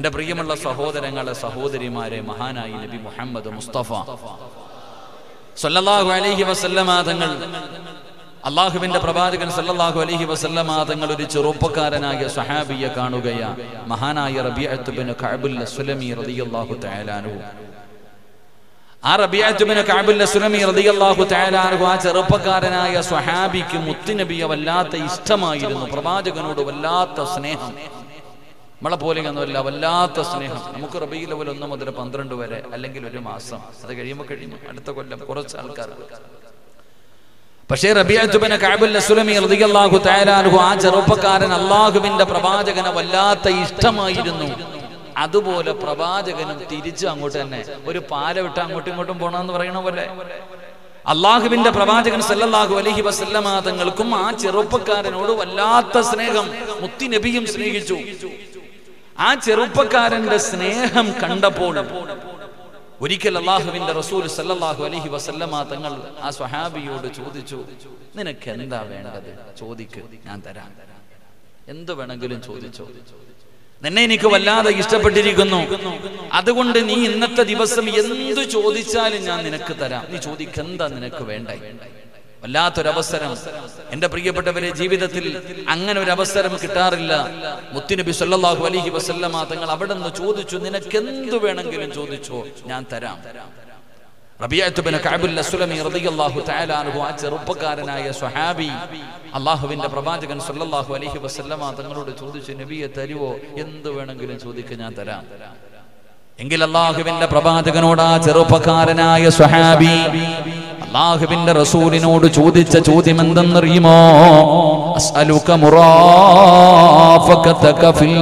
എന്റെ പ്രിയമുള്ള സഹോദരങ്ങളെ സഹോദരിമാരെ മഹാനായി നബി മുഹമ്മദ് മുസ്തഫ സല്ലല്ലാഹു അലൈഹി വസല്ലമ തങ്ങൾ അള്ളാഹുവിന്റെ പ്രവാചകൻ സല്ലല്ലാഹു അലൈഹി വസല്ലമ തങ്ങൾ ഒരു ചെറുപ്പക്കാരനായ സഹാബിയെ കാണുകയാ മഹാനായ റബീഅത്ത് ബിൻ കഅബുൽ അസ്ലമി റളിയല്ലാഹു തആല അൻഹു ആ റബീഅത്ത് ബിൻ കഅബുൽ അസ്ലമി റളിയല്ലാഹു തആല അൻഹു ആ ചെറുപ്പക്കാരനായ സ്വഹാബിക്ക് മുത്തുനബിയെ വല്ലാത്ത ഇഷ്ടമായിരുന്നു പ്രവാചകനോട് വല്ലാത്ത സ്നേഹം നമ്മളെ പോലെയൊന്നുമല്ല വല്ലാത്ത സ്നേഹം നമുക്ക് റബീ ലെവൽ ഒന്ന് മുതൽ പന്ത്രണ്ട് വരെ അല്ലെങ്കിൽ ഒരു മാസം അത് കഴിയുമ്പോൾ കഴിയുമ്പോൾ അടുത്ത കൊല്ലം കുറച്ച് ആൾക്കാർ പക്ഷേ റബിയാത്തുബിന് കാബുൽ അസുലമി റളിയല്ലാഹു തആല അൻഹു ആ ചെറുപ്പക്കാരൻ അള്ളാഹുവിന്റെ പ്രവാചകനെ വല്ലാത്ത ഇഷ്ടമായിരുന്നു അതുപോലെ പ്രവാചകനും തിരിച്ചു അങ്ങോട്ട് തന്നെ ഒരു പാല വിട്ട് അങ്ങോട്ടും ഇങ്ങോട്ടും പോണെന്ന് പറയണ പോലെ അള്ളാഹുവിന്റെ പ്രവാചകൻ സല്ലല്ലാഹു അലൈഹി വസല്ലമ തങ്ങൾക്കും ആ ചെറുപ്പക്കാരനോട് വല്ലാത്ത സ്നേഹം മുത്തി നബിയും സ്നേഹിച്ചു ആ ചെറുപ്പക്കാരന്റെ സ്നേഹം കണ്ടപ്പോൾ ഒരിക്കൽ അള്ളാഹുവിന്റെ റസൂൽ സല്ലല്ലാഹു അലൈഹി വസല്ലമ തങ്ങൾ ആ സ്വഹാബിയോട് ചോദിച്ചു നിനക്ക് എന്താ വേണ്ടത് ചോദിക്ക് ഞാൻ തരാം എന്ത് വേണമെങ്കിലും ചോദിച്ചോ നിന്നെ എനിക്ക് വല്ലാതെ ഇഷ്ടപ്പെട്ടിരിക്കുന്നു അതുകൊണ്ട് നീ ഇന്നത്തെ ദിവസം എന്ത് ചോദിച്ചാലും ഞാൻ നിനക്ക് തരാം നീ ചോദിക്കെന്താ നിനക്ക് വേണ്ടേ വല്ലാത്തൊരവസരം എന്റെ പ്രിയപ്പെട്ടവരെ ജീവിതത്തിൽ അങ്ങനെ ഒരു അവസരം കിട്ടാറില്ല മുത്തുനബി സല്ലല്ലാഹു അലൈഹി വസല്ലമ തങ്ങൾ അവിടെ നിന്ന് ചോദിച്ചു നിനക്ക് എന്ത് വേണമെങ്കിലും ചോദിച്ചോ ഞാൻ തരാം റബിയത്ത് ബിൻ കഅബുൽ അസ്ലമി റളിയല്ലാഹു തആല അൻഹു ആ ചെറുപ്പക്കാരനായ സ്വഹാബി അള്ളാഹുവിന്റെ പ്രവാചകൻ സല്ലല്ലാഹു അലൈഹി വസല്ലമ തങ്ങളോട് ചോദിച്ചു നബിയെ തരുവോ എന്ത് വേണമെങ്കിലും ചോദിക്കുക ഞാൻ തരാം എങ്കിൽ അള്ളാഹുവിന്റെ പ്രവാചകനോട് ആ ചെറുപ്പക്കാരനായ സ്വഹാബി അള്ളാഹുവിന്റെ റസൂലിനോട് ചോദിച്ച ചോദ്യം എന്തെന്നറിയുമോ അസ്അലുക മുറാഫഖതക ഫിൽ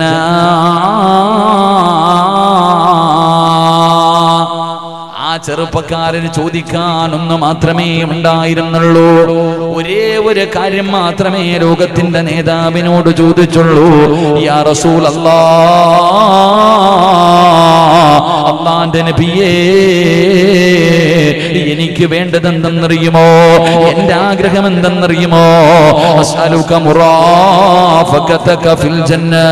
ജന്നാ ആ ചെറുപ്പക്കാരന് ചോദിക്കാനൊന്ന് മാത്രമേ ഉണ്ടായിരുന്നുള്ളൂ ഒരേ ഒരു കാര്യം മാത്രമേ ലോകത്തിന്റെ നേതാവിനോട് ചോദിച്ചുള്ളൂ യാ റസൂൽ അല്ലാ അള്ളാന്റെ നബിയേ എനിക്ക് വേണ്ടത് എന്തെന്നറിയുമോ എന്റെ ആഗ്രഹം എന്തെന്നറിയുമോ അസ്അലുക മുറാഫഖതക ഫിൽ ജന്നാ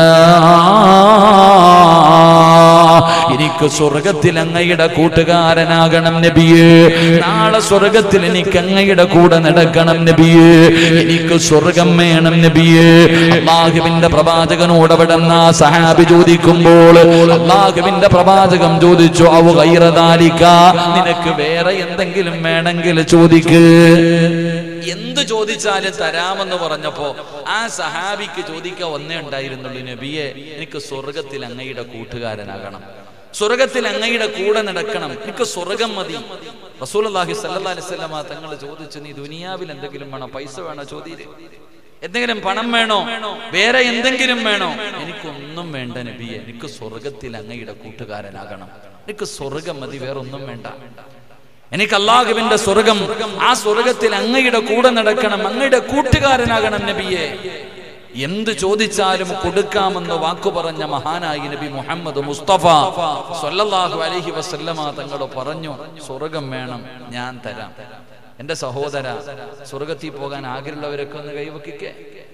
എനിക്ക് സ്വർഗത്തിൽ അങ്ങയുടെ കൂട്ടുകാരനാകണം നബിയേ നാളെ സ്വർഗത്തിൽ എനിക്ക് അങ്ങയുടെ കൂടെ നടക്കണം നബിയേ എനിക്ക് സ്വർഗം വേണം നബിയേ അള്ളാഹുവിന്റെ പ്രവാചകനോട് അവിടെ നിന്ന് ആ സഹാബി ചോദിക്കുമ്പോൾ അള്ളാഹുവിന്റെ പ്രവാചകം ചോദിച്ചു അവ കൈറതാലിക്ക നിനക്ക് വേറെ എന്തെങ്കിലും വേണമെങ്കിൽ ചോദിക്ക് എന്ത് ചോദിച്ചാലും തരാമെന്ന് പറഞ്ഞപ്പോ ആ സഹാബിക്ക് ചോദിക്കാൻ ഒന്നേ ഉണ്ടായിരുന്നുള്ളൂ നബിയെ എനിക്ക് സ്വർഗത്തിൽ അങ്ങയുടെ കൂട്ടുകാരനാകണം സ്വർഗത്തിൽ അങ്ങയുടെ കൂടെ നടക്കണം എനിക്ക് സ്വർഗം മതി റസൂലുള്ളാഹി സ്വല്ലല്ലാഹി അലൈഹി വസല്ലമ തങ്ങൾ ചോദിച്ചു നീ ദുനിയാവിൽ എന്തെങ്കിലും വേണോ പൈസ വേണോ ചോദ്യം എന്തെങ്കിലും പണം വേണോ വേറെ എന്തെങ്കിലും വേണോ എനിക്കൊന്നും വേണ്ട നബിയെ എനിക്ക് സ്വർഗത്തിൽ അങ്ങയുടെ കൂട്ടുകാരനാകണം എനിക്ക് സ്വർഗം മതി വേറെ ഒന്നും വേണ്ട എനിക്ക് അള്ളാഹുവിന്റെ സ്വർഗം ആ സ്വർഗത്തിൽ അങ്ങയുടെ കൂടെ നടക്കണം അങ്ങയുടെ കൂട്ടുകാരനാകണം നബിയെ എന്ത് ചോദിച്ചാലും കൊടുക്കാമെന്ന് വാക്കു പറഞ്ഞ മഹാനായി നബി മുഹമ്മദ് മുസ്തഫ സല്ലല്ലാഹു അലൈഹി വസല്ലമ തങ്ങൾ പറഞ്ഞു സ്വർഗം വേണം ഞാൻ തരാം എന്റെ സഹോദര സ്വർഗത്തിൽ പോകാൻ ആഗ്രഹമുള്ളവരൊക്കെ ഒന്ന് കൈവക്കിക്കേ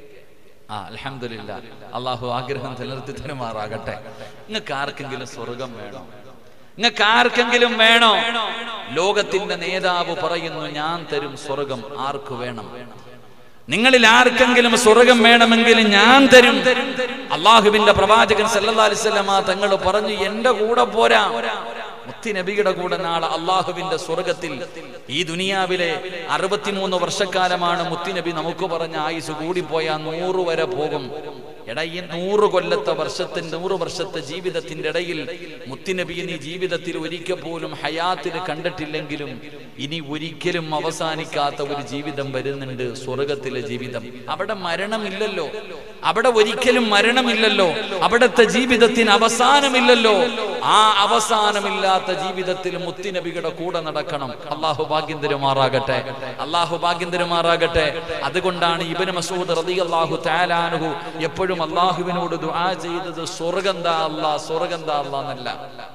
ആ അൽഹംദുലില്ലാ അള്ളാഹു ആഗ്രഹം നിലനിർത്തി തരുമാറാകട്ടെ നിങ്ങൾക്ക് ആർക്കെങ്കിലും സ്വർഗം വേണോ നിങ്ങൾക്ക് ആർക്കെങ്കിലും വേണോ ലോകത്തിന്റെ നേതാവ് പറയുന്നു ഞാൻ തരും സ്വർഗം ആർക്ക് വേണം നിങ്ങളിൽ ആർക്കെങ്കിലും സ്വർഗം വേണമെങ്കിൽ ഞാൻ തരും അള്ളാഹുവിന്റെ പ്രവാചകൻ സല്ലല്ലാഹു അലൈഹി വസല്ലമ തങ്ങൾ പറഞ്ഞു എന്റെ കൂടെ പോരാ മുത്തി നബിയുടെ കൂടെ നാളെ അള്ളാഹുവിന്റെ സ്വർഗത്തിൽ ഈ ദുനിയാവിലെ അറുപത്തിമൂന്ന് വർഷക്കാലമാണ് മുത്തിനബി നമുക്ക് പറഞ്ഞ ആയുസ് കൂടിപ്പോയാൽ നൂറ് വരെ പോകും എടാ ഈ നൂറ് കൊല്ലത്തെ വർഷത്തിന്റെ നൂറ് വർഷത്തെ ജീവിതത്തിന്റെ ഇടയിൽ മുത്തിനബി നീ ജീവിതത്തിൽ ഒരിക്കൽ പോലും ഹയാത്തിൽ കണ്ടിട്ടില്ലെങ്കിലും ഇനി ഒരിക്കലും അവസാനിക്കാത്ത ഒരു ജീവിതം വരുന്നുണ്ട് സ്വർഗത്തിലെ ജീവിതം അവിടെ മരണമില്ലല്ലോ അവിടെ ഒരിക്കലും മരണമില്ലല്ലോ അവിടുത്തെ ജീവിതത്തിന് അവസാനമില്ലല്ലോ ആ അവസാനമില്ലാത്ത ജീവിതത്തിൽ മുത്തിനബിയുടെ കൂടെ നടക്കണം അള്ളാഹു ഭാഗ്യം തരുമാറാകട്ടെ അള്ളാഹു ഭാഗ്യം തരുമാറാകട്ടെ അതുകൊണ്ടാണ് ഇബന് മസൂദ് റതി അള്ളാഹു താലാനുഹു എപ്പോഴും അള്ളാഹുവിനോട് ദുആ ചെയ്തത് സ്വർഗന്താ അല്ലാ സ്വർഗന്താ അല്ലാ എന്നല്ല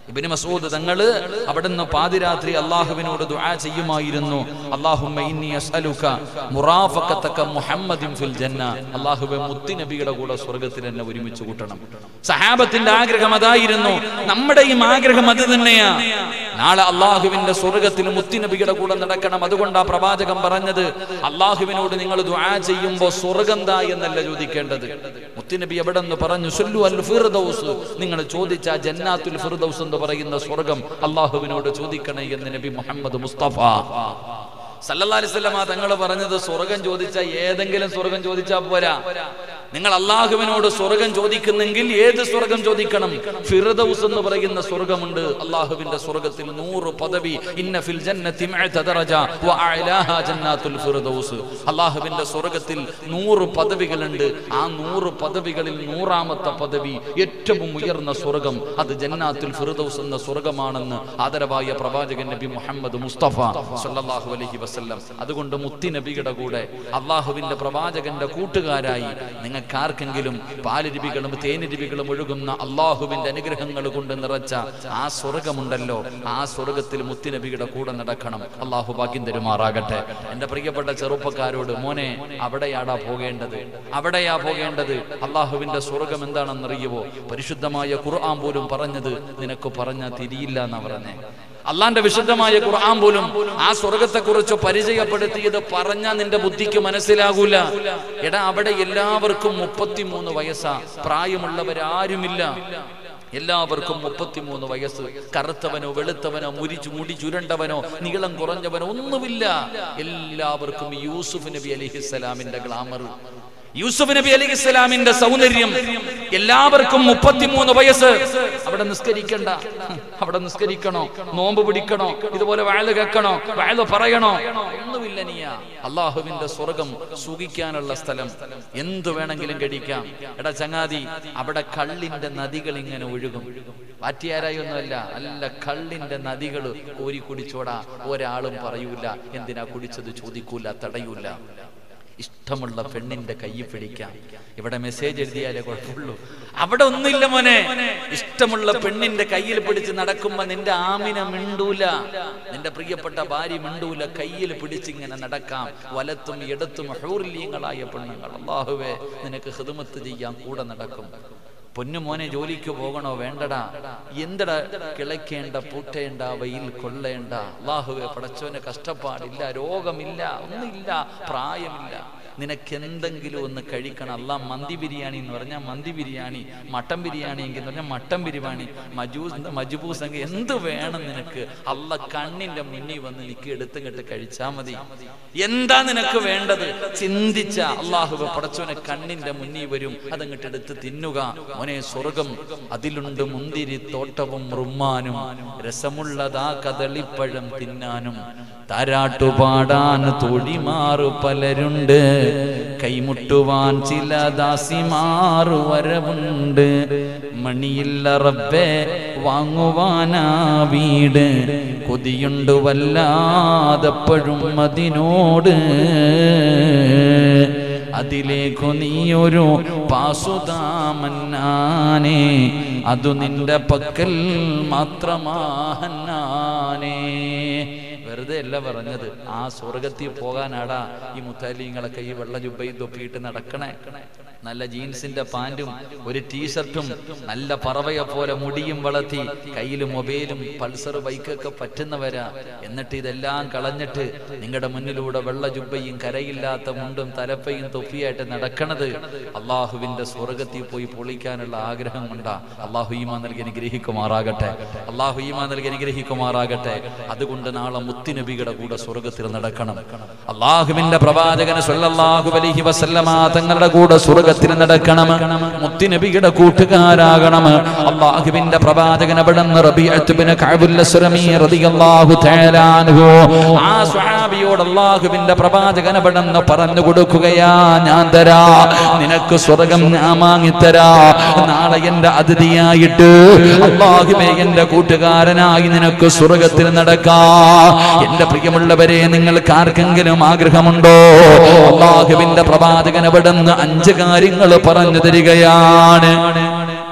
ഇബ്നു മസൂദ് തങ്ങള് അവിടുന്ന് പാതിരാത്രി അള്ളാഹുവിനോട് ദുആ ചെയ്യുമായിരുന്നു അല്ലാഹുമ്മ ഇന്നി അസ്അലുക മുറാഫഖതക മുഹമ്മദിൻ ഫിൽ ജന്ന അല്ലാഹുവേ മുത്തി നബിയുടെ കൂടെ സ്വർഗ്ഗത്തിൽ എന്നെ ഒരുമിച്ച് കൂട്ടണം സഹാബത്തിന്റെ ആഗ്രഹം അതായിരുന്നു നമ്മുടെയും ആഗ്രഹം അത് തന്നെയാ നാളെ അള്ളാഹുവിന്റെ സ്വർഗത്തിൽ മുത്തി നബിയുടെ കൂടെ നടക്കണം അതുകൊണ്ടാ പ്രവാചകൻ പറഞ്ഞത് അള്ളാഹുവിനോട് നിങ്ങൾ ദുആ ചെയ്യുമ്പോൾ സ്വർഗന്താ എന്നല്ല ചോദിക്കേണ്ടത് മുത്തുനബി എവിടെ നിന്ന് പറഞ്ഞു സുല്ലു അൽ ഫിർദൗസ് നിങ്ങൾ ചോദിച്ച ജന്നാത്തുൽ ഫിർദൗസ് എന്ന് പറയുന്ന സ്വർഗം അള്ളാഹുവിനോട് ചോദിക്കണേ എന്ന് നബി മുഹമ്മദ് മുസ്തഫ സല്ലല്ലാഹു അലൈഹി വസല്ലമ തങ്ങൾ പറഞ്ഞത് സ്വർഗം ചോദിച്ചാൽ ഏതെങ്കിലും സ്വർഗം ചോദിച്ചാൽ പോരാ നിങ്ങൾ അള്ളാഹുവിനോട് സ്വർഗം ചോദിക്കുന്നെങ്കിൽ ഏത് സ്വർഗം ചോദിക്കണം ഫിർദൗസ് എന്ന് പറയുന്ന സ്വർഗമുണ്ട് അള്ളാഹുവിന്റെ സ്വർഗത്തിൽ നൂറ് പദവി ഇന്ന ഫിൽ ജന്നത്തി മിഅത ദറജ വ അഅലാഹാ ജന്നാത്തുൽ ഫിർദൗസ് അള്ളാഹുവിന്റെ സ്വർഗത്തിൽ നൂറ് പദവികളുണ്ട് ആ നൂറ് പദവികളിൽ നൂറാമത്തെ പദവി ഏറ്റവും ഉയർന്ന സ്വർഗം അത് ജന്നാത്തുൽ ഫിർദൗസ് എന്ന സ്വർഗമാണെന്ന് ആദരവായ പ്രവാചകൻ നബി മുഹമ്മദ് മുസ്തഫ സല്ലല്ലാഹു അലൈഹി വസല്ലം അതുകൊണ്ട് മുത്തി നബിയുടെ കൂടെ അള്ളാഹുവിന്റെ പ്രവാചകന്റെ കൂട്ടുകാരായി നിങ്ങൾക്ക് ആർക്കെങ്കിലും പാലരുവികളും തേനരുവികളും ഒഴുകുന്ന അള്ളാഹുവിന്റെ അനുഗ്രഹങ്ങൾ കൊണ്ട് നിറച്ച ആ സ്വർഗമുണ്ടല്ലോ ആ സ്വർഗത്തിൽ മുത്തിനബിയുടെ കൂടെ നടക്കണം അള്ളാഹു ഭാഗ്യം തരുമാറാകട്ടെ എന്റെ പ്രിയപ്പെട്ട ചെറുപ്പക്കാരോട് മോനെ അവിടെയാടാ പോകേണ്ടത് അവിടെയാ പോകേണ്ടത് അള്ളാഹുവിന്റെ സ്വർഗം എന്താണെന്നറിയുവോ പരിശുദ്ധമായ ഖുർആൻ പോലും പറഞ്ഞത് നിനക്ക് പറഞ്ഞാൽ തിരിയില്ല എന്നാ പറഞ്ഞേ അള്ളാന്റെ വിശുദ്ധമായ ഖുർആൻ പോലും ആ സ്വർഗത്തെ കുറിച്ച് പരിചയപ്പെടുത്തിയത് പറഞ്ഞാ നിന്റെ ബുദ്ധിക്ക് മനസ്സിലാകൂല എടാ അവിടെ എല്ലാവർക്കും മുപ്പത്തിമൂന്ന് വയസ്സാ പ്രായമുള്ളവരാരുമില്ല എല്ലാവർക്കും മുപ്പത്തിമൂന്ന് വയസ്സ് കറുത്തവനോ വെളുത്തവനോ മുരിച്ചു മുടി ചുരണ്ടവനോ നീളം കുറഞ്ഞവനോ ഒന്നുമില്ല എല്ലാവർക്കും യൂസുഫ് നബി അലിഹിസ്സലാമിന്റെ ഗ്ലാമർ യൂസുഫ് നബി അലി ഇസ്ലാമിന്റെ സൗന്ദര്യം എല്ലാവർക്കും മുപ്പത്തിമൂന്ന് വയസ്സ് അവിടെ നിസ്കരിക്കണ്ട അവിടെ നിസ്കരിക്കണോ നോമ്പ് പിടിക്കണോ ഇതുപോലെ വയല് കേൾക്കണോ വയല് പറയണോ ഒന്നുമില്ല നീയ അള്ളാഹുവിന്റെ സ്വർഗം സുഖിക്കാനുള്ള സ്ഥലം എന്തു വേണമെങ്കിലും കഴിക്കാം എടാ ചങ്ങാതി അവിടെ കള്ളിന്റെ നദികൾ ഇങ്ങനെ ഒഴുകും പാറ്റിയാരായൊന്നുമല്ല അല്ല കള്ളിന്റെ നദികൾ കോരി കുടിച്ചോടാ ഒരാളും പറയൂല എന്തിനാ കുടിച്ചത് ചോദിക്കൂല തടയൂല ഇഷ്ടമുള്ള പെണ്ണിന്റെ കൈ പിടിക്കാം ഇവിടെ മെസ്സേജ് എഴുതിയാലേ കുഴപ്പമുള്ളൂ അവിടെ ഒന്നുമില്ല മോനെ ഇഷ്ടമുള്ള പെണ്ണിന്റെ കയ്യിൽ പിടിച്ച് നടക്കുമ്പോ നിന്റെ ആമിന മിണ്ടൂല നിന്റെ പ്രിയപ്പെട്ട ഭാര്യ മിണ്ടൂല കയ്യിൽ പിടിച്ചിങ്ങനെ നടക്കാം വലത്തും ഇടത്തും ഹൗർലീങ്ങളായ പെണ്ണുങ്ങൾ അള്ളാഹുവേ നിനക്ക് ഹിദമത്ത് ചെയ്യാൻ കൂടെ നടക്കും പൊന്നു മോനെ ജോലിക്ക് പോകണോ വേണ്ടടാ എന്തടാ കിളയ്ക്കേണ്ട പൂട്ടേണ്ട വെയിൽ കൊള്ളേണ്ട അള്ളാഹുവെ പടച്ചോന് കഷ്ടപ്പാടില്ല രോഗമില്ല ഒന്നുമില്ല പ്രായമില്ല നിനക്ക് എന്തെങ്കിലും ഒന്ന് കഴിക്കണം അല്ല മന്തി ബിരിയാണി എന്ന് പറഞ്ഞാൽ മന്തി ബിരിയാണി മട്ടൻ ബിരിയാണി എങ്കിൽ എന്ന് പറഞ്ഞാൽ മട്ടൻ ബിരിയാണി മജൂസ് മജുബൂസ് എങ്കിൽ എന്ത് വേണം നിനക്ക് അല്ല കണ്ണിന്റെ മുന്നിൽ വന്ന് നിനക്ക് എടുത്തും കെട്ട് കഴിച്ചാ മതി എന്താ നിനക്ക് വേണ്ടത് ചിന്തിച്ച അള്ളാഹു പടച്ചോനെ കണ്ണിന്റെ മുന്നിൽ വരും അതങ്ങട്ട് എടുത്ത് തിന്നുക മോനെ സ്വർഗം അതിലുണ്ട് മുന്തിരി തോട്ടവും റുമ്മാനും രസമുള്ളതാ കദളിപ്പഴം തിന്നാനും താരാട്ടുപാടാൻ തൊഴിമാറു പലരുണ്ട് കൈമുട്ടുവാൻ ചില ദാസിമാറു വരവുണ്ട് മണിയില്ല റബ്ബേ വാങ്ങുവാനാ വീട് കൊതിയുണ്ട് വല്ലാതെപ്പോഴും അതിനോട് അതിലേക്കു നീയൊരു പാസുതാമന്നാനേ അതു നിന്റെ പക്കൽ മാത്രമാഹന്നാനേ വെറുതെ അല്ല പറഞ്ഞത് ആ സ്വർഗത്തിൽ പോകാനാടാ ഈ മുത്താലിങ്ങളൊക്കെ ഈ വെള്ള ജുബയും തൊപ്പിയിട്ട് നടക്കണേ നല്ല ജീൻസിന്റെ പാന്റും ഒരു ടീഷർട്ടും നല്ല പറവയെ പോലെ മുടിയും വളർത്തി കയ്യിൽ മൊബൈലും പൾസർ ബൈക്കൊക്കെ പറ്റുന്നവരാ എന്നിട്ട് ഇതെല്ലാം കളഞ്ഞിട്ട് നിങ്ങളുടെ മുന്നിലൂടെ വെള്ള ജുബയും കരയില്ലാത്ത മുണ്ടും തലപ്പയും തൊപ്പിയായിട്ട് നടക്കണത് അള്ളാഹുവിന്റെ സ്വർഗത്തിൽ പോയി പൊളിക്കാനുള്ള ആഗ്രഹം കൊണ്ടാ അള്ളാഹു ഈമാ നൽകി അനുഗ്രഹിക്കുമാറാകട്ടെ അള്ളാഹു ഈമാ നൽകി അനുഗ്രഹിക്കുമാറാകട്ടെ അതുകൊണ്ട് നാളെ മുത്തുനബിയുടെ കൂടെ സ്വർഗത്തിൽ നടക്കണം അള്ളാഹുവിന്റെ പ്രവാചകന് സല്ലല്ലാഹു അലൈഹി വസല്ലമ തങ്ങളുടെ കൂടെ സ്വർഗത്തിൽ നടക്കണം മുത്തുനബിയുടെ കൂട്ടുകാരാകണം അള്ളാഹുവിന്റെ പ്രവാചകൻ അവിടുന്ന് റബീഅത്ത് ബിൻ കഅബുൽ അസ്റമി റളിയല്ലാഹു തആല അൻഹു ആ സ്വഹാബിയോട് അള്ളാഹുവിന്റെ പ്രവാചകൻ അവിടുന്ന് പറഞ്ഞു കൊടുക്കുകയാ ഞാൻ തരാ നിനക്ക് സ്വർഗം ഞാൻ വാങ്ങിത്തരാ നാളെ എന്റെ അതിഥിയായിട്ട് അള്ളാഹുവേ എന്റെ കൂട്ടുകാരനായി നിനക്ക് സ്വർഗത്തിൽ നടക്കാ എന്റെ പ്രിയമുള്ളവരെ നിങ്ങൾക്ക് ആർക്കെങ്കിലും ആഗ്രഹമുണ്ടോ അള്ളാഹുവിന്റെ പ്രവാചകൻ അവിടുന്ന് അഞ്ച് കാര്യങ്ങൾ പറഞ്ഞു തരികയാണ്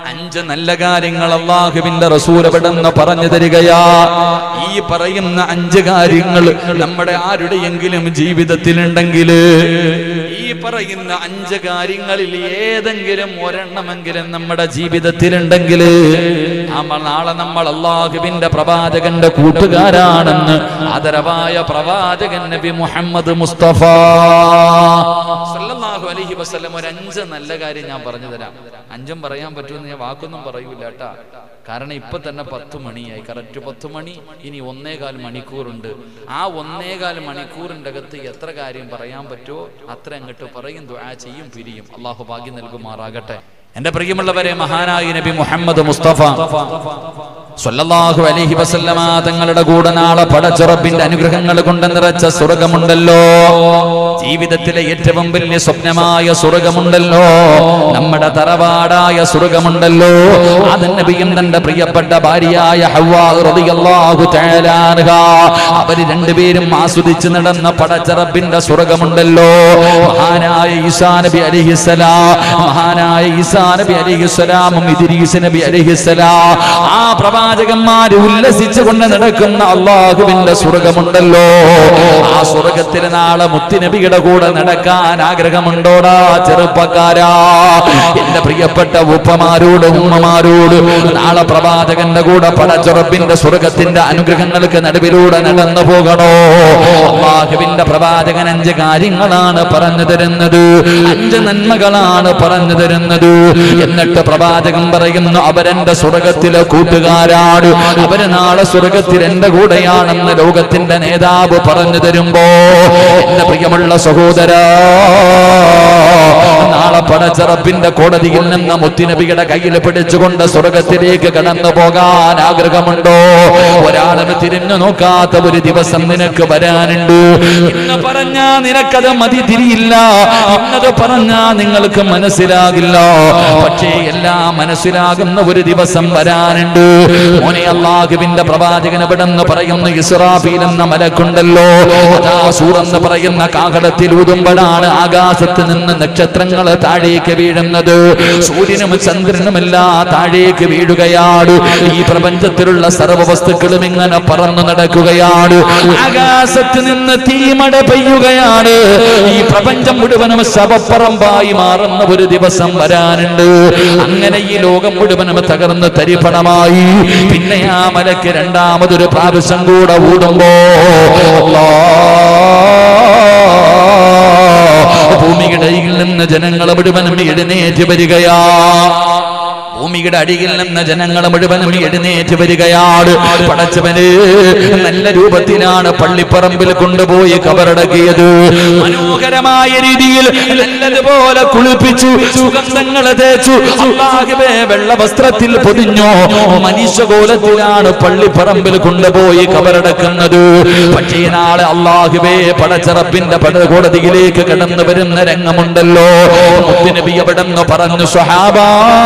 അഞ്ച് നല്ല കാര്യങ്ങൾ അള്ളാഹുവിന്റെ റസൂൽ എവിടെന്ന് പറഞ്ഞു തരികയാ ഈ പറയുന്ന അഞ്ച് കാര്യങ്ങൾ നമ്മുടെ ആരുടെയെങ്കിലും ജീവിതത്തിലുണ്ടെങ്കിൽ ഈ പറയുന്ന അഞ്ച് കാര്യങ്ങളിൽ ഏതെങ്കിലും ഒരെണ്ണമെങ്കിലും നമ്മുടെ ജീവിതത്തിലുണ്ടെങ്കിൽ നമ്മൾ നാളെ നമ്മൾ അള്ളാഹുവിന്റെ പ്രവാചകന്റെ കൂട്ടുകാരാണെന്ന് ആദരവായ പ്രവാചകൻ നബി മുഹമ്മദ് മുസ്തഫ സല്ലല്ലാഹു അലൈഹി വസല്ലം ഒരു അഞ്ച് നല്ല കാര്യം ഞാൻ പറഞ്ഞു തരാം അഞ്ചും പറയാൻ പറ്റുമെന്ന് ഞാൻ വാക്കൊന്നും പറയൂല കേട്ടാ കാരണം ഇപ്പൊ തന്നെ പത്ത് മണിയായി കറക്റ്റ് പത്ത് മണി ഇനി ഒന്നേകാൽ മണിക്കൂറുണ്ട് ആ ഒന്നേകാൽ മണിക്കൂറിന്റെ അകത്ത് എത്ര കാര്യം പറയാൻ പറ്റുമോ അത്ര അങ്ങോട്ട് പറയും ദുആ ചെയ്യും പിരിയും അള്ളാഹു ഭാഗ്യം നൽകുമാറാകട്ടെ എന്റെ പ്രിയമുള്ളവരെ മഹാനായ നബി മുഹമ്മദ് മുസ്തഫ സ്വല്ലല്ലാഹു അലൈഹി വസല്ലമ തങ്ങളുടെ കൂടെ നാളെ പടച്ചുറപ്പിന്റെ അനുഗ്രഹങ്ങൾ കൊണ്ട് നിറച്ച സ്വർഗമുണ്ടല്ലോ ജീവിതത്തിലെ ഏറ്റവും വലിയ സ്വപ്നമായ സ്വർഗമുണ്ടല്ലോ നമ്മുടെ തറവാടായ സ്വർഗമുണ്ടല്ലോ ആദൻ നബിയും തന്റെ പ്രിയപ്പെട്ട ഭാര്യയായ ഹവ്വാ റളിയല്ലാഹു തആല അൻഹ അവര് രണ്ടുപേരും ആസ്വദിച്ച് നടന്ന പടച്ചറപ്പിന്റെ സ്വർഗമുണ്ടല്ലോ മഹാനായ ഈസാ നബി അലൈഹിസ്സലാം മഹാനായ ഈസാ നബി അലൈഹിസ്സലാമും ഇദ്രീസ് നബി അലൈഹിസ്സലാം ആ പ്രവാചകന്മാര് ഉല്ലസിച്ചുകൊണ്ട് നടക്കുന്ന അള്ളാഹുവിന്റെ സ്വർഗമുണ്ടല്ലോ ആ സ്വർഗത്തിൽ നാളെ മുത്തുനബിയുടെ കൂടെ നടക്കാൻ ആഗ്രഹമുണ്ടോടാ ചെറുപ്പക്കാരാ എന്റെ പ്രിയപ്പെട്ട ഉപ്പമാരോട് ഉമ്മമാരോട് നാളെ പ്രവാചകന്റെ കൂടെ പടച്ചുറപ്പിന്റെ സ്വർഗത്തിന്റെ അനുഗ്രഹങ്ങൾക്ക് നടുവിലൂടെ നടന്നു പോകണോ അള്ളാഹുവിന്റെ പ്രവാചകൻ അഞ്ച് കാര്യങ്ങളാണ് പറഞ്ഞു തരുന്നത് അഞ്ച് നന്മകളാണ് പറഞ്ഞു തരുന്നത് എന്നിട്ട് പ്രവാചകൻ പറയുന്നു അവരെന്റെ സ്വർഗത്തിലെ കൂട്ടുകാരാണ് അവര് നാളെ സ്വർഗത്തിൽ എന്റെ കൂടെയാണെന്ന് ലോകത്തിന്റെ നേതാവ് പറഞ്ഞു തരുമ്പോ എന്റെ പ്രിയമുള്ള സഹോദരാ നാളെ പടച്ചറപ്പിന്റെ കോടതിയിൽ നിന്ന് മുത്തിനബിയുടെ കയ്യിൽ പിടിച്ചുകൊണ്ട് സ്വർഗത്തിലേക്ക് കടന്നു പോകാൻ ആഗ്രഹമുണ്ടോ ഒരാളും തിരിഞ്ഞു നോക്കാത്ത ഒരു ദിവസം നിനക്ക് വരാനുണ്ട് ഇന്ന് പറഞ്ഞാ നിനക്കത് മതി തിരിയില്ല ഇന്നത് പറഞ്ഞാ നിങ്ങൾക്ക് മനസ്സിലാകില്ല പക്ഷേ എല്ലാം മനസ്സിലാകുന്ന ഒരു ദിവസം വരാനുണ്ട് മോനെ അള്ളാഹുവിന്റെ പ്രവാചകൻ എവിടെന്ന് പറയുന്നു ഇസ്രാഫീൽ എന്ന മലക്കുണ്ടല്ലോ അതാ സൂറെന്ന് പറയുന്ന കാകടത്തിൽ ഊതുമ്പോഴാണ് ആകാശത്ത് നിന്ന് നക്ഷത്രങ്ങൾ താഴേക്ക് വീഴുന്നത് സൂര്യനും ചന്ദ്രനുമെല്ലാം താഴേക്ക് വീഴുകയാണ് ഈ പ്രപഞ്ചത്തിലുള്ള സർവ്വ വസ്തുക്കളും ഇങ്ങനെ പറന്നു നടക്കുകയാണ് ആകാശത്ത് നിന്ന് തീമട പെയ്യുകയാണ് ഈ പ്രപഞ്ചം മുഴുവനും ശവപ്പറമ്പായി മാറുന്ന ഒരു ദിവസം വരാനുണ്ട് അങ്ങനെ ഈ ലോകം മുഴുവനും തകർന്ന് തരിപ്പണമായി പിന്നെ ആ മലക്ക് രണ്ടാമതൊരു പ്രാവശ്യം കൂടെ ഊടുമ്പോ ഭൂമിയുടെ അടിയിൽ നിന്ന് ജനങ്ങൾ മുഴുവനും എഴുന്നേറ്റ് വരികയാ ഭൂമിയുടെ അടിയിൽ നിന്ന് ജനങ്ങൾ മുഴുവനും എഴുന്നേറ്റ് വരികയാണ് പടച്ചവന് നല്ല രൂപത്തിലാണ് പള്ളിപ്പറമ്പിൽ കൊണ്ടുപോയി കബറടക്കിയത് മനോഹരമായ രീതിയിൽ നല്ലതുപോലെ കുളിപ്പിച്ചു സുഗന്ധങ്ങൾ തേച്ചു അള്ളാഹുവേ വെള്ള വസ്ത്രത്തിൽ പൊതിഞ്ഞു മനുഷ്യകോലത്തിലാണ് പള്ളിപ്പറമ്പിൽ കൊണ്ടുപോയി കബറടക്കുന്നത് പക്ഷേ നാളെ അള്ളാഹുവേ പടച്ചറപ്പിന്റെ പടകോടതിയിലേക്ക് കടന്നു വരുന്ന രംഗമുണ്ടല്ലോ മുത്തുനബി അവിടെ നിന്ന് പറഞ്ഞു സ്വഹാബാ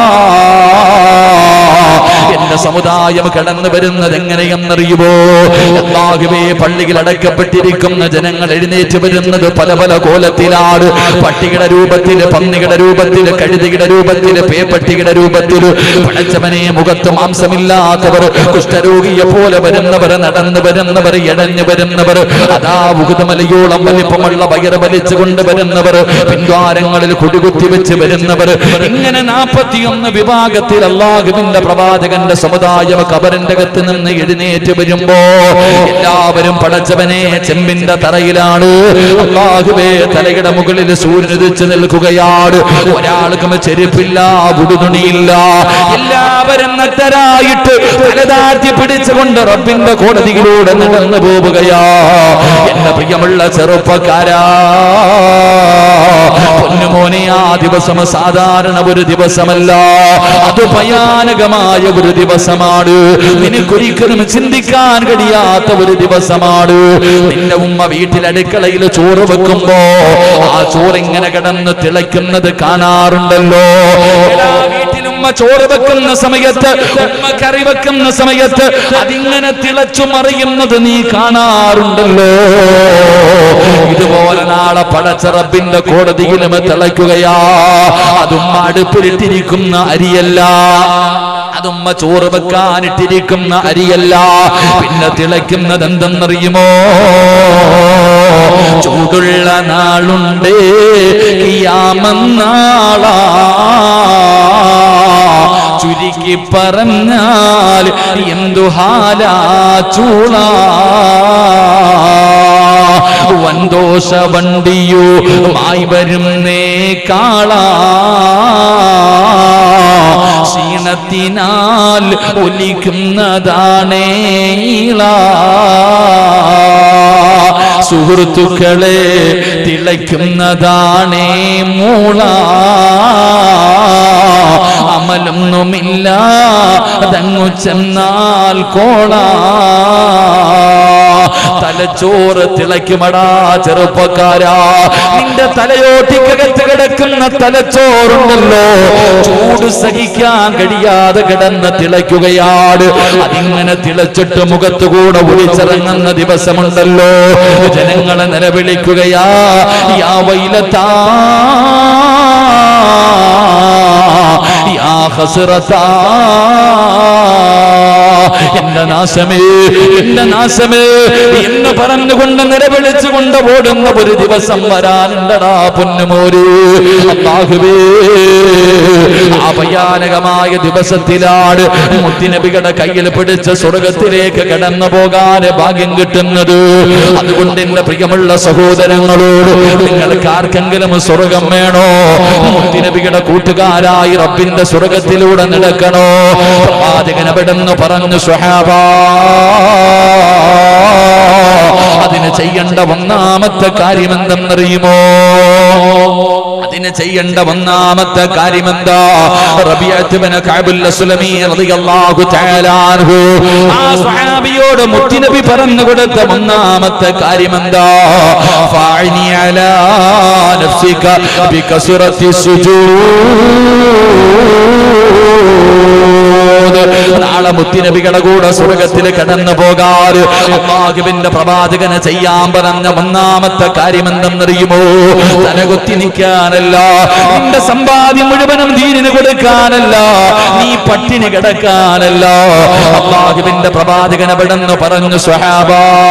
എന്റെ സമുദായം കടന്നു വരുന്നത് എങ്ങനെയെന്നറിയുമോ അള്ളാഹുവേ പള്ളിയിൽ അടക്കപ്പെട്ടിരിക്കുന്ന ജനങ്ങൾ എഴുന്നേറ്റ് വരുന്നത് പല പല കോലത്തിലാണ് പട്ടിയുടെ രൂപത്തില് പന്നിയുടെ രൂപത്തില് കഴുതിയുടെ രൂപത്തില് പേപ്പട്ടിയുടെ രൂപത്തില് പടച്ചവനെ മുഖത്ത് മാംസമില്ലാത്തവർ കുഷ്ഠരോഗിയെ പോലെ വരുന്നവർ നടന്നു വരുന്നവർ ഇടഞ്ഞു വരുന്നവർ അതാ ഉകുതമലയോളം വലിപ്പമുള്ള വയറ് വലിച്ചു കൊണ്ടുവരുന്നവർ പിൻദ്വാരങ്ങളിൽ കുടികുത്തി വെച്ച് വരുന്നവർ ഇങ്ങനെ നാൽപ്പത്തിയൊന്ന് വിഭാഗത്തിൽ അള്ളാഹുവിന്റെ പ്രവാചകന്റെ സമുദായം കബറിന്റെ അകത്ത് നിന്ന് എഴുന്നേറ്റ് വരുമ്പോ എല്ലാവരും പടച്ചവനെ ചെമ്പിന്റെ തറയിലാണ് അള്ളാഹുവേ തലയുടെ മുകളിൽ സൂര്യൻ ഉദിച്ചു നിൽക്കുകയാണ് ഒരാൾക്കും ചെരുപ്പില്ല ഉടുതുണിയില്ല എല്ലാവരും നഗ്നരായിട്ട് തലതാഴ്ത്തി പിടിച്ചുകൊണ്ട് റബ്ബിന്റെ കോടതിയിലൂടെ നടന്നു പോവുകയാ എന്റെ പ്രിയമുള്ള ചെറുപ്പക്കാരാ പൊന്നുമോനെ ആ ദിവസം സാധാരണ ഒരു ദിവസമല്ല അത് ഭയാനകമായ ഒരു ദിവസമാണ് നിനക്കൊരിക്കലും ചിന്തിക്കാൻ കഴിയാത്ത ഒരു ദിവസമാണ് നിന്റെ ഉമ്മ വീട്ടിൽ അടുക്കളയിൽ ചോറ് വെക്കുമ്പോ ആ ചോറ് ഇങ്ങനെ കിടന്ന് തിളയ്ക്കുന്നത് കാണാറുണ്ടല്ലോ എല്ലാ വീട്ടിലും ഉമ്മ ചോറ് വെക്കുന്ന സമയത്ത് ഉമ്മ കറി വെക്കുന്ന സമയത്ത് അതിങ്ങനെ തിളച്ചു മറിയുന്നത് നീ കാണാറുണ്ടല്ലോ ഇതുപോലെ നാളെ പടച്ചറബിന്റെ കോടതിയിലും തിളയ്ക്കുകയാ അതും അടുപ്പിലിട്ടിരിക്കുന്ന അരിയല്ല അതുമ്മ ചോറ് വെക്കാനിട്ടിരിക്കുന്ന അരിയല്ല പിന്നെ തിളയ്ക്കുന്നത് എന്തെന്നറിയുമോ ചൂടുള്ള നാളുണ്ട് കിയാമെന്നാളാ ചുരുക്കി പറഞ്ഞാൽ എന്തു ഹാലാ ചൂളാ വൻദോഷ വണ്ടിയോ മായി വരുന്നേ കാളാ ക്ഷീണത്തിനാൽ ഒലിക്കുന്നതാണേ സുഹൃത്തുക്കളെ തിളയ്ക്കുന്നതാണേ മൂള അമലൊന്നുമില്ല അതങ്ങു ചെന്നാൽ കോള തലച്ചോറ് തിളയ്ക്കുമടാ ചെറുപ്പക്കാരാ നിന്റെ തലയോട്ടിക്കകത്ത് കിടക്കുന്ന തലച്ചോറുണ്ടല്ലോ ചൂട് സഹിക്കാൻ കഴിയാതെ കിടന്ന് തിളയ്ക്കുകയാണ് അതിങ്ങനെ തിളച്ചിട്ട് മുഖത്തുകൂടെ ഒളിച്ചിറങ്ങുന്ന ദിവസമുണ്ടല്ലോ ജനങ്ങളെ നിലവിളിക്കുകയാ യാ വൈലത്താ യാ ഹസ്രത്താ എന്റെ നാശമേ എന്റെ നാശമേ എന്ന് പറഞ്ഞുകൊണ്ട് നിലവിളിച്ചുകൊണ്ട് ഓടുന്ന ഒരു ദിവസം വരാനുണ്ടടാ പൊന്നുമോര് അല്ലാഹുവേ ആ ഭയാനകമായ ദിവസത്തിലാണ് മുത്തിനബികളുടെ കയ്യിൽ പിടിച്ച് സ്വർഗത്തിലേക്ക് കടന്നു പോകാൻ ഭാഗ്യം കിട്ടുന്നത് അതുകൊണ്ട് എന്റെ പ്രിയമുള്ള സഹോദരങ്ങളോട് നിങ്ങൾക്ക് ആർക്കെങ്കിലും സ്വർഗം വേണോ മുത്തിനബിയുടെ കൂട്ടുകാരായി റബ്ബിന്റെ സ്വർഗത്തിലൂടെ നടക്കണോ പ്രവാചകൻ അവിടെന്ന് പറഞ്ഞു സ്വഹാബ അതിന് ചെയ്യേണ്ട ഒന്നാമത്തെ കാര്യം എന്തെന്നറിയുമോ അതിന് ചെയ്യേണ്ട ഒന്നാമത്തെ കാര്യം എന്താ റബിയത്തുബിന് കഅബുൽ അസ്ലമി റളിയല്ലാഹു തആല അൻഹു ആ സ്വഹാബിയോട് മുത്തുനബി പറഞ്ഞു കൊടുത്ത ഒന്നാമത്തെ കാര്യം എന്താ ഫഅനി അലാ നഫ്സിക ബികസ്റത്തി സുജൂദ് നാളെ മുത്തിനബികളുടെ കൂടെ സ്വർഗത്തിൽ കടന്നു പോകാറ് അള്ളാഹുവിന്റെ പ്രവാചകന് ചെയ്യാൻ പറഞ്ഞ ഒന്നാമത്തെ കാര്യം എന്തെന്നറിയുമോ തലകുത്തി നിൽക്കാനല്ല നിന്റെ സമ്പാദ്യം മുഴുവനും ദീനിന് കൊടുക്കാനല്ല നീ പട്ടിണി കിടക്കാനല്ല അള്ളാഹുവിന്റെ പ്രവാചകൻ എവിടെന്ന് പറഞ്ഞു സ്വഹാബ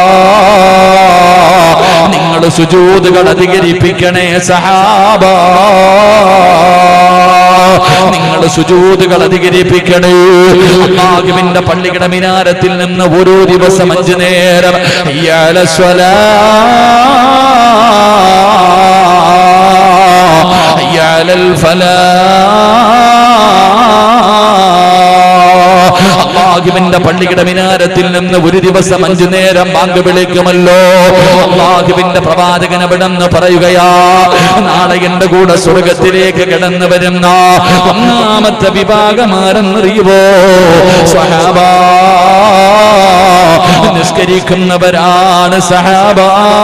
നിങ്ങൾ സുജൂതുകൾ അധികരിപ്പിക്കണേ സഹാബ നിങ്ങൾ സുജൂതുകൾ അധികരിപ്പിക്കണേ അള്ളാഹുവിന്റെ പള്ളിയുടെ മിനാരത്തിൽ നിന്ന് ഓരോ ദിവസം അഞ്ചു നേരം ഇയാല സ്വലാ ഇയാലൽ ഫലാ അള്ളാഹുവിന്റെ പള്ളിയുടെ മിനാരത്തിൽ നിന്ന് ഒരു ദിവസം അഞ്ചു നേരം ബാങ്ക് വിളിക്കുമല്ലോ അള്ളാഹുവിന്റെ പ്രവാചകൻ എവിടെന്ന് പറയുകയാ നാളെ എന്റെ കൂടെ സ്വർഗത്തിലേക്ക് കിടന്നു വരുന്ന ഒന്നാമത്തെ വിഭാഗമാരെന്നറിയുവോ സഹാബ നിസ്കരിക്കുന്നവരാണ് സഹാബ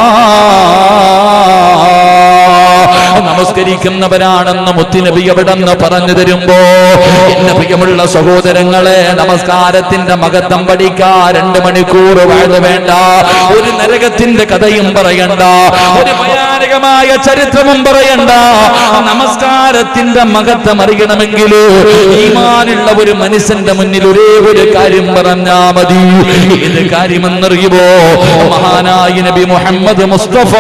നമസ്കരിക്കുന്നവരാണെന്ന് മുത്തിനബി എവിടെന്ന് പറഞ്ഞു തരുമ്പോ എന്റെ പ്രിയമുള്ള സഹോദരങ്ങളെ നമസ്കാരത്തിന്റെ മഹത്വം പഠിക്കാ രണ്ട് മണിക്കൂർ വാഴ വേണ്ട ഒരു നരകത്തിന്റെ കഥയും പറയണ്ട ഒരു ഭയാനകമായ ചരിത്രവും പറയണ്ട നമസ്കാരത്തിന്റെ മഹത്വം അറിയണമെങ്കിൽ ഈമാനുള്ള ഒരു മനുഷ്യന്റെ മുന്നിൽ ഒരേ ഒരു കാര്യം പറഞ്ഞാ മതി ഏത് കാര്യമെന്നറിയുമോ മഹാനായ നബി മുഹമ്മദ് മുസ്തഫ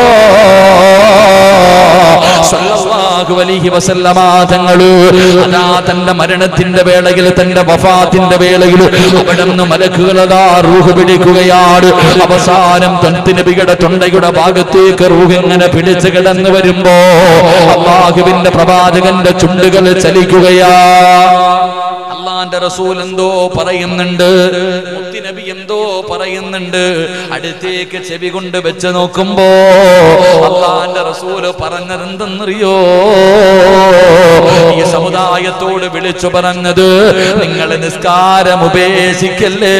സല്ലല്ലാഹു അലൈഹി വസല്ലമ തങ്ങള് അതാ തന്റെ മരണത്തിന്റെ വേളയിൽ തന്റെ വഫാത്തിന്റെ വേളയിൽ അവിടുന്ന് മലക്കുകൾ അതാ റൂഹ് പിടിക്കുകയാണ് അവസാനം തന്റെ നബിയുടെ തൊണ്ടയുടെ ഭാഗത്തേക്ക് റൂഹ് ഇങ്ങനെ പിടിച്ചു കിടന്നു വരുമ്പോ അള്ളാഹുവിന്റെ പ്രവാചകന്റെ ചുണ്ടുകൾ ചലിക്കുകയാ അള്ളാന്റെ റസൂൽ എന്തോ പറയുന്നുണ്ട് മുത്തിനബി എന്തോ പറയുന്നുണ്ട് അടുത്തേക്ക് ചെവി കൊണ്ട് വെച്ച് നോക്കുമ്പോ അള്ളാന്റെ റസൂല് പറഞ്ഞത് എന്തെന്നറിയോ ഈ സമുദായത്തോട് വിളിച്ചു പറഞ്ഞത് നിങ്ങൾ നിസ്കാരം ഉപേക്ഷിക്കല്ലേ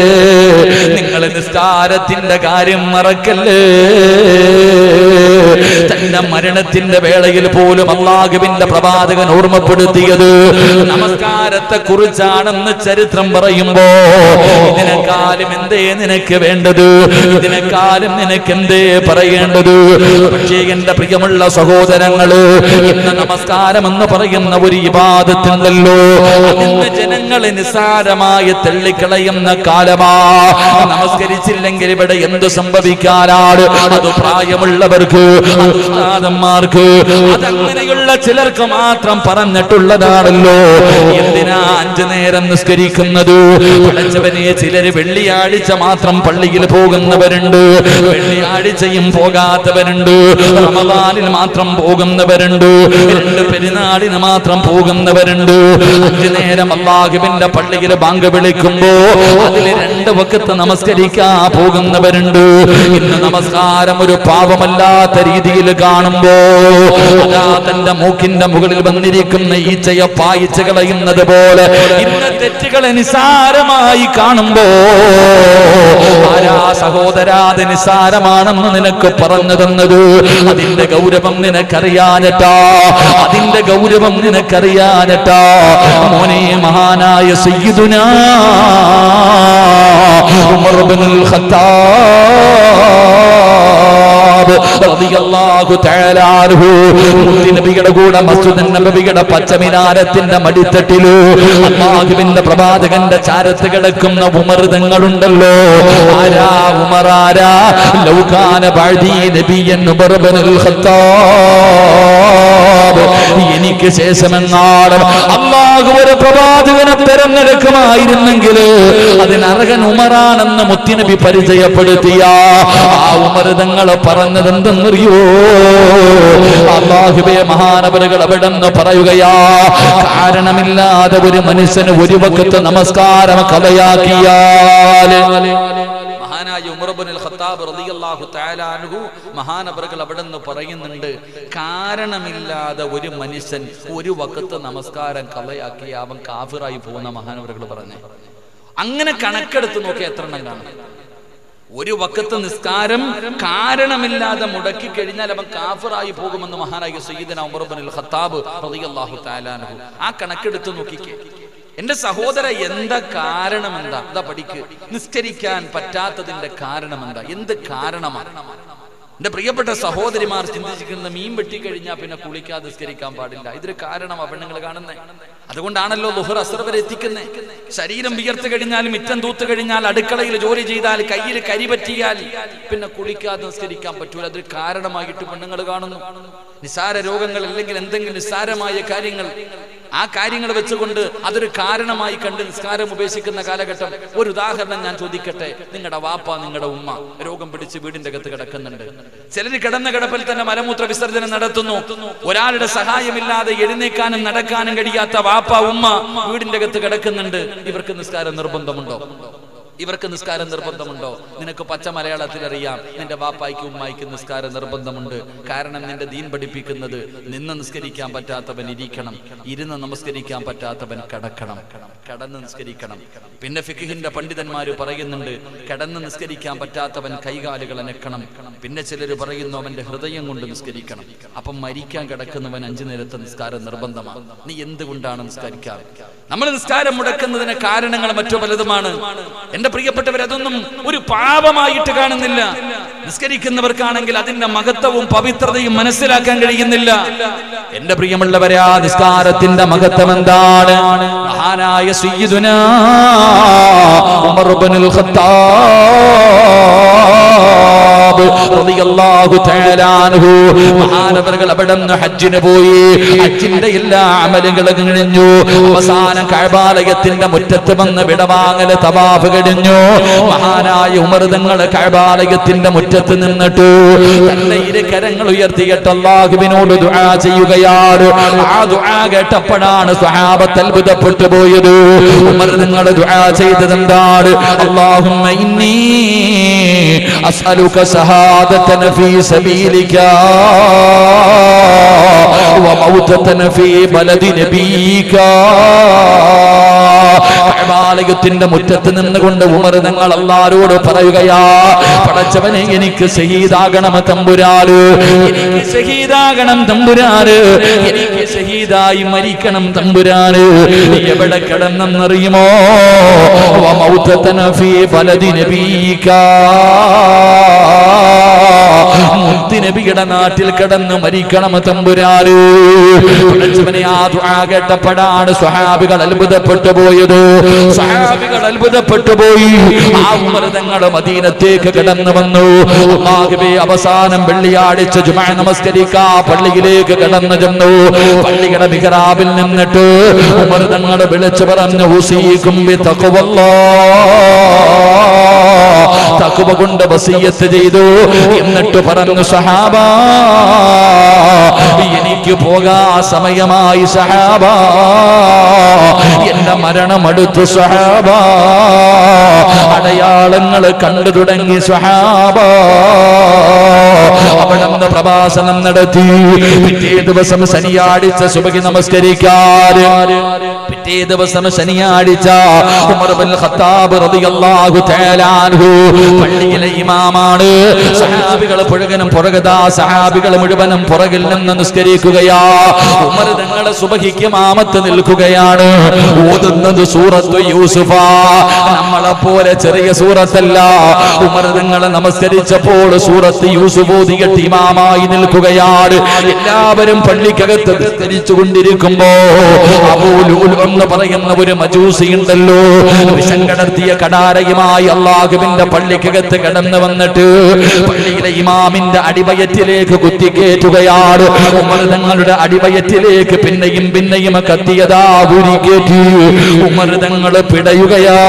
നിങ്ങൾ നിസ്കാരത്തിന്റെ കാര്യം മറക്കല്ലേ തന്റെ മരണത്തിന്റെ വേളയിൽ പോലും അള്ളാഹുവിന്റെ പ്രവാചകൻ ഓർമ്മപ്പെടുത്തിയത് നമസ്കാരത്തെ കുറിച്ചാണെന്ന് ചരിത്രം പറയുമ്പോ ഇതിനെക്കാളും എന്തേ നിനക്ക് വേണ്ടത് ഇതിനെക്കാളും നിനക്ക് എന്തേ പറയേണ്ടത് പക്ഷേ എന്റെ പ്രിയമുള്ള സഹോദരങ്ങള് ഇന്ന് നമസ്കാരം എന്ന് പറയുന്ന ഒരു ഇബാദത്തുണ്ടല്ലോ ഇന്ന് ജനങ്ങളെ നിസ്സാരമായി തള്ളിക്കളയുന്ന കാലമാ നമസ്കരിച്ചില്ലെങ്കിൽ ഇവിടെ എന്ത് സംഭവിക്കാനാണ് അത് പ്രായമുള്ളവർക്ക് അത് ഉസ്താദന്മാർക്ക് അതങ്ങനെയുള്ള ചിലർക്ക് മാത്രം പറഞ്ഞിട്ടുള്ളതാണല്ലോ എന്തിനാ അഞ്ചു നേരം നിസ്കരിക്കുന്നത് പഠിച്ചവനെ ചിലര് വെള്ളിയാഴ്ച മാത്രം പള്ളിയിൽ പോകുന്നവരുണ്ട് വെള്ളിയാഴ്ചയും പോകാത്തവരുണ്ട് റമദാനിൽ മാത്രം പോകുന്നവരുണ്ട് രണ്ട് പെരുന്നാളിന് മാത്രം പോകുന്നവരുണ്ട് അഞ്ചു നേരം അള്ളാഹുവിന്റെ പള്ളിയിൽ ബാങ്ക് വിളിക്കുമ്പോ അതിൽ രണ്ട് വക്കത്ത് നമസ്കരിക്കാ പോകുന്നവരുണ്ട് ഇന്ന് നമസ്കാരം ഒരു പാപമല്ലാത്ത രീതിയിൽ കാണുമ്പോ അതാ തന്റെ മൂക്കിന്റെ മുകളിൽ വന്നിരിക്കുന്ന ഈച്ചയെ പായിച്ച് കളയുന്നത് പോലെ ഇന്ന് തെറ്റുകളെ നിസാരമായി കാണുമ്പോ ആരാ സഹോദരാത് നിസാരമാണെന്ന് നിനക്ക് പറഞ്ഞു തന്നത് അതിന്റെ ഗൗരവം നിനക്കറിയാനട്ടാ അതിന്റെ ഗൗരവം നിനക്കറിയാനട്ടാ മോനെ മഹാനായ സയ്യിദുനാ ഉമർ ഇബ്നുൽ ഖത്താബ് റളിയല്ലാഹു തആല അൻഹു മുത്തുനബിയുടെ കൂടെ മസ്ജിദ് നബവിയുടെ പച്ചമിനാരത്തിന്റെ മടിത്തട്ടിലു അള്ളാഹുവിന്റെ പ്രവാചകന്റെ ചാരത്ത് കിടക്കുന്ന ഉമർതങ്ങളുണ്ടല്ലോ ആരാ ഉമർ ആരാ ലൗകാന ബഅദി നബിയൻ ഉമർ ഇബ്നുൽ ഖത്താബ് എനിക്ക് ശേഷമെങ്ങാളും അള്ളാഹു ഒരു പ്രവാചകനെ തെരഞ്ഞെടുക്കുമായിരുന്നെങ്കിൽ അതിനർഹൻ ഉമറാണെന്ന് മുത്തിനബി പരിചയപ്പെടുത്തിയ ആ ഉമർതങ്ങൾ പറഞ്ഞത് എന്തെന്നറിയോ അള്ളാഹുബെ മഹാനവരുകൾ അവിടെ നിന്ന് പറയുകയാ കാരണമില്ലാതെ ഒരു മനുഷ്യന് ഒരു വക്കത്ത് നമസ്കാരം കഥയാക്കിയാല് മഹാനായ ഉമർബുൽ ഖത്താബ് റളിയല്ലാഹു തആല അൻഹു മഹാനവറുകൾ അവിടെ നിന്ന് പറയുന്നുണ്ട് കാരണമില്ലാതെ ഒരു മനുഷ്യൻ ഒരു വക്കത്ത് നമസ്കാരം കളയാക്കി അവൻ കാഫിറായി പോകുന്ന മഹാനവറുകൾ പറഞ്ഞു അങ്ങനെ കണക്കെടുത്ത് നോക്കി എത്ര എണ്ണം കാണും ഒരു വക്കത്ത് നിസ്കാരം കാരണമില്ലാതെ മുടക്കി കഴിഞ്ഞാൽ അവൻ കാഫിറായി പോകുമെന്ന് മഹാനായ സയ്യിദന ഉമർബുൽ ഖത്താബ് റളിയല്ലാഹു തആല അൻഹു ആ കണക്കെടുത്ത് നോക്കിക്കേ എന്റെ സഹോദര എന്താ കാരണം എന്താ എന്താ പഠിക്ക് നിസ്കരിക്കാൻ പറ്റാത്തതിന്റെ കാരണം എന്താ എന്ത് കാരണമാണ് എന്റെ പ്രിയപ്പെട്ട സഹോദരിമാർ ചിന്തിച്ചിരിക്കുന്ന മീൻ വെട്ടിക്കഴിഞ്ഞാൽ പിന്നെ കുളിക്കാതെ നിസ്കരിക്കാൻ പാടില്ല ഇതൊരു കാരണം പെണ്ണുങ്ങൾ കാണുന്നത് അതുകൊണ്ടാണല്ലോ ലുഹർ അസർ വരെ എത്തിക്കുന്നത് ശരീരം വിയർത്ത് കഴിഞ്ഞാൽ മിറ്റം തൂത്ത് കഴിഞ്ഞാൽ അടുക്കളയിൽ ജോലി ചെയ്താൽ കയ്യിൽ കരി പറ്റിയാൽ പിന്നെ കുളിക്കാതെ നിസ്കരിക്കാൻ പറ്റൂല അതൊരു കാരണമായിട്ട് പെണ്ണുങ്ങൾ കാണുന്നു നിസാര രോഗങ്ങൾ അല്ലെങ്കിൽ എന്തെങ്കിലും നിസ്സാരമായ കാര്യങ്ങൾ ആ കാര്യങ്ങൾ വെച്ചുകൊണ്ട് അതൊരു കാരണമായി കണ്ട് നിസ്കാരം ഉപേക്ഷിക്കുന്ന കാലഘട്ടം ഒരു ഉദാഹരണം ഞാൻ ചോദിക്കട്ടെ നിങ്ങളുടെ വാപ്പ നിങ്ങളുടെ ഉമ്മ രോഗം പിടിച്ച് വീടിന്റെ അകത്ത് കിടക്കുന്നുണ്ട് ചിലര് കിടന്ന കിടപ്പിൽ തന്നെ മലമൂത്ര വിസർജനം നടത്തുന്നു ഒരാളുടെ സഹായമില്ലാതെ എഴുന്നേക്കാനും നടക്കാനും കഴിയാത്ത വാപ്പ ഉമ്മ വീടിന്റെ അകത്ത് കിടക്കുന്നുണ്ട് ഇവർക്ക് നിസ്കാരം നിർബന്ധമുണ്ടോ ഇവർക്ക് നിസ്കാരം നിർബന്ധമുണ്ടോ നിനക്ക് പച്ച മലയാളത്തിൽ അറിയാം നിന്റെ വാപ്പായ്ക്ക് ഉമ്മായിക്ക് നിസ്കാരം നിർബന്ധമുണ്ട് കാരണം നിന്റെ ദീൻ പഠിപ്പിക്കുന്നത് നിന്ന് നിസ്കരിക്കാൻ പറ്റാത്തവൻ ഇരിക്കണം ഇരുന്ന് നമസ്കരിക്കാൻ പറ്റാത്തവൻ കിടക്കണം കടന്ന് നിസ്കരിക്കണം പിന്നെ ഫിഖിന്റെ പണ്ഡിതന്മാര് പറയുന്നുണ്ട് കിടന്ന് നിസ്കരിക്കാൻ പറ്റാത്തവൻ കൈകാലുകൾ അനക്കണം പിന്നെ ചിലർ പറയുന്നു അവന്റെ ഹൃദയം കൊണ്ട് നിസ്കരിക്കണം അപ്പം മരിക്കാൻ കിടക്കുന്നവൻ അഞ്ചു നേരത്തെ നിസ്കാരം നിർബന്ധമാണ് നീ എന്തുകൊണ്ടാണ് നിസ്കരിക്കാറ് നമ്മൾ നിസ്കാരം മുടക്കുന്നതിന് കാരണങ്ങൾ മറ്റു പലതുമാണ് എന്റെ പ്രിയപ്പെട്ടവർ അതൊന്നും ഒരു പാപമായിട്ട് കാണുന്നില്ല നിസ്കരിക്കുന്നവർക്കാണെങ്കിൽ അതിന്റെ മഹത്വവും പവിത്രതയും മനസ്സിലാക്കാൻ കഴിയുന്നില്ല എന്റെ പ്രിയമുള്ളവരെ ആ നിസ്കാരത്തിന്റെ മഹത്വം എന്താണ് മഹാനായ സയ്യിദുനാ ഉമർ ഇബ്നുൽ ഖത്താബ് റളിയല്ലാഹു തആല അൻഹു മഹാനവറുകൾ അവിടെ നിന്ന് ഹജ്ജിന് പോയി ഹജ്ജിന്റെ എല്ലാ അമലുകളും കഴിഞ്ഞു അവസാനം കഅബാലയത്തിന്റെ മുറ്റത്ത് വന്ന് വിടവാങ്ങല് തവാഫ് കഴിഞ്ഞു മഹാനായ ഉമർ തങ്ങൾ കഅബാലയത്തിന്റെ മുറ്റത്ത് നിന്നിട്ട് തന്റെ ഇരു കരങ്ങൾ ഉയർത്തിയിട്ട് അള്ളാഹുവിനോട് ദുആ ചെയ്യുകയാണ് ആ ദുആ കേട്ടപ്പോഴാണ് സ്വഹാബത്ത് അത്ഭുതപ്പെട്ടു പോയത് ഉമർ നിങ്ങൾ ദുആ ചെയ്തത് എന്താണ് അല്ലാഹുമ്മ ഇന്നി അസ്അലുക സഹാദതന ഫീ സബീലിക വമൗതതന ഫീ ബലദി നബീക ദേവാലയത്തിന്റെ മുറ്റത്ത് നിന്നുകൊണ്ട് ഉമർ നിങ്ങൾ അല്ലാരോട് പറയുകയാ പടച്ചവനെ എനിക്ക് ഷഹീദാകണം തമ്പുരാല് എനിക്ക് ഷഹീദാകണം തമ്പുരാല് എനിക്ക് ഷഹീദായി മരിക്കണം തമ്പുരാന് എവിടെ കിടന്നെന്നറിയുമോ വമൗതതന ഫീ ബലദി നബീക മുത്തുനബിയുടെ നാട്ടിൽ കിടന്ന് മരിക്കണം തമ്പുരാര് പടച്ചവനെ ആ ദുആ കേട്ടപ്പോഴാണ് സ്വഹാബികൾ അത്ഭുതപ്പെട്ടു പോയത് സ്വഹാബികൾ അത്ഭുതപ്പെട്ടു പോയി ആ ഉമർ തങ്ങൾ മദീനത്തേക്ക് കിടന്നു വന്നു അല്ലാഹുവേ അവസാനം വെള്ളിയാഴ്ച ജുമാ നമസ്കരിക്കാ പള്ളിയിലേക്ക് കടന്നു ചെന്നു പള്ളിയുടെ മിഹ്റാബിൽ നിന്നിട്ട് ഉമർ തങ്ങൾ വിളിച്ചു പറഞ്ഞു ഹുസീക്കും ബി തഖ്വല്ലാഹ് തഖ്വ കൊണ്ട് വസിയത്ത് ചെയ്തു എന്നിട്ട് പറഞ്ഞു സഹാബ എനിക്ക് പോകാ സമയമായി സഹാബ എന്റെ മരണം അടുത്തു സഹാബ അടയാളങ്ങൾ കണ്ടു തുടങ്ങി സഹാബ അവിടുന്ന് പ്രഭാഷണം നടത്തി പിറ്റേ ദിവസം ശനിയാഴ്ച സുബഹി നമസ്കരിക്കാറ് പിറ്റേ ദിവസം ശനിയാഴ്ച ഉമർ ബിൻ ഖത്താബ് റളിയല്ലാഹു തആല അൻഹു പള്ളിയിലെ ഇമാമാണ് സഹാബികൾ പുഴകനും പുറകതാ സഹാബികൾ മുഴുവനും പുറകിൽ നിന്ന് നിസ്കരിക്കുകയാ ഉമർ തങ്ങളെ സുബഹിക്ക് മാമത്ത് നിൽക്കുകയാണ് ഓതുന്നത് സൂറത്ത് യൂസുഫ നമ്മളെ പോലെ ചെറിയ സൂറത്തല്ല ഉമർ തങ്ങളെ നമസ്കരിച്ചപ്പോൾ സൂറത്ത് യൂസുഫ് ഓതിയിട്ട് ഇമാമായി നിൽക്കുകയാണ് എല്ലാവരും പള്ളിക്കകത്ത് നിസ്കരിച്ചു കൊണ്ടിരിക്കുമ്പോ അബൂലൂൽ എന്ന് പറയുന്ന ഒരു മജൂസി ഉണ്ടല്ലോ വിഷം കടർത്തിയ കടാരയുമായി അള്ളാഹുവിന്റെ പള്ളിക്കകത്ത് കടന്നു വന്നിട്ട് പള്ളിയിലെ ഇമാമിന്റെ അടിവയറ്റിലേക്ക് കുത്തിക്കേറ്റുകയാണ് ഉമർ തങ്ങളുടെ അടിവയറ്റിലേക്ക് പിന്നെയും പിന്നെയും കത്തിയതാ ഉരിക്കേറ്റി ഉമർ തങ്ങൾ പിടയുകയാ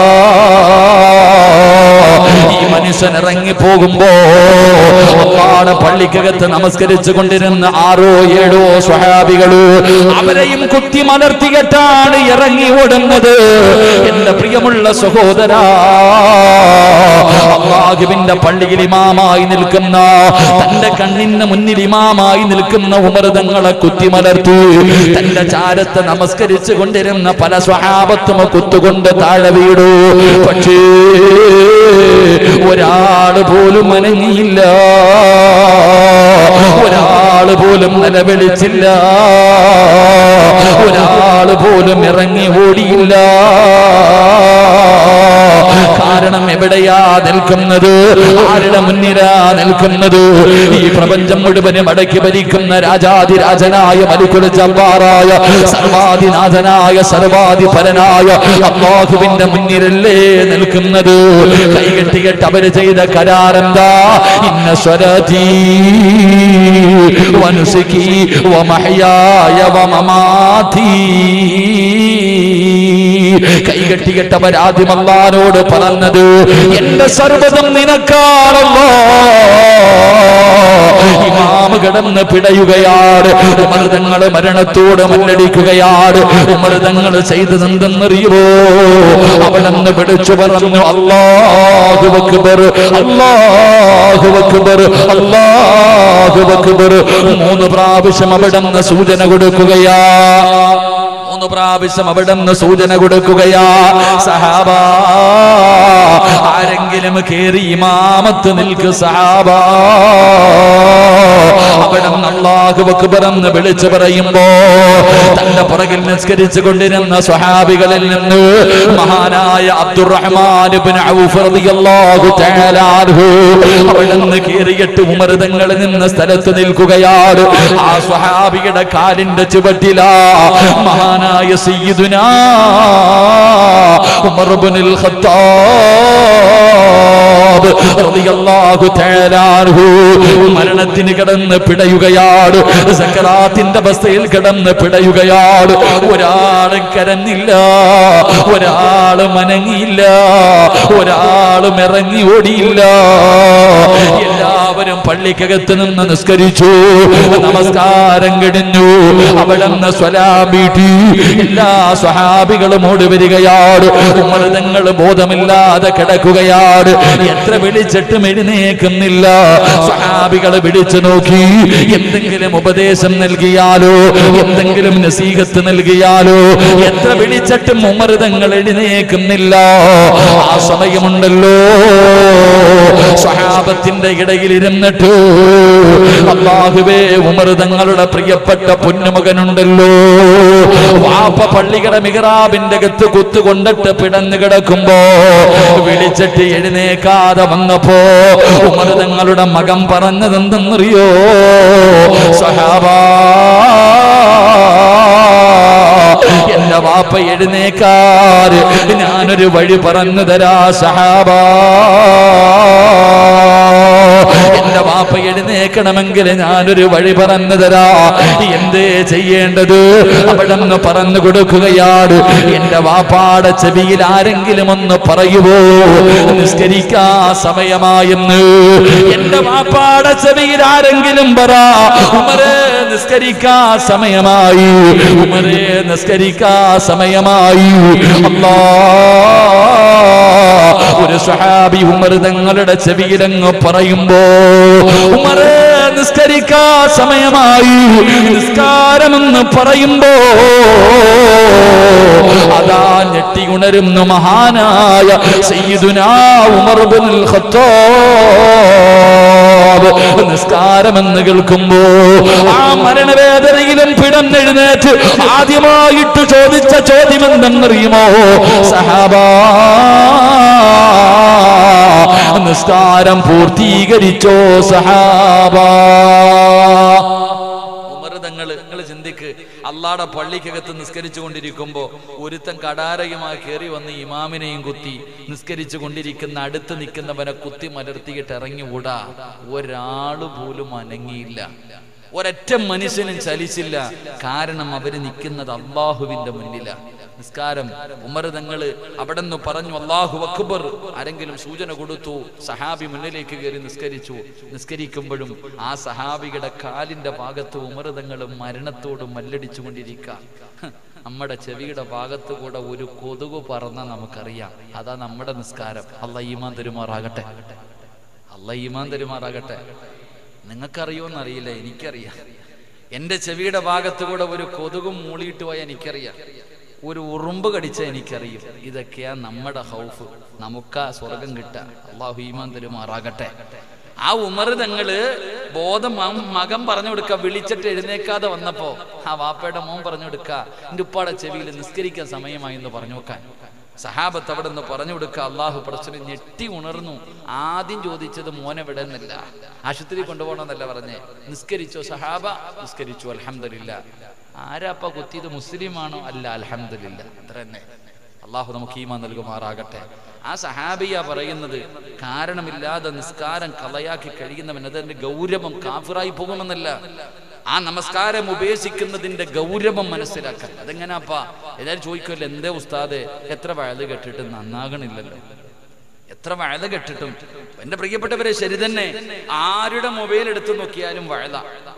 ഈ മനുഷ്യൻ ഇറങ്ങി പോകുമ്പോ അള്ളാടെ പള്ളിക്കകത്ത് നമസ്കരിച്ചു കൊണ്ടിരുന്ന ആറോ ഏഴോ സ്വഹാബികള് അവരെയും കുത്തി മലർത്തികെട്ടാണ് ഇറങ്ങി ഓടുന്നത് എന്റെ പ്രിയമുള്ള സഹോദര അള്ളാഹുവിന്റെ പള്ളിയിൽ ഇമാമായി നിൽക്കുന്ന തന്റെ കണ്ണിന് മുന്നിൽ ഇമാമായി നിൽക്കുന്ന ഉമർതങ്ങളെ കുത്തിമലർത്തി തന്റെ ചാരത്ത് നമസ്കരിച്ചു കൊണ്ടിരുന്ന പല സ്വഹാബത്തും കുത്തുകൊണ്ട് താഴെ വീടു പക്ഷേ ഒരാള് പോലും അനങ്ങിയില്ല ഒരാള് പോലും നിലവിളിച്ചില്ല ഒരാള് പോലും ഇറങ്ങി ഓടിയില്ല കാരണം എവിടെയാ നിൽക്കുന്നത് ആരുടെ മുന്നിലാ നിൽക്കുന്നത് ഈ പ്രപഞ്ചം മുഴുവനും അടക്കി ഭരിക്കുന്ന രാജാതിരാജനായ മലിക്കുല ജബ്ബാറായ സർവാധിനാഥനായ സർവാധിപരനായ അള്ളാഹുവിന്റെ മുന്നിലല്ലേ നിൽക്കുന്നത് കൈകെട്ടികെട്ട് അവര് ചെയ്ത കരാറെന്താ ഇന്ന സ്വരതീ വനുസുഖി വമഹയായ വമമാധീ കൈകെട്ടികെട്ടവർ ആദ്യം അള്ളാനോട് പറഞ്ഞത് എന്റെ സർവ്വതം നിനക്കാണല്ലോ ഇമാമ് കിടന്ന് പിടയുകയാണ് ഉമർതങ്ങൾ മരണത്തോട് മല്ലടിക്കുകയാണ് ഉമർതങ്ങൾ ചെയ്തതെന്തെന്നറിയുമോ അവിടെന്ന് പിടിച്ചു പറഞ്ഞു അല്ലാഹു അക്ബർ അല്ലാഹു അക്ബർ അല്ലാഹു അക്ബർ മൂന്ന് പ്രാവശ്യം അവിടെന്ന് സൂചന കൊടുക്കുകയാ മൂന്ന് പ്രാവശ്യം അവിടുന്ന് സൂചന കൊടുക്കുകയാ സഹാബ ആരെങ്കിലും കേറി ഇമാമത്ത് നിൽക്ക് സഹാബ അവിടുന്ന് അള്ളാഹു അക്ബർ എന്ന് വിളിച്ചു പറയുമ്പോ തന്റെ പുറകിൽ നിസ്കരിച്ചു കൊണ്ടിരുന്ന സ്വഹാബികളിൽ നിന്ന് മഹാനായ അബ്ദുറഹ്മാൻ ഇബ്നു ഔഫ് റളിയല്ലാഹു തആല അൻഹു അവിടുന്ന് കേറിയിട്ട് ഉമർ തങ്ങൾ നിന്ന സ്ഥലത്ത് നിൽക്കുകയാണ് ആ സ്വഹാബിയുടെ കാലിന്റെ ചുവട്ടിലാ മഹാനായ സയ്യിദുനാ ഉമർ ഇബ്നുൽ ഖത്താബ് റളിയല്ലാഹു തആല അൻഹു മരണത്തിന് കിടന്ന് പിടയുകയാണ് സക്കറാത്തിന്റെ അവസ്ഥയിൽ കിടന്ന് പിടയുകയാണ് ഒരാളും കരഞ്ഞില്ല ഒരാളും മനങ്ങിയില്ല ഒരാളും ഇറങ്ങി ഓടിയില്ല എല്ലാവരും പള്ളിക്കകത്ത് നിന്ന് നിസ്കരിച്ചു നമസ്കാരം കഴിഞ്ഞു അവിടുന്ന് സ്വലാം വീട്ടി എല്ലാ സ്വഹാബികളും ഓടി വരികയാണ് ഉമർതങ്ങൾ ബോധമില്ലാതെ കിടക്കുകയാണ് എത്ര വിളിച്ചിട്ടും എഴുന്നേക്കുന്നില്ല സഹാബികൾ വിളിച്ചു നോക്കി എന്തെങ്കിലും ഉപദേശം നൽകിയാലോ എന്തെങ്കിലും നസീഹത്ത് നൽകിയാലോ എത്ര വിളിച്ചിട്ടും ഉമർതങ്ങൾ എഴുന്നേക്കുന്നില്ല ആ സമയമുണ്ടല്ലോ സഹാബത്തിന്റെ ഇടയിൽ ഇരുന്നിട്ട് അള്ളാഹുവേ ഉമർ തങ്ങളുടെ പ്രിയപ്പെട്ട പൊന്നുമകനുണ്ടല്ലോ വാപ്പ പള്ളിയുടെ മിഹ്റാബിന്റെ അകത്ത് കുത്തുകൊണ്ടിട്ട് പിടന്നു കിടക്കുമ്പോ വിളിച്ചിട്ട് എഴുന്നേക്കാതെ വന്നപ്പോ ഉമർ തങ്ങളുടെ മകൻ പറഞ്ഞത് എന്തെന്നറിയോ സഹാബാ എന്റെ വാപ്പ എഴുന്നേക്കാറ് ഞാനൊരു വഴി പറഞ്ഞു തരാ സഹാബാ എന്റെ വാപ്പ എഴുന്നേക്കണമെങ്കിൽ ഞാനൊരു വഴി പറഞ്ഞു തരാ എന്തേ ചെയ്യേണ്ടത് അവിടെ നിന്ന് പറഞ്ഞു കൊടുക്കുകയാണ് എന്റെ വാപ്പാടെ ചെവിയിൽ ആരെങ്കിലും ഒന്ന് പറയുവോ നിസ്കരിക്കാ സമയമായെന്ന് എന്റെ വാപ്പാടെ ചെവിയിൽ ആരെങ്കിലും പറ ഉമരേ നിസ്കരിക്കാ സമയമായി ഉമരേ നിസ്കരിക്കാ സമയമായി അല്ലാ ഒരു സഹാബി ഉമർ തങ്ങളുടെ ചെവിയിലങ്ങ് പറയുമ്പോ ഉമറേ നിസ്കരിക്കാ സമയമായി നിസ്കാരമെന്ന് പറയുമ്പോ അതാ ഞെട്ടി ഉണരുന്നു മഹാനായ സയ്യിദുനാ ഉമർ ബിനുൽ ഖത്താബ് നിസ്കാരമെന്ന് കേൾക്കുമ്പോ ആ മരണവേദനയിലും പിടന്നെഴുന്നേറ്റ് ആദ്യമായിട്ട് ചോദിച്ച ചോദ്യം എന്തെന്നറിയുമോ സഹാബാ നിസ്കാരം പൂർത്തീകരിച്ചോ സഹാബാ ഉമർതങ്ങള് നിങ്ങൾ ചിന്തിക്ക് അള്ളാടെ പള്ളിക്കകത്ത് നിസ്കരിച്ചു കൊണ്ടിരിക്കുമ്പോ ഒരുത്തൻ കടാരയുമായി കയറി വന്ന് ഇമാമിനെയും കുത്തി നിസ്കരിച്ചു കൊണ്ടിരിക്കുന്ന അടുത്ത് നിൽക്കുന്നവനെ കുത്തി മലർത്തിയിട്ട് ഇറങ്ങി വിടാ ഒരാള് പോലും അനങ്ങിയില്ല ഒരൊറ്റ മനുഷ്യനും ചലിച്ചില്ല കാരണം അവര് നിൽക്കുന്നത് അള്ളാഹുവിന്റെ മുന്നിലാണ് നിസ്കാരം ഉമർ തങ്ങള് അവിടെ നിന്ന് പറഞ്ഞു അള്ളാഹു അക്ബർ ആരെങ്കിലും സൂചന കൊടുത്തു സഹാബി മുന്നിലേക്ക് കയറി നിസ്കരിച്ചു നിസ്കരിക്കുമ്പോഴും ആ സഹാബിയുടെ കാലിന്റെ ഭാഗത്ത് ഉമർ തങ്ങൾ മരണത്തോട് മല്ലടിച്ചു കൊണ്ടിരിക്കുക നമ്മുടെ ചെവിയുടെ ഭാഗത്ത് കൂടെ ഒരു കൊതുക് പറന്ന നമുക്കറിയാം അതാ നമ്മുടെ നിസ്കാരം അല്ല ഈമാൻ തരുമാറാകട്ടെ അല്ല ഈമാൻ തരുമാറാകട്ടെ നിങ്ങൾക്കറിയോന്നറിയില്ല എനിക്കറിയാം എന്റെ ചെവിയുടെ ഭാഗത്ത് കൂടെ ഒരു കൊതുകും മൂളിയിട്ട് പോയാൽ എനിക്കറിയാം ഒരു ഉറുമ്പ് കടിച്ച എനിക്കറിയും ഇതൊക്കെയാ നമ്മുടെ ഹൗഫ് നമുക്കാ സ്വർഗം കിട്ടുക അള്ളാഹു ഈമാൻ തരുമാറാകട്ടെ ആ ഉമർ തങ്ങള് ബോധം മ- മകൻ പറഞ്ഞു കൊടുക്ക വിളിച്ചിട്ട് എഴുന്നേക്കാതെ വന്നപ്പോ ആ വാപ്പയുടെ മോൻ പറഞ്ഞു കൊടുക്ക എന്റെ ഉപ്പാടെ ചെവിയിൽ നിസ്കരിക്കാൻ സമയമായി എന്ന് പറഞ്ഞു നോക്കാൻ സഹാബത്ത് അവിടെ നിന്ന് പറഞ്ഞു കൊടുക്കുക അള്ളാഹു പ്രശ്നം ഞെട്ടി ഉണർന്നു ആദ്യം ചോദിച്ചത് മോനെ വിടുന്നില്ല ആശുപത്രി കൊണ്ടുപോകണമെന്നല്ല പറഞ്ഞേ നിസ്കരിച്ചോ സഹാബ നിസ്കരിച്ചു അൽഹംദുലില്ല ആരാപ്പ കുത്തിയത് മുസ്ലിമാണോ അല്ല അൽഹംദുലില്ല അത്ര തന്നെ അള്ളാഹു നമുക്ക് ഈമാ നൽകുമാറാകട്ടെ ആ സഹാബിയ പറയുന്നത് കാരണമില്ലാതെ നിസ്കാരം കളയാക്കി കഴിയുന്നവൻ അതിന്റെ ഗൗരവം കാഫിറായി പോകുമെന്നല്ല ആ നമസ്കാരം ഉപേക്ഷിക്കുന്നതിന്റെ ഗൗരവം മനസ്സിലാക്കാൻ അതെങ്ങനാപ്പാ എല്ലാവരും ചോദിക്കുമല്ലോ എന്തേ ഉസ്താദ് എത്ര വയത് കെട്ടിട്ട് നന്നാകണില്ലല്ലോ എത്ര വഴുത കെട്ടിട്ടും എന്റെ പ്രിയപ്പെട്ടവരെ ശരി തന്നെ ആരുടെ മൊബൈൽ എടുത്തു നോക്കിയാലും വഴുത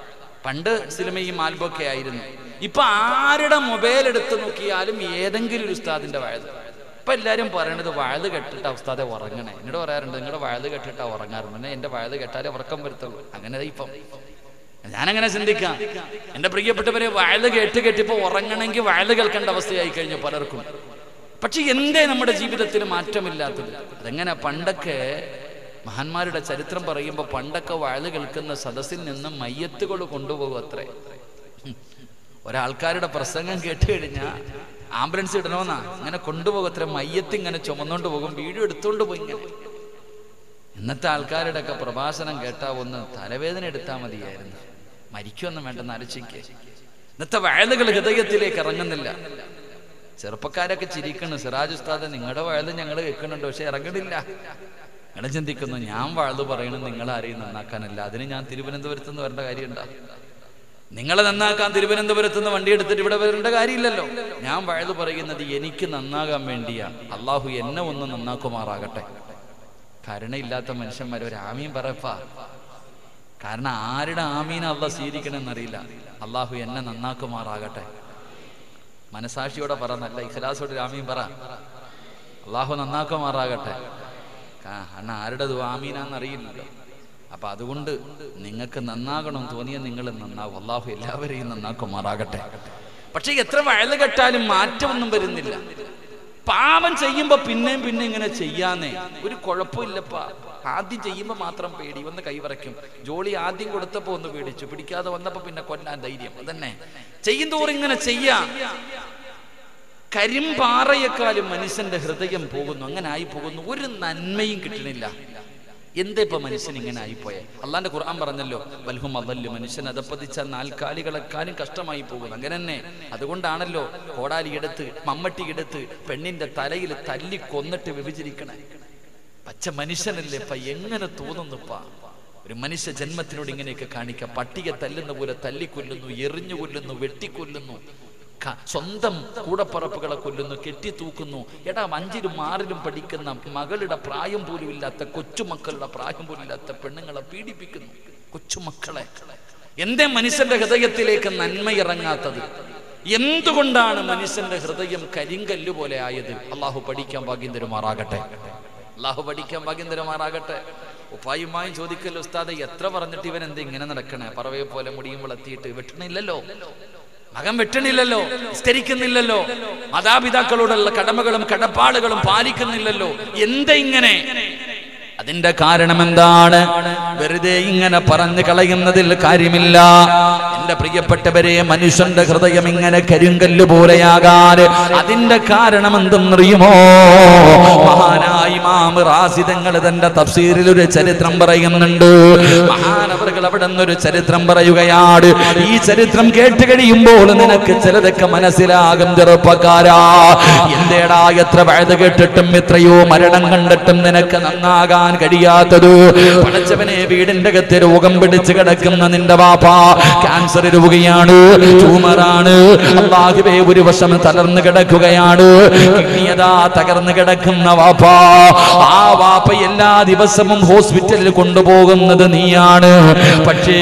പണ്ട് സിനിമയും ആൽബമൊക്കെ ആയിരുന്നു ഇപ്പൊ ആരുടെ മൊബൈൽ എടുത്തു നോക്കിയാലും ഏതെങ്കിലും ഒരു ഉസ്താദിന്റെ വഴുത ഇപ്പൊ എല്ലാരും പറയണത് വഴുത് കെട്ടിട്ട് ഉസ്താദെ ഉറങ്ങണേ എന്നോട് പറയാറുണ്ട് നിങ്ങളുടെ വഴുത് കെട്ടിട്ടാ ഉറങ്ങാറുണ്ട് എന്നെ എന്റെ വഴുത് കെട്ടാലേ ഉറക്കം വരുത്തുള്ളൂ അങ്ങനെ ഇപ്പം ഞാനങ്ങനെ ചിന്തിക്കാം എന്റെ പ്രിയപ്പെട്ടവരെ വയല് കേട്ട് കേട്ടിപ്പോ ഉറങ്ങണമെങ്കിൽ വയല് കേൾക്കേണ്ട അവസ്ഥയായി കഴിഞ്ഞു പലർക്കും പക്ഷെ എന്തേ നമ്മുടെ ജീവിതത്തിൽ മാറ്റമില്ലാത്തത് അതെങ്ങനെ പണ്ടൊക്കെ മഹാന്മാരുടെ ചരിത്രം പറയുമ്പോൾ പണ്ടൊക്കെ വയല് കേൾക്കുന്ന സദസ്സിൽ നിന്ന് മയ്യത്തുകൾ കൊണ്ടുപോകും അത്രേ ഉം. ഒരാൾക്കാരുടെ പ്രസംഗം കേട്ട് കഴിഞ്ഞാൽ ആംബുലൻസ് ഇടണമെന്നാ ഇങ്ങനെ കൊണ്ടുപോകും അത്ര മയ്യത്ത് ഇങ്ങനെ ചുമന്നുകൊണ്ട് പോകും വീഡിയോ എടുത്തുകൊണ്ട് പോയി ഇങ്ങനെ ഇന്നത്തെ ആൾക്കാരുടെ ഒക്കെ പ്രഭാഷണം കേട്ടാ ഒന്ന് തലവേദന എടുത്താൽ മതിയായിരുന്നു മരിക്കുമെന്നും വേണ്ടെന്ന് ആലോചിക്കുക ഇന്നത്തെ വയലുകൾ ഹൃദയത്തിലേക്ക് ഇറങ്ങുന്നില്ല ചെറുപ്പക്കാരൊക്കെ ചിരിക്കുന്നു സിറാജ് ഉസ്താദ് നിങ്ങളുടെ വയല് ഞങ്ങൾ കേൾക്കുന്നുണ്ട് പക്ഷെ ഇറങ്ങണില്ല നിങ്ങൾ ചിന്തിക്കുന്നു ഞാൻ വയല് പറയണത് നിങ്ങൾ ആരെയും നന്നാക്കാനല്ല അതിന് ഞാൻ തിരുവനന്തപുരത്ത് നിന്ന് വരേണ്ട കാര്യമുണ്ടോ നിങ്ങളെ നന്നാക്കാൻ തിരുവനന്തപുരത്ത് നിന്ന് വണ്ടി എടുത്തിട്ട് ഇവിടെ വരേണ്ട കാര്യമില്ലല്ലോ ഞാൻ വയല് പറയുന്നത് എനിക്ക് നന്നാകാൻ വേണ്ടിയാ അള്ളാഹു എന്നെ ഒന്ന് നന്നാക്കുമാറാകട്ടെ കരുണയില്ലാത്ത മനുഷ്യന്മാർ ഒരു ആമീൻ പറയപ്പാ കാരണം ആരുടെ ആമീൻ അല്ല സ്വീകരിക്കണമെന്നറിയില്ല അള്ളാഹു എന്നെ നന്നാക്കുമാറാകട്ടെ മനസാക്ഷിയോടെ പറ നല്ല ഇഖലാസോടെ ഒരു ആമീൻ പറ അള്ളാഹു നന്നാക്കുമാറാകട്ടെ കാരണം ആരുടെ ആമീനാന്ന് അറിയില്ലല്ലോ അപ്പൊ അതുകൊണ്ട് നിങ്ങൾക്ക് നന്നാകണം തോന്നിയ നിങ്ങൾ നന്നാവും അള്ളാഹു എല്ലാവരെയും നന്നാക്കുമാറാകട്ടെ പക്ഷെ എത്ര വയല് കെട്ടാലും മാറ്റമൊന്നും വരുന്നില്ല പാപം ചെയ്യുമ്പോ പിന്നെയും പിന്നെ ഇങ്ങനെ ചെയ്യാന്നേ ഒരു കുഴപ്പമില്ലപ്പാ ആദ്യം ചെയ്യുമ്പോ മാത്രം പേടി ഒന്ന് കൈവറയ്ക്കും ജോലി ആദ്യം കൊടുത്തപ്പോ ഒന്ന് പേടിച്ചു പിടിക്കാതെ വന്നപ്പോ പിന്നെ കൊല്ലാൻ ധൈര്യം അതന്നെ ചെയ്യുന്തോറും ഇങ്ങനെ ചെയ്യാം കരിമ്പാറയെക്കാളും മനുഷ്യന്റെ ഹൃദയം പോകുന്നു അങ്ങനെ ആയി പോകുന്നു ഒരു നന്മയും കിട്ടണില്ല എന്താ ഇപ്പൊ മനുഷ്യൻ ഇങ്ങനെ ആയിപ്പോയെ അള്ളാന്റെ ഖുർആൻ പറഞ്ഞല്ലോ വൽഹും അതല്ലു മനുഷ്യൻ അതപ്പതിച്ച നാൽക്കാലികളെക്കാളും കഷ്ടമായി പോകുന്നു അങ്ങനെ തന്നെ അതുകൊണ്ടാണല്ലോ കോടാലി എടുത്ത് മമ്മട്ടി എടുത്ത് പെണ്ണിന്റെ തലയിൽ തല്ലി കൊന്നിട്ട് വിഭജിക്കണേ പച്ച മനുഷ്യനല്ലേ ഇപ്പൊ എങ്ങനെ തോന്നുന്നുപ്പാ ഒരു മനുഷ്യ ജന്മത്തിനോട് ഇങ്ങനെയൊക്കെ കാണിക്കാം പട്ടിയെ തല്ലുന്ന പോലെ തല്ലിക്കൊല്ലുന്നു എറിഞ്ഞു കൊല്ലുന്നു വെട്ടിക്കൊല്ലുന്നു ക- സ്വന്തം കൂടപ്പറപ്പുകളെ കൊല്ലുന്നു കെട്ടിത്തൂക്കുന്നു എടാ അഞ്ചിലും ആറിലും പഠിക്കുന്ന മകളുടെ പ്രായം പോലും ഇല്ലാത്ത കൊച്ചുമക്കളുടെ പ്രായം പോലും ഇല്ലാത്ത പെണ്ണുങ്ങളെ പീഡിപ്പിക്കുന്നു കൊച്ചുമക്കളെ എന്തേ മനുഷ്യന്റെ ഹൃദയത്തിലേക്ക് നന്മ ഇറങ്ങാത്തത് എന്തുകൊണ്ടാണ് മനുഷ്യന്റെ ഹൃദയം കരിങ്കല്ല് പോലെ ആയത് അള്ളാഹു പഠിക്കാൻ ഭാഗ്യം തരുമാറാകട്ടെ അള്ളാഹു പഠിക്കാൻ ഭാഗ്യം തരുമാറാകട്ടെ ഉപ്പായുമായും ചോദിക്കല്ലോ ഉസ്താദ് എത്ര പറഞ്ഞിട്ട് ഇവൻ എന്താ ഇങ്ങനെ നടക്കണേ പറവയെ പോലെ മുടിയും വളർത്തിയിട്ട് വെട്ടണില്ലല്ലോ മകൻ വെട്ടണില്ലല്ലോ നിസ്കരിക്കുന്നില്ലല്ലോ മാതാപിതാക്കളോടുള്ള കടമകളും കടപ്പാടുകളും പാലിക്കുന്നില്ലല്ലോ എന്താ ഇങ്ങനെ അതിന്റെ കാരണം എന്താണ് വെറുതെ ഇങ്ങനെ പറഞ്ഞു കളയുന്നതിൽ കാര്യമില്ല എന്റെ പ്രിയപ്പെട്ടവരെ മനുഷ്യന്റെ ഹൃദയം ഇങ്ങനെ കരിങ്കല്ല് പോലെയാകാൻ അതിന്റെ കാരണം എന്തെന്നറിയുമോ മഹാനായി മാമ് റാസിതങ്ങൾ തന്റെ തഫ്സീറിൽ ഒരു ചരിത്രം പറയുന്നുണ്ട് മഹാനവറുകൾ അവിടെ നിന്നൊരു ചരിത്രം പറയുകയാണ് ഈ ചരിത്രം കേട്ട് കഴിയുമ്പോൾ നിനക്ക് ചിലതൊക്കെ മനസ്സിലാകും ചെറുപ്പക്കാരാ എന്തേടാ എത്ര വഴുത് കേട്ടിട്ടും എത്രയോ മരണം കണ്ടിട്ടും നിനക്ക് നന്നാകാൻ കഴിയാത്തത് പടച്ചവനെ വീടിന്റെ അകത്ത് രോഗം പിടിച്ച് കിടക്കുന്ന നിന്റെ വാപ്പ ക്യാൻസർ രോഗിയാണ് ട്യൂമറാണ് അള്ളാഹുവേ ഒരു വശം തളർന്നു കിടക്കുകയാണ് കിഡ്നിയതാ തകർന്നു കിടക്കുന്ന വാപ്പ ആ വാപ്പ എല്ലാ ദിവസവും ഹോസ്പിറ്റലിൽ കൊണ്ടുപോകുന്നത് നീയാണ് പക്ഷേ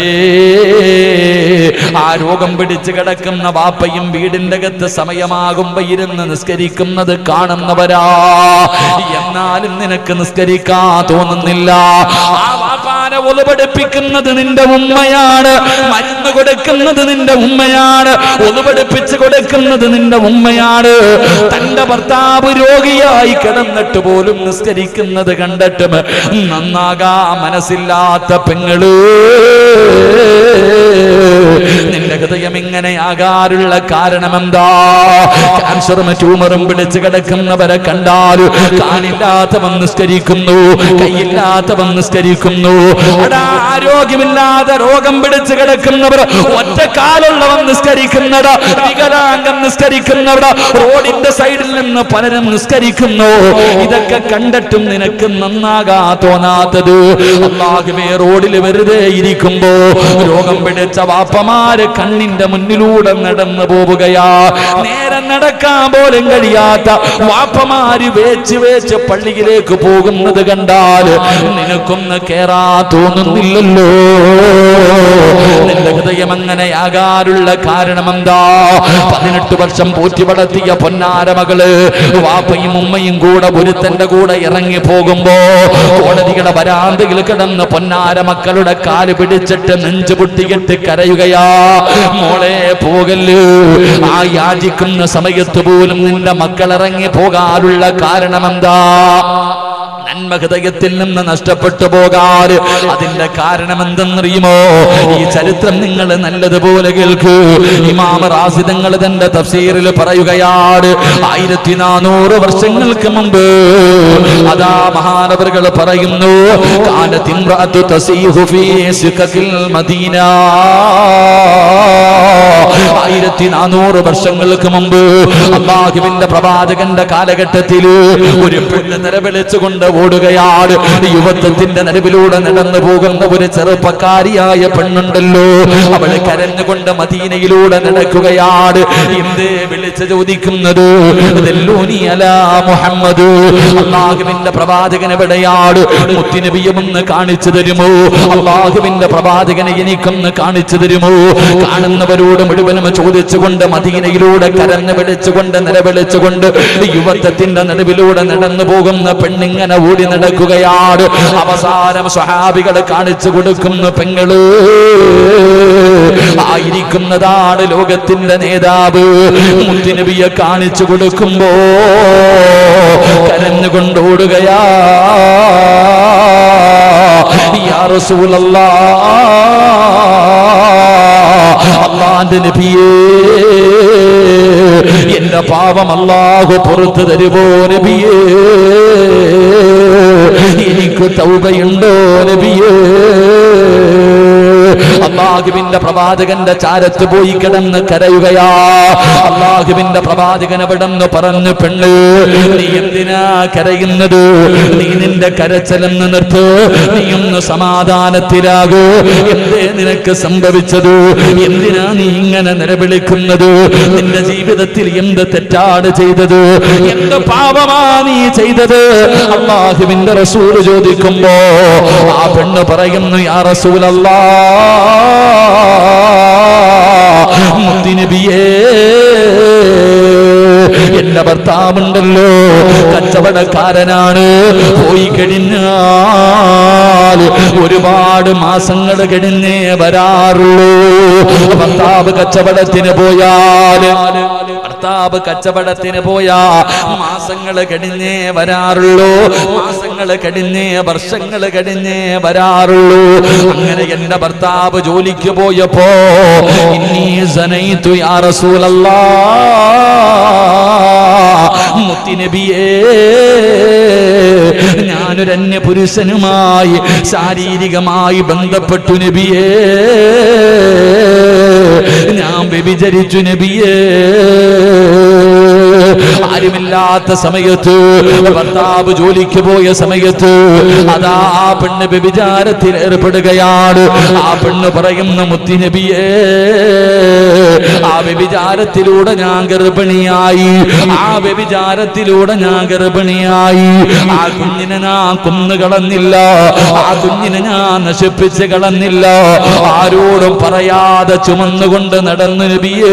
ആ രോഗം പിടിച്ച് കിടക്കുന്ന വാപ്പയും വീടിന്റെ അകത്ത് സമയമാകുമ്പോ ഇരുന്ന് നിസ്കരിക്കുന്നത് കാണുന്നവരാ എന്നാലും നിനക്ക് നിസ്കരിക്കാ തോന്നുന്നില്ല ആ വാപ്പാനെ ഒലുപടിപ്പിക്കുന്നത് നിന്റെ ഉമ്മയാണ് മരുന്ന് കൊടുക്കുന്നത് നിന്റെ ഉമ്മയാണ് ഒലുപടിപ്പിച്ച് കൊടുക്കുന്നത് നിന്റെ ഉമ്മയാണ് തന്റെ ഭർത്താവ് രോഗിയായി കിടന്നിട്ട് പോലും നിസ്കരിക്കുന്നത് കണ്ടിട്ടും നന്നാകാ മനസ്സില്ലാത്ത പെങ്ങള് നിന്റെ ഹൃദയം ഇങ്ങനെ ആകാറുള്ള കാരണം എന്താ ക്യാൻസറും ട്യൂമറും പിടിച്ച് കിടക്കുന്നവരെ കണ്ടാൽ കാലില്ലാത്തവൻ നിസ്കരിക്കുന്നു കൈയില്ലാത്തവൻ നിസ്കരിക്കുന്നു എടാ, ആരോഗ്യമില്ലാതെ രോഗം പിടിച്ച് കിടക്കുന്നവർ ഒറ്റ കാലുള്ളവൻ നിസ്കരിക്കുന്നവർ വികലാംഗം നിസ്കരിക്കുന്നവർ റോഡിന്റെ സൈഡിൽ നിന്ന് പലരും നിസ്കരിക്കുന്നു ഇതൊക്കെ കണ്ടിട്ടും നിനക്ക് നന്നാകാ തോന്നാത്തത് അള്ളാഹുവേ റോഡിൽ വെറുതെ ഇരിക്കുമ്പോ രോഗം പിടിച്ച വാപ്പമാര് കണ്ണിന്റെ മുന്നിലൂടെ നടന്നു പോവുകയാ നേരെ നടക്കാൻ പോലും കഴിയാത്ത വാപ്പമാര് വേച്ച് വേച്ച് പള്ളിയിലേക്ക് പോകുന്നത് കണ്ടാൽ നിനക്കൊന്ന് കേറാ തോന്നുന്നില്ലല്ലോ നിന്റെ ഹൃദയം അങ്ങനെയാകാനുള്ള കാരണം എന്താ പതിനെട്ട് വർഷം പോറ്റി വളർത്തിയ പൊന്നാര മകള് വാപ്പയും ഉമ്മയും കൂടെ ഒരുത്തന്റെ കൂടെ ഇറങ്ങി പോകുമ്പോ കോടതിയുടെ വരാന്തയിൽ കിടന്ന് പൊന്നാര മക്കളുടെ കാല് പിടിച്ചിട്ട് നെഞ്ചു പൊട്ടിയിട്ട് കരയുകയാ മോളെ പോകല് ആ യാചിക്കുന്ന സമയത്ത് പോലും നിന്റെ മക്കൾ ഇറങ്ങി പോകാനുള്ള കാരണം എന്താ നന്മ ഹൃദയത്തിൽ നിന്ന് നഷ്ടപ്പെട്ടു പോകാറ് അതിന്റെ കാരണം എന്തെന്നറിയുമോ ഈ ചരിത്രം നിങ്ങൾ നല്ലതുപോലെ കേൾക്കൂ ഇമാമ റാസിദങ്ങൾ തന്റെ തഫ്സീറിൽ പറയുകയാണ് ആയിരത്തി നാനൂറ് വർഷങ്ങൾക്ക് മുമ്പ് അതാ മഹാനവറുകൾ പറയുന്നു കാലത്തിൻറാത്തു തസീഹു ഫീ സിഖത്തിൽ മദീന ആയിരത്തി നാനൂറ് വർഷങ്ങൾക്ക് മുമ്പ് അള്ളാഹുവിന്റെ പ്രവാചകന്റെ കാലഘട്ടത്തിൽ ഒരു പെണ്ണ് നിലവിളിച്ചുകൊണ്ട് ഓടുകയാണ് യുവത്വത്തിന്റെ നടുവിലൂടെ നടന്നു പോകുന്ന ഒരു ചെറുപ്പക്കാരിയായ പെണ്ണുണ്ടല്ലോ അവള് കരഞ്ഞുകൊണ്ട് മദീനയിലൂടെ നടക്കുകയാണ് എന്തേ വിളിച്ചു ചോദിക്കുന്നത് ദല്ലൂനി അലാ മുഹമ്മദ് അള്ളാഹുവിന്റെ പ്രവാചകൻ എവിടെയാണ് മുത്തിനബിയുമെന്ന് കാണിച്ചു തരുമോ അള്ളാഹുവിന്റെ പ്രവാചകനെ എനിക്കൊന്ന് കാണിച്ചു തരുമോ കാണുന്നവരോട് മുഴുവനും ചോദിച്ചുകൊണ്ട് മദീനയിലൂടെ കരഞ്ഞു വിളിച്ചുകൊണ്ട് നിലവിളിച്ചുകൊണ്ട് യുവത്വത്തിന്റെ നടുവിലൂടെ നടന്നു പോകുന്ന പെണ്ണിങ്ങനെ ഓടി നടക്കുകയാണ് അവസാനം സ്വഹാബികൾ കാണിച്ചു കൊടുക്കുന്ന പെങ്ങള് ആയിരിക്കുന്നതാണ് ലോകത്തിന്റെ നേതാവ് മുത്തുനബിയെ കാണിച്ചു കൊടുക്കുമ്പോ കരഞ്ഞുകൊണ്ടോടുകയാ യാ റസൂലല്ലാ അള്ളാന്റെ നബിയേ എന്റെ പാപം അല്ലാഹു പുറത്തു തരുമോ നബിയേ എനിക്ക് തൗബയുണ്ടോ നബിയേ അള്ളാഹുവിന്റെ പ്രവാചകന്റെ ചാരത്ത് പോയി കിടന്ന് കരയുകയാ അള്ളാഹുവിന്റെ പ്രവാചകൻ അവിടെന്ന് പറഞ്ഞു പെണ്ണ് നീ എന്തിനാ കരയുന്നത് നീ നിന്റെ കരച്ചലെന്ന് നിർത്ത് നീ ഒന്ന് സമാധാനത്തിലാകൂ എന്തേ നിനക്ക് സംഭവിച്ചത് എന്തിനാ നീ ഇങ്ങനെ നിലവിളിക്കുന്നത് നിന്റെ ജീവിതത്തിൽ എന്ത് തെറ്റാണ് ചെയ്തത് എന്ത് പാപമാ നീ ചെയ്തത് അള്ളാഹുവിന്റെ റസൂല് ചോദിക്കുമ്പോ ആ പെണ്ണ് പറയുന്നു യാ റസൂലല്ലാ മുത്തിനബിയേ എന്റെ ഭർത്താവുണ്ടല്ലോ കച്ചവടക്കാരനാണ് പോയി കഴിഞ്ഞാൽ ഒരുപാട് മാസങ്ങൾ കഴിഞ്ഞേ വരാറുള്ളൂ ഭർത്താവ് കച്ചവടത്തിന് പോയാൽ ഭർത്താവ് കച്ചവടത്തിന് പോയാ മാസങ്ങൾ കഴിഞ്ഞേ വരാറുള്ളൂ മാസങ്ങൾ കഴിഞ്ഞേ വർഷങ്ങൾ കഴിഞ്ഞേ വരാറുള്ളൂ അങ്ങനെ എന്റെ ഭർത്താവ് ജോലിക്ക് പോയപ്പോ ഇന്നീ സനൈതു യാ റസൂലല്ലാ മുത്തിനബിയേ ഞാനൊരു അന്യ പുരുഷനുമായി ശാരീരികമായി ബന്ധപ്പെട്ടു നബിയേ ഞാൻ വ്യഭിചരിച്ചു നബിയേ ആരുമില്ലാത്ത സമയത്ത് ഭർത്താവ് ജോലിക്ക് പോയ സമയത്ത് അതാ ആ പെണ്ണ് വ്യഭിചാരത്തിൽ ഏർപ്പെടുകയാണ് ആ പെണ്ണ് പറയുന്ന മുത്തിനബിയേ ആ വ്യഭിചാരത്തിലൂടെ ഞാൻ ഗർഭിണിയായി ആ വ്യഭിചാരത്തിലൂടെ ഞാൻ ഗർഭിണിയായി ആ കുഞ്ഞിനെ ഞാൻ കൊന്നു കളഞ്ഞില്ല ആ കുഞ്ഞിനെ ഞാൻ നശിപ്പിച്ച് കളഞ്ഞില്ല ആരോടും പറയാതെ ചുമന്നുകൊണ്ട് നടന്നു നബിയേ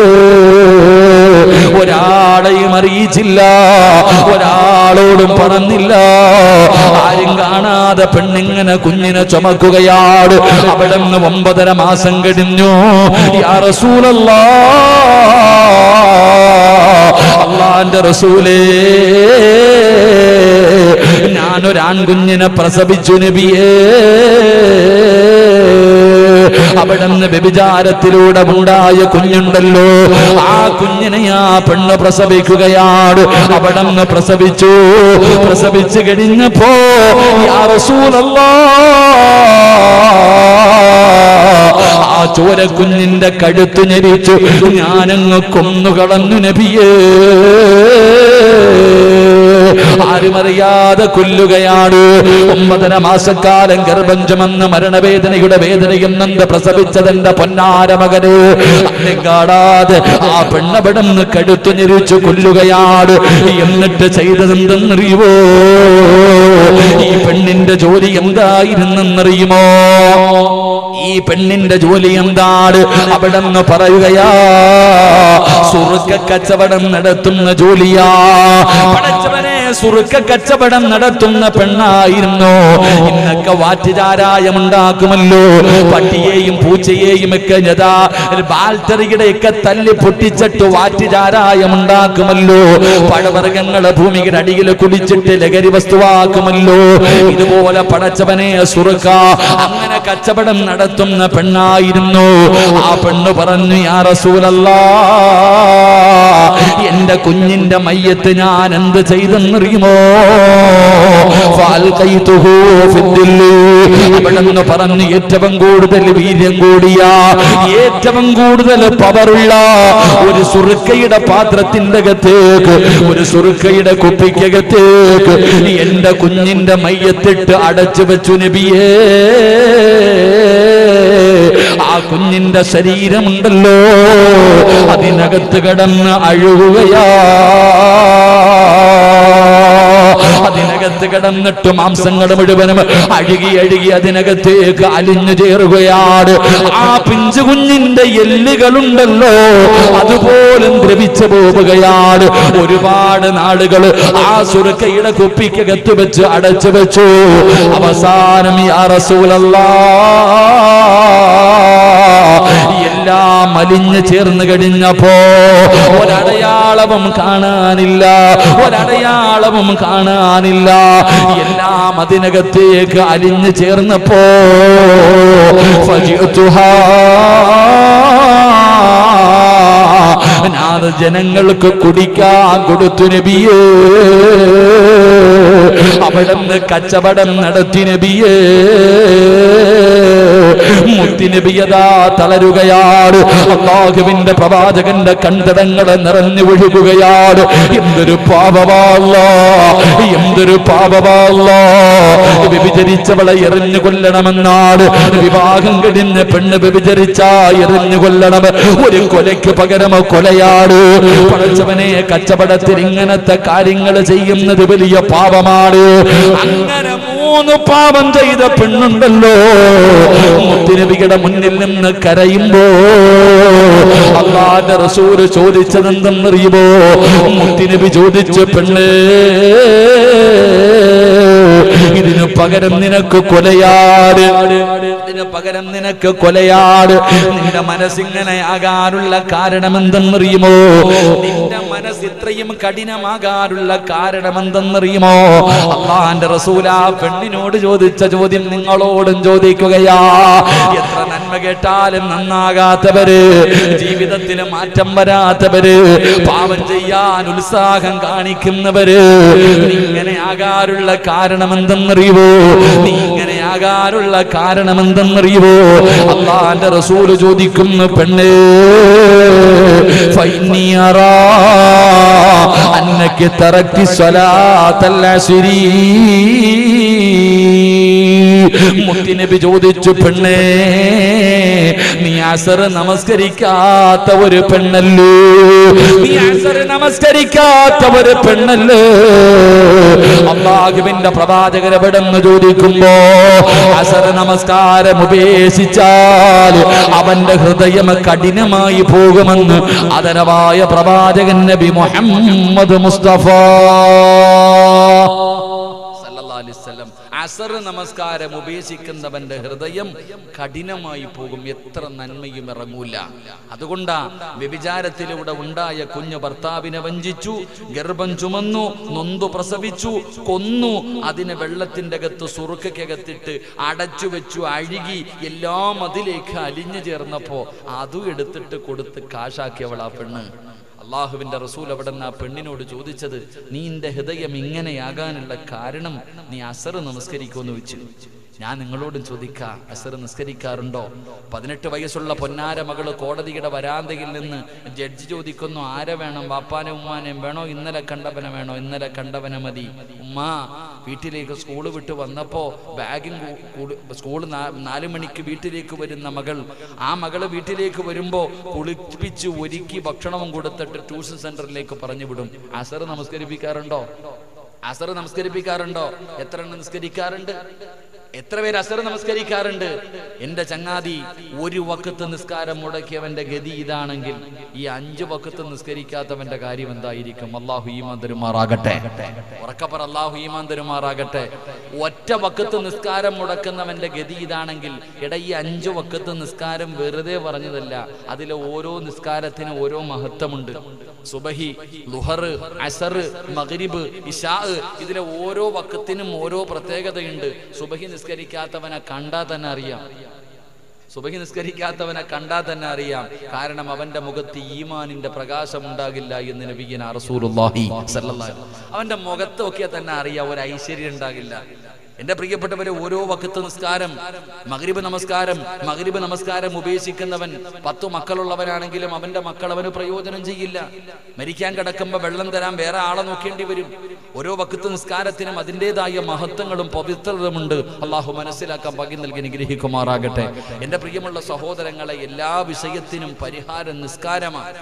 ഒരാളെയും അറിയിച്ചില്ല ഒരാളോടും പറഞ്ഞില്ല ആരും കാണാതെ പെണ്ണിങ്ങനെ കുഞ്ഞിനെ ചുമക്കുകയാണ് അവിടെ നിന്ന് ഒമ്പതര മാസം കഴിഞ്ഞു യാ റസൂലല്ലാ അള്ളാന്റെ റസൂലേ ഞാനൊരു ആൺകുഞ്ഞിനെ പ്രസവിച്ചു നബിയേ അവിടുന്ന് വ്യഭിചാരത്തിലൂടെ ഉണ്ടായ കുഞ്ഞുണ്ടല്ലോ ആ കുഞ്ഞിനെ ആ പെണ്ണ് പ്രസവിക്കുകയാണ് അവിടുന്ന് പ്രസവിച്ചു പ്രസവിച്ചു കഴിഞ്ഞപ്പോ യാ റസൂലല്ലാ ആ ചോരക്കുഞ്ഞിന്റെ കഴുത്ത് ഞെരിച്ചു ഞാനങ്ങ് കൊന്നുകളഞ്ഞു നബിയേ ആരുമറിയാതെ കൊല്ലുകയാണ് ഒമ്പതര മാസക്കാലം ഗർഭം ചുമന്ന് മരണവേദനയുടെ വേദനയും നന്ദ പ്രസവിച്ചതെന്റെ പൊന്നാര മകന് അന്നെ കാണാതെ ആ പെണ്ണവിടന്ന് കടുത്തു ഞെരിച്ചു കൊല്ലുകയാണ് എന്നിട്ട് ചെയ്തതെന്തെന്നറിയുമോ ഈ പെണ്ണിന്റെ ജോലി എന്തായിരുന്നെന്നറിയുമോ ഈ പെണ്ണിന്റെ ജോലി എന്താണ് അവിടെ നിന്ന് പറയുകയാ സുറുക്ക കച്ചവടം നടത്തുന്ന ജോലിയാ പടച്ചവനെ സുറുക്ക കച്ചവടം നടത്തുന്ന പെണ്ണായിരുന്നു ഇന്നൊക്കെ വാറ്റുചാരായം ഉണ്ടാക്കുമല്ലോ പട്ടിയെയും പൂച്ചയെയും ഒക്കെ യഥാ ബാൽറ്ററിയുടെ ഒക്കെ തല്ലി പൊട്ടിച്ചിട്ട് വാറ്റുചാരായം ഉണ്ടാക്കുമല്ലോ പഴവർഗങ്ങളെ ഭൂമിയുടെ അടിയിൽ കുടിച്ചിട്ട് ലഹരി വസ്തുവാക്കുമല്ലോ ഇതുപോലെ പടച്ചവനെ സുറുക്ക അങ്ങനെ കച്ചവടം നടത്തുന്ന പെണ്ണായിരുന്നു ആ പെണ്ണ് പറഞ്ഞു യാ റസൂലല്ലാ എന്റെ കുഞ്ഞിന്റെ മയ്യത്ത് ഞാൻ എന്ത് ചെയ്തെന്നറിയുമോ ഫാൽഖൈതുഹു ഫിദ്ദില്ലി. അവിടുന്ന് പറഞ്ഞു ഏറ്റവും കൂടുതൽ വീര്യം കൂടിയ ഏറ്റവും കൂടുതൽ പവറുള്ള ഒരു സുറുക്കയുടെ പാത്രത്തിന്റെ അകത്തേക്ക് ഒരു സുറുക്കയുടെ കുപ്പിക്കകത്തേക്ക് എന്റെ കുഞ്ഞിന്റെ മയ്യത്തിട്ട് അടച്ചു വെച്ചു നബിയേ ആ കുഞ്ഞിന്റെ ശരീരമുണ്ടല്ലോ അതിനകത്ത് കിടന്ന് അഴുകുകയാ അതിനകത്ത് അകത്ത് കിടന്നിട്ട് മാംസങ്ങൾ മുഴുവനും അഴുകി അഴുകി അതിനകത്തേക്ക് അലിഞ്ഞു ചേറുകയാണ് ആ പിഞ്ചു കുഞ്ഞിന്റെ എല്ലുകളുണ്ടല്ലോ അതുപോലും ദ്രവിച്ചു പോവുകയാണ് ഒരുപാട് നാളുകൾ ആ സുരക്കയുടെ കുപ്പിക്കകത്ത് വെച്ച് അടച്ചു വെച്ചു അവസാനം യാ റസൂലല്ലാ എല്ലാം അലിഞ്ഞു ചേർന്ന് കഴിഞ്ഞപ്പോ ഒരടയാളവും കാണാനില്ല ഒരടയാളവും കാണാനില്ല എല്ലാം അതിനകത്തേക്ക് അലിഞ്ഞു ചേർന്നപ്പോ ഫജിഅ്തുഹാ. ഞാനത് ജനങ്ങൾക്ക് കുടിക്കാൻ കൊടുത്തു നബിയേ അവിടുന്ന് കച്ചവടം നടത്തി നബിയേ മുത്തിനബിയതാ തളരുകയാണ് അള്ളാഹുവിന്റെ പ്രവാചകന്റെ കണ്ടടങ്ങൾ നിറഞ്ഞു ഒഴുകുകയാണ് എന്തൊരു പാപമാല്ല എന്തൊരു പാപമാല്ല വ്യഭിചരിച്ചവളെ എറിഞ്ഞു കൊല്ലണമെന്നാണ് വിവാഹം കഴിഞ്ഞ് പെണ്ണ് വ്യഭിചരിച്ച എറിഞ്ഞു കൊല്ലണം ഒരു കൊലയ്ക്ക് പകരം കൊലയാണ് പടച്ചവനെ കച്ചവടത്തിൽ ഇങ്ങനത്തെ കാര്യങ്ങൾ ചെയ്യുന്നത് വലിയ പാപമാണ് അങ്ങനെ മൂന്ന് പാപം ചെയ്ത പെണ്ണുണ്ടല്ലോ മുത്തുനബിയുടെ മുന്നിൽ നിന്ന് കരയുമ്പോ അള്ളാന്റെ റസൂല് ചോദിച്ചതെന്തെന്നറിയുമോ മുത്തുനബി ചോദിച്ചു പെണ്ണേ ഇതിനു പകരം നിനക്ക് കൊലയാട് ഇതിനു പകരം നിനക്ക് കൊലയാട് നിന്റെ മനസ്സിങ്ങനെ ആകാനുള്ള കാരണം എന്തെന്നറിയുമോ നിന്റെ മനസ്സ് ഇത്രയും കഠിനമാകാനുള്ള കാരണം എന്തെന്നറിയുമോ അള്ളാന്റെ റസൂല പെണ്ണിനോട് ചോദിച്ച ചോദ്യം നിങ്ങളോടും ചോദിക്കുകയാ എത്ര നന്മ കേട്ടാലും നന്നാകാത്തവര് ജീവിതത്തിൽ മാറ്റം വരാത്തവര് പാപം ചെയ്യാൻ ഉത്സാഹം കാണിക്കുന്നവര് നീ ഇങ്ങനെ ആകാനുള്ള കാരണം എന്തെന്നറിയുവോ നീ ഇങ്ങനെ ആകാനുള്ള കാരണം എന്തെന്നറിയുവോ അള്ളാന്റെ റസൂല് ചോദിക്കുന്നു പെണ്ണേ ഫൈനിയറാ അന്നക്ക് തറക്കി സ്വലാത്തല്ല ശരീ മുത്തിനബി ചോദിച്ചു പെണ്ണേ നീ അസർ നമസ്കരിക്കാത്ത ഒരു പെണ്ണല്ലോ നീ അസർ നമസ്കരിക്കാത്ത ഒരു പെണ്ണല്ലോ അള്ളാഹുവിന്റെ പ്രവാചകരെ പെടുന്ന് ചോദിക്കുമ്പോ അസർ നമസ്കാരം ഉപേക്ഷിച്ചാൽ അവന്റെ ഹൃദയം കഠിനമായി പോകുമെന്ന് ആദരവായ പ്രവാചകൻ നബി മുഹമ്മദ് മുസ്തഫ സല്ലല്ലാഹു അലൈഹി വസല്ലം അസർ നമസ്കാരം ഉപേക്ഷിക്കുന്നവന്റെ ഹൃദയം കഠിനമായി പോകും എത്ര നന്മയും ഇറങ്ങൂല അതുകൊണ്ടാ വ്യഭിചാരത്തിലൂടെ ഉണ്ടായ കുഞ്ഞു ഭർത്താവിനെ വഞ്ചിച്ചു ഗർഭം ചുമന്നു നൊന്തു പ്രസവിച്ചു കൊന്നു അതിനെ വെള്ളത്തിന്റെ അകത്ത് സുറുക്കകത്തിട്ട് അടച്ചു വെച്ചു അഴുകി എല്ലാം അതിലേക്ക് അലിഞ്ഞു ചേർന്നപ്പോ അതും എടുത്തിട്ട് കൊടുത്ത് കാശാക്കിയവൾ ആ പെണ്ണ് അള്ളാഹുവിന്റെ റസൂൽ അവിടെ നിന്ന് ആ പെണ്ണിനോട് ചോദിച്ചത് നീ നിന്റെ ഹൃദയം ഇങ്ങനെയാകാനുള്ള കാരണം നീ അസർ നമസ്കരിക്കുമെന്ന് വെച്ചു ഞാൻ നിങ്ങളോടും ചോദിക്കാ അസർ നിസ്കരിക്കാറുണ്ടോ പതിനെട്ട് വയസ്സുള്ള പൊന്നാര മകള് കോടതിയുടെ വരാന്തയിൽ നിന്ന് ജഡ്ജി ചോദിക്കുന്നു ആരെ വേണം വാപ്പാനെ ഉമ്മാനെയും വേണോ ഇന്നലെ കണ്ടവനെ വേണോ ഇന്നലെ കണ്ടവനെ മതി ഉമ്മ വീട്ടിലേക്ക് സ്കൂൾ വിട്ട് വന്നപ്പോ ബാഗും സ്കൂൾ നാലു മണിക്ക് വീട്ടിലേക്ക് വരുന്ന മകൾ ആ മകള് വീട്ടിലേക്ക് വരുമ്പോ കുളിപ്പിച്ച് ഒരുക്കി ഭക്ഷണവും കൊടുത്തിട്ട് ട്യൂഷൻ സെന്ററിലേക്ക് പറഞ്ഞു വിടും അസർ നമസ്കരിപ്പിക്കാറുണ്ടോ അസർ നമസ്കരിപ്പിക്കാറുണ്ടോ എത്ര എണ്ണം നിസ്കരിക്കാറുണ്ട് എത്ര പേര് അസർ നമസ്കരിക്കാറുണ്ട് എന്റെ ചങ്ങാതി ഒരു വക്കത്ത് നിസ്കാരം മുടക്കിയവന്റെ ഗതി ഇതാണെങ്കിൽ ഈ അഞ്ചു വക്കത്ത് നിസ്കരിക്കാത്തവന്റെ കാര്യം എന്തായിരിക്കും അള്ളാഹു ഈമാൻ തരുമാറാകട്ടെ ഉറക്കപ്പറ അള്ളാഹു ഈമാൻ തരുമാറാകട്ടെ ഒറ്റ വക്കത്ത് നിസ്കാരം മുടക്കുന്നവന്റെ ഗതി ഇതാണെങ്കിൽ ഇട ഈ അഞ്ചു വക്കത്ത് നിസ്കാരം വെറുതെ പറഞ്ഞതല്ല അതിലെ ഓരോ നിസ്കാരത്തിനും ഓരോ മഹത്വമുണ്ട് സുബഹി ലുഹർ അസർ മഗ്രിബ് ഇഷാ ഇതിലെ ഓരോ വക്കത്തിനും ഓരോ പ്രത്യേകതയുണ്ട് സുബഹി നിസ്കരിക്കാത്തവനെ കണ്ടാൽ തന്നെ അറിയാം സുബഹി നിസ്കരിക്കാത്തവനെ കണ്ടാൽ തന്നെ അറിയാം കാരണം അവന്റെ മുഖത്ത് ഈമാനിന്റെ പ്രകാശം ഉണ്ടാകില്ല എന്ന് നബിയന റസൂലുള്ളാഹി സല്ലല്ലാഹു അലൈഹി വസല്ലം. അവന്റെ മുഖത്ത് നോക്കിയാൽ തന്നെ അറിയാം ഒരു ഐശ്വര്യം ഉണ്ടാകില്ല എന്റെ പ്രിയപ്പെട്ടവരെ ഓരോ വക്കത്ത് നിസ്കാരം മഗ്രിബ് നമസ്കാരം മഗ്രിബ് നമസ്കാരം ഉപേക്ഷിക്കുന്നവൻ പത്തു മക്കളുള്ളവനാണെങ്കിലും അവന്റെ മക്കൾ അവന് പ്രയോജനം ചെയ്യില്ല മരിക്കാൻ കിടക്കുമ്പോൾ വെള്ളം തരാൻ വേറെ ആളെ നോക്കേണ്ടി വരും ഓരോ വക്കത്ത് നിസ്കാരത്തിനും അതിൻ്റെതായ മഹത്വങ്ങളും പവിത്രതയുമുണ്ട് അള്ളാഹു മനസ്സിലാക്കാൻ പകി നൽകി അനുഗ്രഹിക്കുമാറാകട്ടെ എന്റെ പ്രിയമുള്ള സഹോദരങ്ങളെ എല്ലാ വിഷയത്തിനും പരിഹാരം നിസ്കാരമാണ്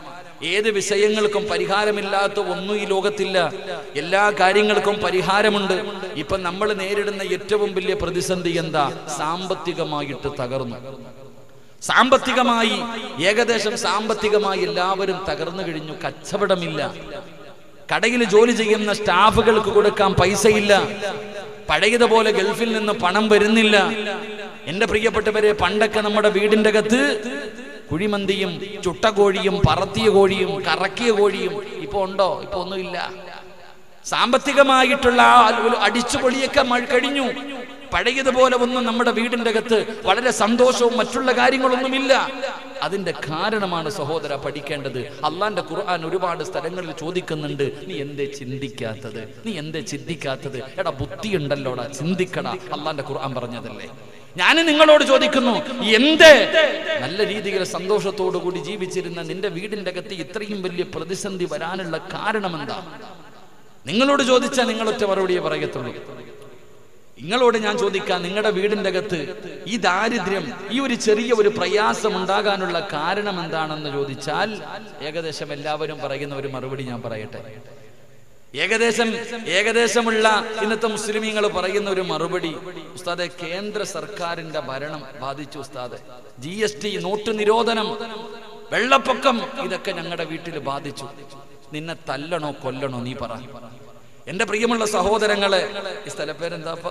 ഏത് വിഷയങ്ങൾക്കും പരിഹാരമില്ലാത്ത ഒന്നും ഈ ലോകത്തില്ല എല്ലാ കാര്യങ്ങൾക്കും പരിഹാരമുണ്ട് ഇപ്പൊ നമ്മൾ നേരിടുന്ന ഏറ്റവും വലിയ പ്രതിസന്ധി എന്താ സാമ്പത്തികമായിട്ട് തകർന്നു സാമ്പത്തികമായി ഏകദേശം സാമ്പത്തികമായി എല്ലാവരും തകർന്നു കഴിഞ്ഞു കച്ചവടമില്ല കടയിൽ ജോലി ചെയ്യുന്ന സ്റ്റാഫുകൾക്ക് കൊടുക്കാൻ പൈസയില്ല പഴയതുപോലെ ഗൾഫിൽ നിന്ന് പണം വരുന്നില്ല എന്റെ പ്രിയപ്പെട്ടവരെ പണ്ടൊക്കെ നമ്മുടെ വീടിന്റെ അകത്ത് കുഴിമന്തിയും ചുട്ട കോഴിയും പറത്തിയ കോഴിയും കറക്കിയ കോഴിയും ഇപ്പൊ ഉണ്ടോ ഇപ്പൊ ഒന്നുമില്ല സാമ്പത്തികമായിട്ടുള്ള ആ ഒരു അടിച്ചുപൊളിയൊക്കെ മഴ- കഴിഞ്ഞു പഴയതുപോലെ ഒന്നും നമ്മുടെ വീടിന്റെ അകത്ത് വളരെ സന്തോഷവും മറ്റുള്ള കാര്യങ്ങളൊന്നുമില്ല അതിന്റെ കാരണമാണ് സഹോദര പഠിക്കേണ്ടത് അള്ളാന്റെ ഖുർആൻ ഒരുപാട് സ്ഥലങ്ങളിൽ ചോദിക്കുന്നുണ്ട് നീ എന്തേ ചിന്തിക്കാത്തത് നീ എന്തേ ചിന്തിക്കാത്തത് എടാ ബുദ്ധി ഉണ്ടല്ലോടാ ചിന്തിക്കടാ അള്ളാന്റെ ഖുർആൻ പറഞ്ഞതല്ലേ ഞാൻ നിങ്ങളോട് ചോദിക്കുന്നു എന്ത് നല്ല രീതിയിൽ സന്തോഷത്തോടു കൂടി ജീവിച്ചിരുന്ന നിന്റെ വീടിന്റെ അകത്ത് ഇത്രയും വലിയ പ്രതിസന്ധി വരാനുള്ള കാരണം എന്താ നിങ്ങളോട് ചോദിച്ചാൽ നിങ്ങളൊറ്റ മറുപടിയെ പറയത്തുള്ളൂ നിങ്ങളോട് ഞാൻ ചോദിക്കാം നിങ്ങളുടെ വീടിന്റെ അകത്ത് ഈ ദാരിദ്ര്യം ഈ ഒരു ചെറിയ ഒരു പ്രയാസം ഉണ്ടാകാനുള്ള കാരണം എന്താണെന്ന് ചോദിച്ചാൽ ഏകദേശം എല്ലാവരും പറയുന്ന ഒരു മറുപടി ഞാൻ പറയട്ടെ ഏകദേശം ഏകദേശമുള്ള ഇന്നത്തെ മുസ്ലിമീങ്ങൾ പറയുന്ന ഒരു മറുപടി ഉസ്താദെ കേന്ദ്ര സർക്കാരിന്റെ ഭരണം ബാധിച്ചു ഉസ്താദെ ജി എസ് ടി നോട്ട് നിരോധനം വെള്ളപ്പൊക്കം ഇതൊക്കെ ഞങ്ങളുടെ വീട്ടിൽ ബാധിച്ചു നിന്നെ തല്ലണോ കൊല്ലണോ നീ പറ എന്റെ പ്രിയമുള്ള സഹോദരങ്ങളെ ഈ സ്ഥലപ്പേരെന്താപ്പ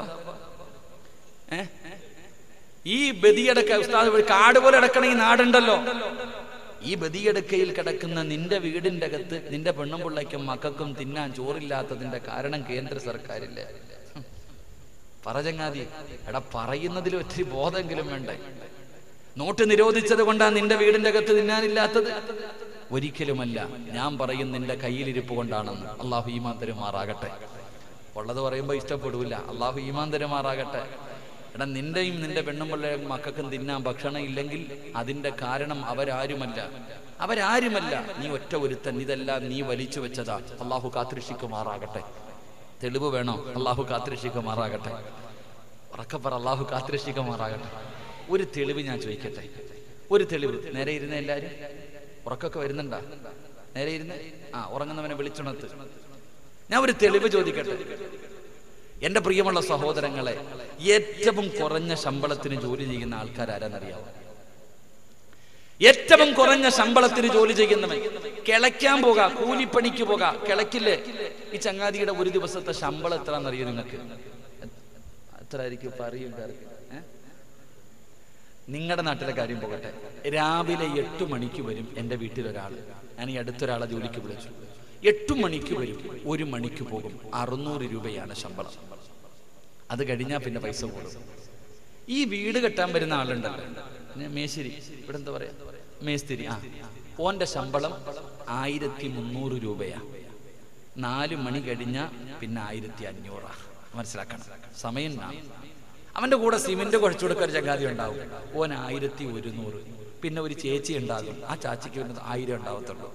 ഏ ഈ ബദിയടക്ക ഉസ്താദ് ഒരു കാട് പോലെ അടക്കണ ഈ നാടുണ്ടല്ലോ ഈ ബദിയടുക്കയിൽ കിടക്കുന്ന നിന്റെ വീടിന്റെ അകത്ത് നിന്റെ പെണ്ണും പിള്ളയ്ക്കും മക്കൾക്കും തിന്നാൻ ചോറില്ലാത്തതിന്റെ കാരണം കേന്ദ്ര സർക്കാരില്ലേ ഹും. പറ ചങ്ങാതി എടാ പറയുന്നതിൽ ഒത്തിരി ബോധമെങ്കിലും വേണ്ടേ നോട്ട് നിരോധിച്ചത് കൊണ്ടാ നിന്റെ വീടിന്റെ അകത്ത് തിന്നാനില്ലാത്തത് ഒരിക്കലുമല്ല ഞാൻ പറയും നിന്റെ കയ്യിലിരിപ്പ് കൊണ്ടാണെന്ന് അള്ളാഹു ഈമാൻ തരുമാറാകട്ടെ ഉള്ളത് പറയുമ്പോൾ ഇഷ്ടപ്പെടൂല അള്ളാഹു ഈമാൻ തരുമാറാകട്ടെ എടാ നിന്റെയും നിന്റെ പെണ്ണുമ്പിള്ളയും മക്കൾക്കും തിന്നാൻ ഭക്ഷണം ഇല്ലെങ്കിൽ അതിന്റെ കാരണം അവരാരുമല്ല അവരാരുമല്ല നീ ഒറ്റ ഒരുത്തൻ ഇതെല്ലാം നീ വലിച്ചു വെച്ചതാ അള്ളാഹു കാത്തിരക്ഷിക്കുമാറാകട്ടെ തെളിവ് വേണോ അള്ളാഹു കാത്തിരക്ഷിക്കുമാറാകട്ടെ ഉറക്കപ്പറ അള്ളാഹു കാത്തിരക്ഷിക്കുമാറാകട്ടെ ഒരു തെളിവ് ഞാൻ ചോദിക്കട്ടെ ഒരു തെളിവ് നേരെ ഇരുന്ന എല്ലാരും ഉറക്കൊക്കെ വരുന്നുണ്ടാ നേരെ ഇരുന്ന് ആ ഉറങ്ങുന്നവനെ വിളിച്ചുണത്ത് ഞാൻ ഒരു തെളിവ് ചോദിക്കട്ടെ എന്റെ പ്രിയമുള്ള സഹോദരങ്ങളെ ഏറ്റവും കുറഞ്ഞ ശമ്പളത്തിന് ജോലി ചെയ്യുന്ന ആൾക്കാർ ആരാന്നറിയാമോ ഏറ്റവും കുറഞ്ഞ ശമ്പളത്തിന് ജോലി ചെയ്യുന്നവൻ കിളയ്ക്കാൻ പോകാ കൂലിപ്പണിക്ക് പോകാ കിളക്കില്ലേ ഈ ചങ്ങാതിയുടെ ഒരു ദിവസത്തെ ശമ്പളം എത്രയാണെന്നറിയോ നിങ്ങൾക്ക് എത്ര ആയിരിക്കും പറയും നിങ്ങളുടെ നാട്ടിലെ കാര്യം പോകട്ടെ രാവിലെ എട്ട് മണിക്ക് വരും എൻ്റെ വീട്ടിലൊരാൾ ഞാൻ ഈ അടുത്തൊരാളെ ജോലിക്ക് വിളിച്ചു എട്ട് മണിക്ക് വരും ഒരു മണിക്ക് പോകും അറുന്നൂറ് രൂപയാണ് ശമ്പളം അത് കഴിഞ്ഞാൽ പിന്നെ പൈസ കൂടും ഈ വീട് കെട്ടാൻ വരുന്ന ആളുണ്ടല്ലോ പിന്നെ മേശിരി ഇവിടെ എന്താ പറയാ മേസ്തിരി ആ ഓന്റെ ശമ്പളം ആയിരത്തി മുന്നൂറ് രൂപയാ നാല് മണി കഴിഞ്ഞ പിന്നെ ആയിരത്തി അഞ്ഞൂറാ മനസ്സിലാക്കണം സമയം നാ. അവന്റെ കൂടെ സിമെന്റ് കുഴച്ചു കൊടുക്കാൻ ഒരു ചങ്ങാതി ഉണ്ടാവും ഓൻ ആയിരത്തി ഒരുന്നൂറ് പിന്നെ ഒരു ചേച്ചി ഉണ്ടാകും ആ ചാച്ചിക്ക് വരുന്നത് ആയിരം ഉണ്ടാവത്തുള്ളൂ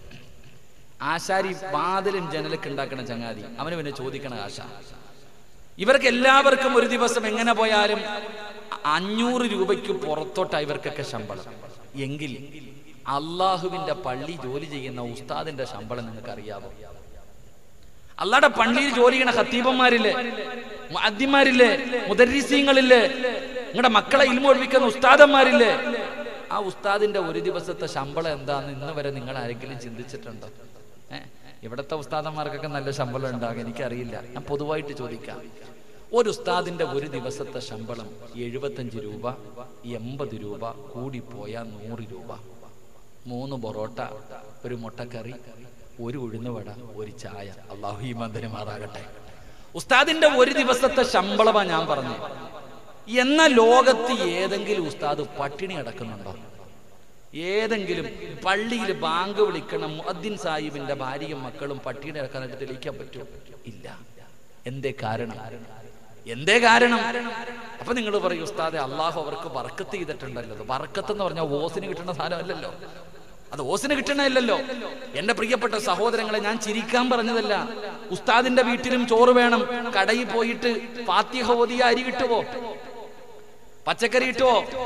ആശാരി വാതിലും ജനലൊക്കെ ഉണ്ടാക്കണ ചങ്ങാതി അവന് പിന്നെ ചോദിക്കണ ആശ ഇവർക്ക് എല്ലാവർക്കും ഒരു ദിവസം എങ്ങനെ പോയാലും അഞ്ഞൂറ് രൂപയ്ക്ക് പുറത്തോട്ടാ ഇവർക്കൊക്കെ ശമ്പളം എങ്കിൽ അള്ളാഹുവിന്റെ പള്ളി ജോലി ചെയ്യുന്ന ഉസ്താദിന്റെ ശമ്പളം നിങ്ങൾക്ക് അറിയാവോ അള്ളാടെ പള്ളിയിൽ ജോലി ചെയ്യണ ഹത്തീബന്മാരില്ലേ മുഅദ്ദിമാരില്ലേ മുദരീസീങ്ങളില്ലേ നിങ്ങളുടെ മക്കളെ ഇൽമ ഒഴിപ്പിക്കുന്ന ഉസ്താദന്മാരില്ലേ ആ ഉസ്താദിന്റെ ഒരു ദിവസത്തെ ശമ്പളം എന്താന്ന് ഇന്ന് വരെ നിങ്ങൾ ആരെങ്കിലും ചിന്തിച്ചിട്ടുണ്ടോ ഏ ഇവിടുത്തെ ഉസ്താദന്മാർക്കൊക്കെ നല്ല ശമ്പളം ഉണ്ടാകും എനിക്കറിയില്ല ഞാൻ പൊതുവായിട്ട് ചോദിക്കാം ഒരു ഉസ്താദിന്റെ ഒരു ദിവസത്തെ ശമ്പളം എഴുപത്തഞ്ച് രൂപ എൺപത് രൂപ കൂടിപ്പോയ നൂറ് രൂപ മൂന്ന് പൊറോട്ട ഒരു മുട്ടക്കറി ഒരു ഉഴുന്നുവട ഒരു ചായ അള്ളാഹു ഈ മന്ദിരമാറാകട്ടെ ഉസ്താദിന്റെ ഒരു ദിവസത്തെ ശമ്പളമാ ഞാൻ പറഞ്ഞു എന്ന ലോകത്ത് ഏതെങ്കിലും ഉസ്താദ് പട്ടിണി കിടക്കുന്നുണ്ടോ ഏതെങ്കിലും പള്ളിയിൽ ബാങ്ക് വിളിക്കണം മുഅദ്ദിൻ സാഹിബിന്റെ ഭാര്യയും മക്കളും പട്ടിണി കിടക്കാനായിട്ട് തെളിയിക്കാൻ പറ്റുമോ ഇല്ല എന്തേ കാരണം എന്തേ കാരണം അപ്പൊ നിങ്ങൾ പറയും ഉസ്താദെ അള്ളാഹു അവർക്ക് വർക്കത്ത് ചെയ്തിട്ടുണ്ടല്ലോ വർക്കത്ത് എന്ന് പറഞ്ഞാൽ ഓസിന് കിട്ടുന്ന സാധനമല്ലല്ലോ അത് ഓസിന് കിട്ടണമല്ലല്ലോ എന്റെ പ്രിയപ്പെട്ട സഹോദരങ്ങളെ ഞാൻ ചിരിക്കാൻ പറഞ്ഞതല്ല ഉസ്താദിന്റെ വീട്ടിലും ചോറ് വേണം കടയിൽ പോയിട്ട് ഫാത്തിഹ ഓതിയ അരി കിട്ടുവോ പച്ചക്കറി കിട്ടുവോ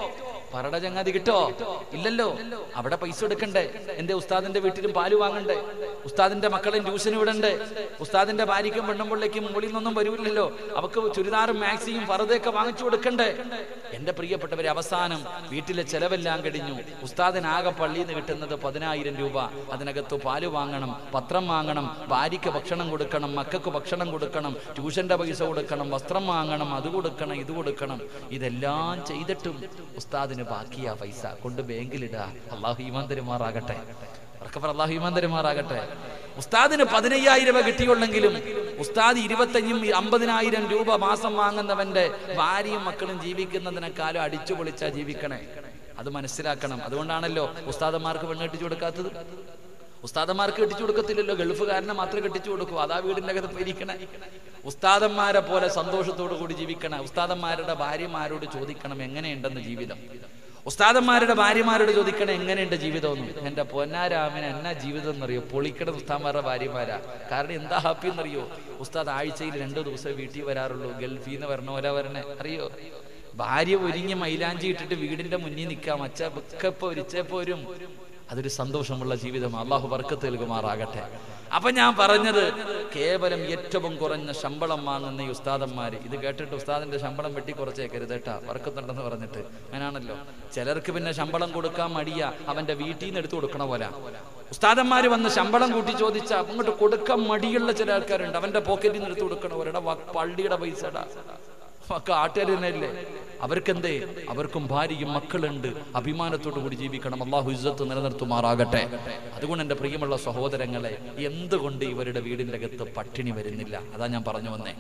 പറട ചങ്ങാതി കിട്ടോ ഇല്ലല്ലോ അവിടെ പൈസ എടുക്കണ്ടേ എന്റെ ഉസ്താദിന്റെ വീട്ടിലും പാല് വാങ്ങണ്ടേ ഉസ്താദിന്റെ മക്കളെയും ട്യൂഷന് വിടണ്ടേ ഉസ്താദിന്റെ ഭാര്യയ്ക്കും പെണ്ണുമ്പിള്ളേക്കും മുകളിൽ നിന്നൊന്നും വരൂല്ലല്ലോ അവക്ക് ചുരിദാറും മാക്സിയും ഫറദയൊക്കെ വാങ്ങിച്ചു കൊടുക്കണ്ടേ എന്റെ പ്രിയപ്പെട്ടവരെ അവസാനം വീട്ടിലെ ചെലവെല്ലാം കഴിഞ്ഞു ഉസ്താദിനാകെ പള്ളിയിൽ നിന്ന് കിട്ടുന്നത് പതിനായിരം രൂപ അതിനകത്ത് പാല് വാങ്ങണം പത്രം വാങ്ങണം ഭാര്യയ്ക്ക് ഭക്ഷണം കൊടുക്കണം മക്കൾക്ക് ഭക്ഷണം കൊടുക്കണം ട്യൂഷന്റെ പൈസ കൊടുക്കണം വസ്ത്രം വാങ്ങണം അത് കൊടുക്കണം ഇത് കൊടുക്കണം ഇതെല്ലാം ചെയ്തിട്ടും ഉസ്താദിന് ബാക്കിയാ പൈസ കൊണ്ട് ബാങ്കിലിടുക അള്ളാഹു ഈമാൻ തരുമാറാകട്ടെ ഉറക്കപ്പറ അള്ളാഹു ഈമാൻ തരുമാറാകട്ടെ ഉസ്താദിന് പതിനയ്യായിരം രൂപ കിട്ടിയുള്ളെങ്കിലും ഉസ്താദ് ഇരുപത്തഞ്ചും അമ്പതിനായിരം രൂപ മാസം വാങ്ങുന്നവന്റെ ഭാര്യയും മക്കളും ജീവിക്കുന്നതിനേക്കാളും അടിച്ചു പൊളിച്ചാ ജീവിക്കണേ അത് മനസ്സിലാക്കണം അതുകൊണ്ടാണല്ലോ ഉസ്താദന്മാർക്ക് പെണ്ണ് കെട്ടിച്ചു കൊടുക്കാത്തത് ഉസ്താദന്മാർക്ക് കെട്ടിച്ചു കൊടുക്കത്തില്ലല്ലോ ഗൾഫുകാരനെ മാത്രമേ കെട്ടിച്ചു കൊടുക്കൂ അതാ വീടിന്റെ അകത്ത് പോയിരിക്കണേ ഉസ്താദന്മാരെ പോലെ സന്തോഷത്തോടു കൂടി ജീവിക്കണം ഉസ്താദന്മാരുടെ ഭാര്യമാരോട് ചോദിക്കണം എങ്ങനെയുണ്ടെന്ന് ജീവിതം ഉസ്താദന്മാരുടെ ഭാര്യമാരോട് ചോദിക്കണം എങ്ങനെയുണ്ട് ജീവിതം എന്ന് എന്റെ പൊന്നാരാമന് എന്നാ ജീവിതം എന്നറിയോ പൊളിക്കണം ഉസ്താദന്മാരുടെ ഭാര്യമാരാ കാരണം എന്താ ഹാപ്പി എന്നറിയോ ഉസ്താദ് ആഴ്ചയിൽ രണ്ടു ദിവസം വീട്ടിൽ വരാറുള്ളൂ ഗൾഫിൽ നിന്ന് വരണ പോലെ വരണേ അറിയോ ഭാര്യ ഒരുങ്ങി മൈലാഞ്ചി ഇട്ടിട്ട് വീടിന്റെ മുന്നിൽ നിൽക്കാം അച്ഛ ബുക്കപ്പോ ഒരിച്ചപ്പോരും അതൊരു സന്തോഷമുള്ള ജീവിതം അള്ളാഹു വർക്കത്ത് നൽകുമാറാകട്ടെ അപ്പൊ ഞാൻ പറഞ്ഞത് കേവലം ഏറ്റവും കുറഞ്ഞ ശമ്പളം വാങ്ങുന്ന ഈ ഉസ്താദന്മാര് ഇത് കേട്ടിട്ട് ഉസ്താദിന്റെ ശമ്പളം വെട്ടി കുറച്ചേക്കരുത് കേട്ടാ വർക്കത്തുണ്ടെന്ന് പറഞ്ഞിട്ട് അങ്ങനാണല്ലോ ചിലർക്ക് പിന്നെ ശമ്പളം കൊടുക്കാൻ മടിയ അവന്റെ വീട്ടിൽ നിന്ന് എടുത്തു കൊടുക്കണ പോലെ ഉസ്താദന്മാര് വന്ന് ശമ്പളം കൂട്ടി ചോദിച്ചാ അങ്ങോട്ട് കൊടുക്കാൻ മടിയുള്ള ചില ആൾക്കാരുണ്ട് അവന്റെ പോക്കറ്റിൽ നിന്ന് എടുത്തു കൊടുക്കണ പോലെ പള്ളിയുടെ പൈസടാ ഒക്കെ ആട്ടുകാർ തന്നെയല്ലേ അവർക്കെന്തേ അവർക്കും ഭാര്യയും മക്കളുണ്ട് അഭിമാനത്തോടു കൂടി ജീവിക്കണം അള്ളാഹു ഇസ്സത്ത് നിലനിർത്തുമാറാകട്ടെ അതുകൊണ്ട് എൻ്റെ പ്രിയമുള്ള സഹോദരങ്ങളെ എന്തുകൊണ്ട് ഇവരുടെ വീടിൻ്റെ അകത്ത് പട്ടിണി വരുന്നില്ല അതാ ഞാൻ പറഞ്ഞു വന്നേ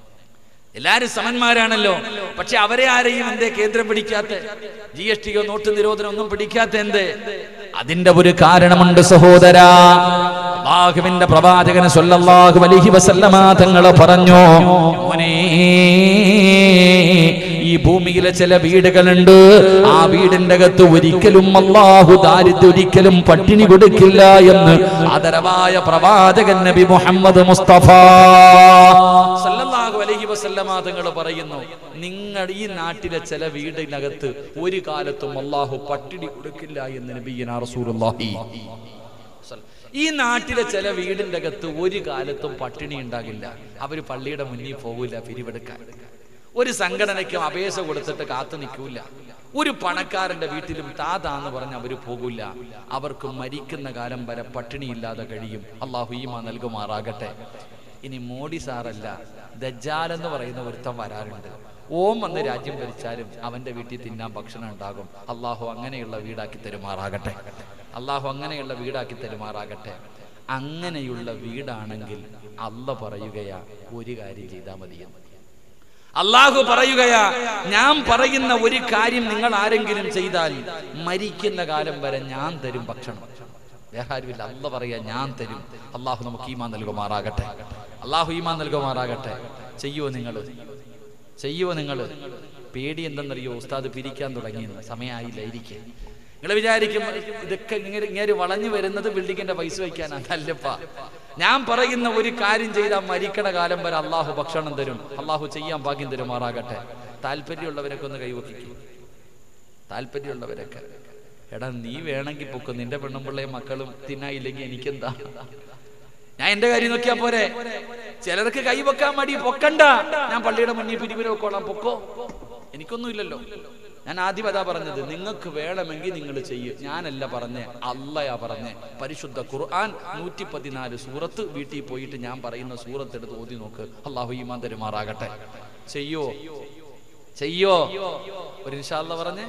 എല്ലാരും സമന്മാരാണല്ലോ പക്ഷെ അവരെ ആരെയും എന്തേ കേന്ദ്രം പിടിക്കാത്ത ജി എസ് ടിയോ നോട്ട് നിരോധനം ഒന്നും പിടിക്കാത്ത എന്തേ അതിന്റെ ഒരു കാരണമുണ്ട് സഹോദര അള്ളാഹുവിന്റെ പ്രവാചകന് സല്ലല്ലാഹു അലൈഹി വസല്ലമ തങ്ങൾ പറഞ്ഞു മോനേ ഈ ഭൂമിയിലെ ചില വീടുകളുണ്ട് ആ വീടിന്റെ അകത്ത് ഒരിക്കലും അള്ളാഹു ദാരിദ്ര്യം ഒരിക്കലും പട്ടിണി കൊടുക്കില്ല എന്ന് ആദരവായ പ്രവാചകൻ നബി മുഹമ്മദ് മുസ്തഫ സല്ലല്ലാഹു അലൈഹി വസല്ലമ തങ്ങൾ പറയുന്നു നിങ്ങൾ ഈ നാട്ടിലെ ചില വീടിനകത്ത് ഒരു കാലത്തും അള്ളാഹു പട്ടിണി കൊടുക്കില്ല എന്ന് നബിയന റസൂലുള്ളാഹി ഈ നാട്ടിലെ ചില വീടിന്റെ അകത്ത് ഒരു കാലത്തും പട്ടിണി ഉണ്ടാകില്ല അവര് പള്ളിയുടെ മുന്നിൽ പോകില്ല പിരിവെടുക്കാൻ ഒരു സംഘടനയ്ക്കും അപേക്ഷ കൊടുത്തിട്ട് കാത്തു നിൽക്കൂല ഒരു പണക്കാരന്റെ വീട്ടിലും താതാന്ന് പറഞ്ഞ് അവര് പോകില്ല അവർക്ക് മരിക്കുന്ന കാലം വരെ പട്ടിണിയില്ലാതെ കഴിയും അള്ളാഹു ഈമ നൽകുമാറാകട്ടെ ഇനി മോഡി സാറല്ല ദജ്ജാൽ എന്ന് പറയുന്ന ഒരുത്തം വരാറുണ്ട് ഓം വന്ന് രാജ്യം ഭരിച്ചാലും അവന്റെ വീട്ടിൽ തിന്നാൻ ഭക്ഷണം ഉണ്ടാകും അള്ളാഹു അങ്ങനെയുള്ള വീടാക്കി തരുമാറാകട്ടെ അള്ളാഹു അങ്ങനെയുള്ള വീടാക്കി തരുമാറാകട്ടെ അങ്ങനെയുള്ള വീടാണെങ്കിൽ അല്ല പറയുകയാ ഒരു കാര്യം ചെയ്താൽ മതിയെന്ന് അള്ളാഹു പറയുകയാ ഞാൻ പറയുന്ന ഒരു കാര്യം നിങ്ങൾ ആരെങ്കിലും ചെയ്താൽ മരിക്കുന്ന കാലം വരെ ഞാൻ തരും ഭക്ഷണം വേഹാരുമില്ല അല്ല പറയാ ഞാൻ തരും അള്ളാഹു നമുക്ക് ഈമാൻ നൽകുമാറാകട്ടെ അള്ളാഹു ഈമാൻ നൽകുമാറാകട്ടെ ചെയ്യുവോ നിങ്ങൾ ചെയ്യുവോ നിങ്ങൾ പേടി എന്തെന്നറിയോ ഉസ്താദ് പിരിക്കാൻ തുടങ്ങിയെന്ന് സമയമായില്ല ഇരിക്കെ നിങ്ങൾ വിചാരിക്കും ഇതൊക്കെ ഇങ്ങനെ ഇങ്ങനെ വളഞ്ഞു വരുന്നത് ബിൽഡിങ്ങിന്റെ പൈസ വയ്ക്കാനാ അല്ലപ്പാ ഞാൻ പറയുന്ന ഒരു കാര്യം ചെയ്താൽ മരിക്കണ കാലം വരെ അള്ളാഹു ഭക്ഷണം തരും അള്ളാഹു ചെയ്യാൻ ഭാഗ്യം തരുമാറാകട്ടെ താല്പര്യമുള്ളവരൊക്കെ ഒന്ന് കൈവക്കിക്കും താല്പര്യമുള്ളവരൊക്കെ എടാ നീ വേണമെങ്കിൽ പൊക്കും നിന്റെ പെണ്ണുമ്പിള്ളയും മക്കളും തിന്നായില്ലെങ്കിൽ എനിക്കെന്താ ഞാൻ എന്റെ കാര്യം നോക്കിയാ പോരെ ചിലർക്ക് കൈവെക്കാൻ മടി പൊക്കണ്ട ഞാൻ പള്ളിയുടെ മുന്നിൽ പിരിവിന് വെക്കോളാം പൊക്കോ എനിക്കൊന്നും ഇല്ലല്ലോ ഞാൻ ആദ്യം അതാ പറഞ്ഞത് നിങ്ങൾക്ക് വേണമെങ്കിൽ നിങ്ങൾ ചെയ്യ് ഞാനല്ല പറഞ്ഞേ അല്ലയാ പറഞ്ഞേ പരിശുദ്ധ ഖുർആൻ നൂറ്റി പതിനാല് സൂറത്ത് വീട്ടിൽ പോയിട്ട് ഞാൻ പറയുന്ന സൂറത്ത് എടുത്ത് ഓതി നോക്ക് അള്ളാഹു ഈമാൻ തരുമാറാകട്ടെ ചെയ്യോ ചെയ്യോ ഒരു ഇൻഷാല്ല പറഞ്ഞേ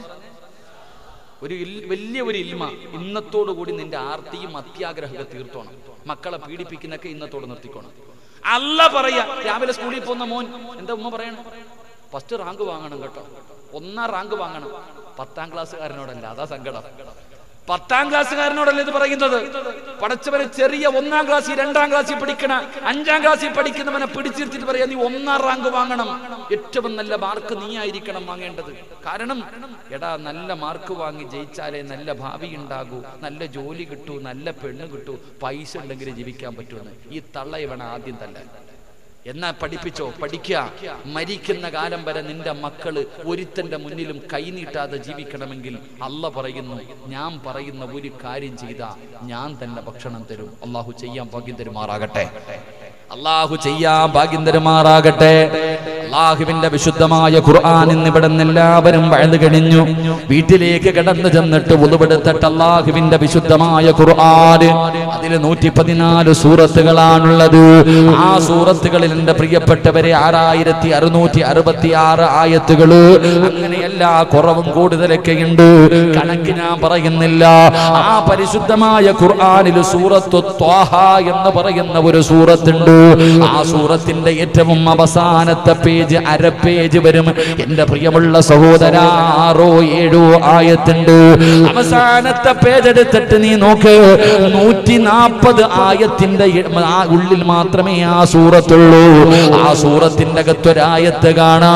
ഒരു ഇൽ- വലിയ ഒരു ഇൽമ ഇന്നത്തോടു കൂടി നിന്റെ ആർത്തിയും അത്യാഗ്രഹമൊക്കെ തീർത്തോണം മക്കളെ പീഡിപ്പിക്കുന്നൊക്കെ ഇന്നത്തോട് നിർത്തിക്കോണം അല്ല പറയാ രാവിലെ സ്കൂളിൽ പോകുന്ന മോൻ എന്താ ഉമ്മ പറയണം ഫസ്റ്റ് റാങ്ക് വാങ്ങണം കേട്ടോ ഒന്നാം റാങ്ക് വാങ്ങണം പത്താം ക്ലാസ്സുകാരനോടല്ല അതാ സങ്കടം പത്താം ക്ലാസ്സുകാരനോടല്ല ഇത് പറയുന്നത് പടച്ചവരെ ചെറിയ ഒന്നാം ക്ലാസ്സിൽ രണ്ടാം ക്ലാസ്സിൽ പഠിക്കണ അഞ്ചാം ക്ലാസ്സിൽ പഠിക്കുന്നവനെ പിടിച്ചിരുത്തിട്ട് പറയാ നീ ഒന്നാം റാങ്ക് വാങ്ങണം ഏറ്റവും നല്ല മാർക്ക് നീ ആയിരിക്കണം വാങ്ങേണ്ടത് കാരണം എടാ നല്ല മാർക്ക് വാങ്ങി ജയിച്ചാലേ നല്ല ഭാവി ഉണ്ടാകൂ നല്ല ജോലി കിട്ടൂ നല്ല പെണ്ണ് കിട്ടൂ പൈസ ഉണ്ടെങ്കിൽ ജീവിക്കാൻ പറ്റുമെന്ന് ഈ തള്ള ഇവണ ആദ്യം തല്ല എന്നാ പഠിപ്പിച്ചോ പഠിക്കുക മരിക്കുന്ന കാലം വരെ നിന്റെ മക്കള് ഒരുത്തന്റെ മുന്നിലും കൈനീട്ടാതെ ജീവിക്കണമെങ്കിൽ അല്ല പറയുന്നു ഞാൻ പറയുന്ന ഒരു കാര്യം ചെയ്ത ഞാൻ തന്നെ ഭക്ഷണം തരും അള്ളാഹു ചെയ്യാൻ ഭാഗ്യം തരുമാറാകട്ടെ അള്ളാഹു ചെയ്യാൻ ഭാഗ്യം തരുമാറാകട്ടെ അള്ളാഹുവിന്റെ വിശുദ്ധമായ ഖുർആൻ ഇന്ന് ഇവിടെ നിന്ന് എല്ലാവരും വഴുതു കഴിഞ്ഞു വീട്ടിലേക്ക് കടന്നു ചെന്നിട്ട് ഉതുപെടുത്തിട്ട് അള്ളാഹുവിന്റെ വിശുദ്ധമായ ഖുർആൻ അതിൽ നൂറ്റി പതിനാല് സൂറത്തുകളാണുള്ളത് ആ സൂറത്തുകളിൽ എന്റെ പ്രിയപ്പെട്ടവരെ ആറായിരത്തി അറുന്നൂറ്റി അറുപത്തി ആറ് ആയത്തുകള് അങ്ങനെയല്ല കുറവും കൂടുതലൊക്കെ ഉണ്ട് കണക്ക് ഞാൻ പറയുന്നില്ല ആ പരിശുദ്ധമായ ഖുർആനിൽ സൂറത്തു ത്വാഹ എന്ന് പറയുന്ന ഒരു സൂറത്തുണ്ട് ആ സൂറത്തിന്റെ ഏറ്റവും അവസാനത്തെ പേജ് അര പേജ് വരും എന്റെ പ്രിയമുള്ള സഹോദര ആറോ ഏഴോ ആയത്തുണ്ട് അവസാനത്തെ പേജ് എടുത്തിട്ട് നീ നോക്ക് നൂറ്റി നാൽപ്പത് ആയത്തിന്റെ ഇ- ആ ഉള്ളിൽ മാത്രമേ ആ സൂറത്തുള്ളൂ ആ സൂറത്തിന്റെ അകത്തൊരായത്ത് കാണാ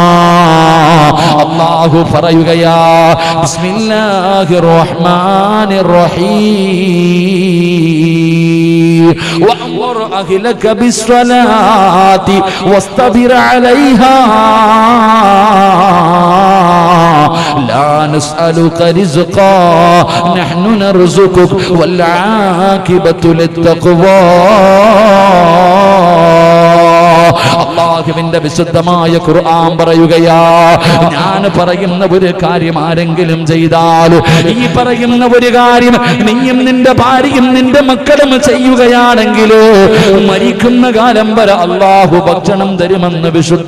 അള്ളാഹു പറയുകയാ ബിസ്മില്ലാഹിർ റഹ്മാനിർ റഹീം വഅമർ അഹ്ലക ബിസ്സലാത്തി വസ്തബിർ അലൈഹാ لا نسألك رزقا نحن نرزقك والعاقبة للتقوى അള്ളാഹുവിന്റെ വിശുദ്ധമായ ഖുർആൻ പറയുകയാ ഞാൻ പറയുന്ന ഒരു കാര്യം ആരെങ്കിലും ചെയ്താൽ ഈ പറയുന്ന ഒരു കാര്യം നീയും നിന്റെ ഭാര്യയും നിന്റെ മക്കളും ചെയ്യുകയാണെങ്കിൽ മരിക്കുന്ന കാലം വരെ അള്ളാഹു ഭക്ഷണം തരുമെന്ന് വിശുദ്ധ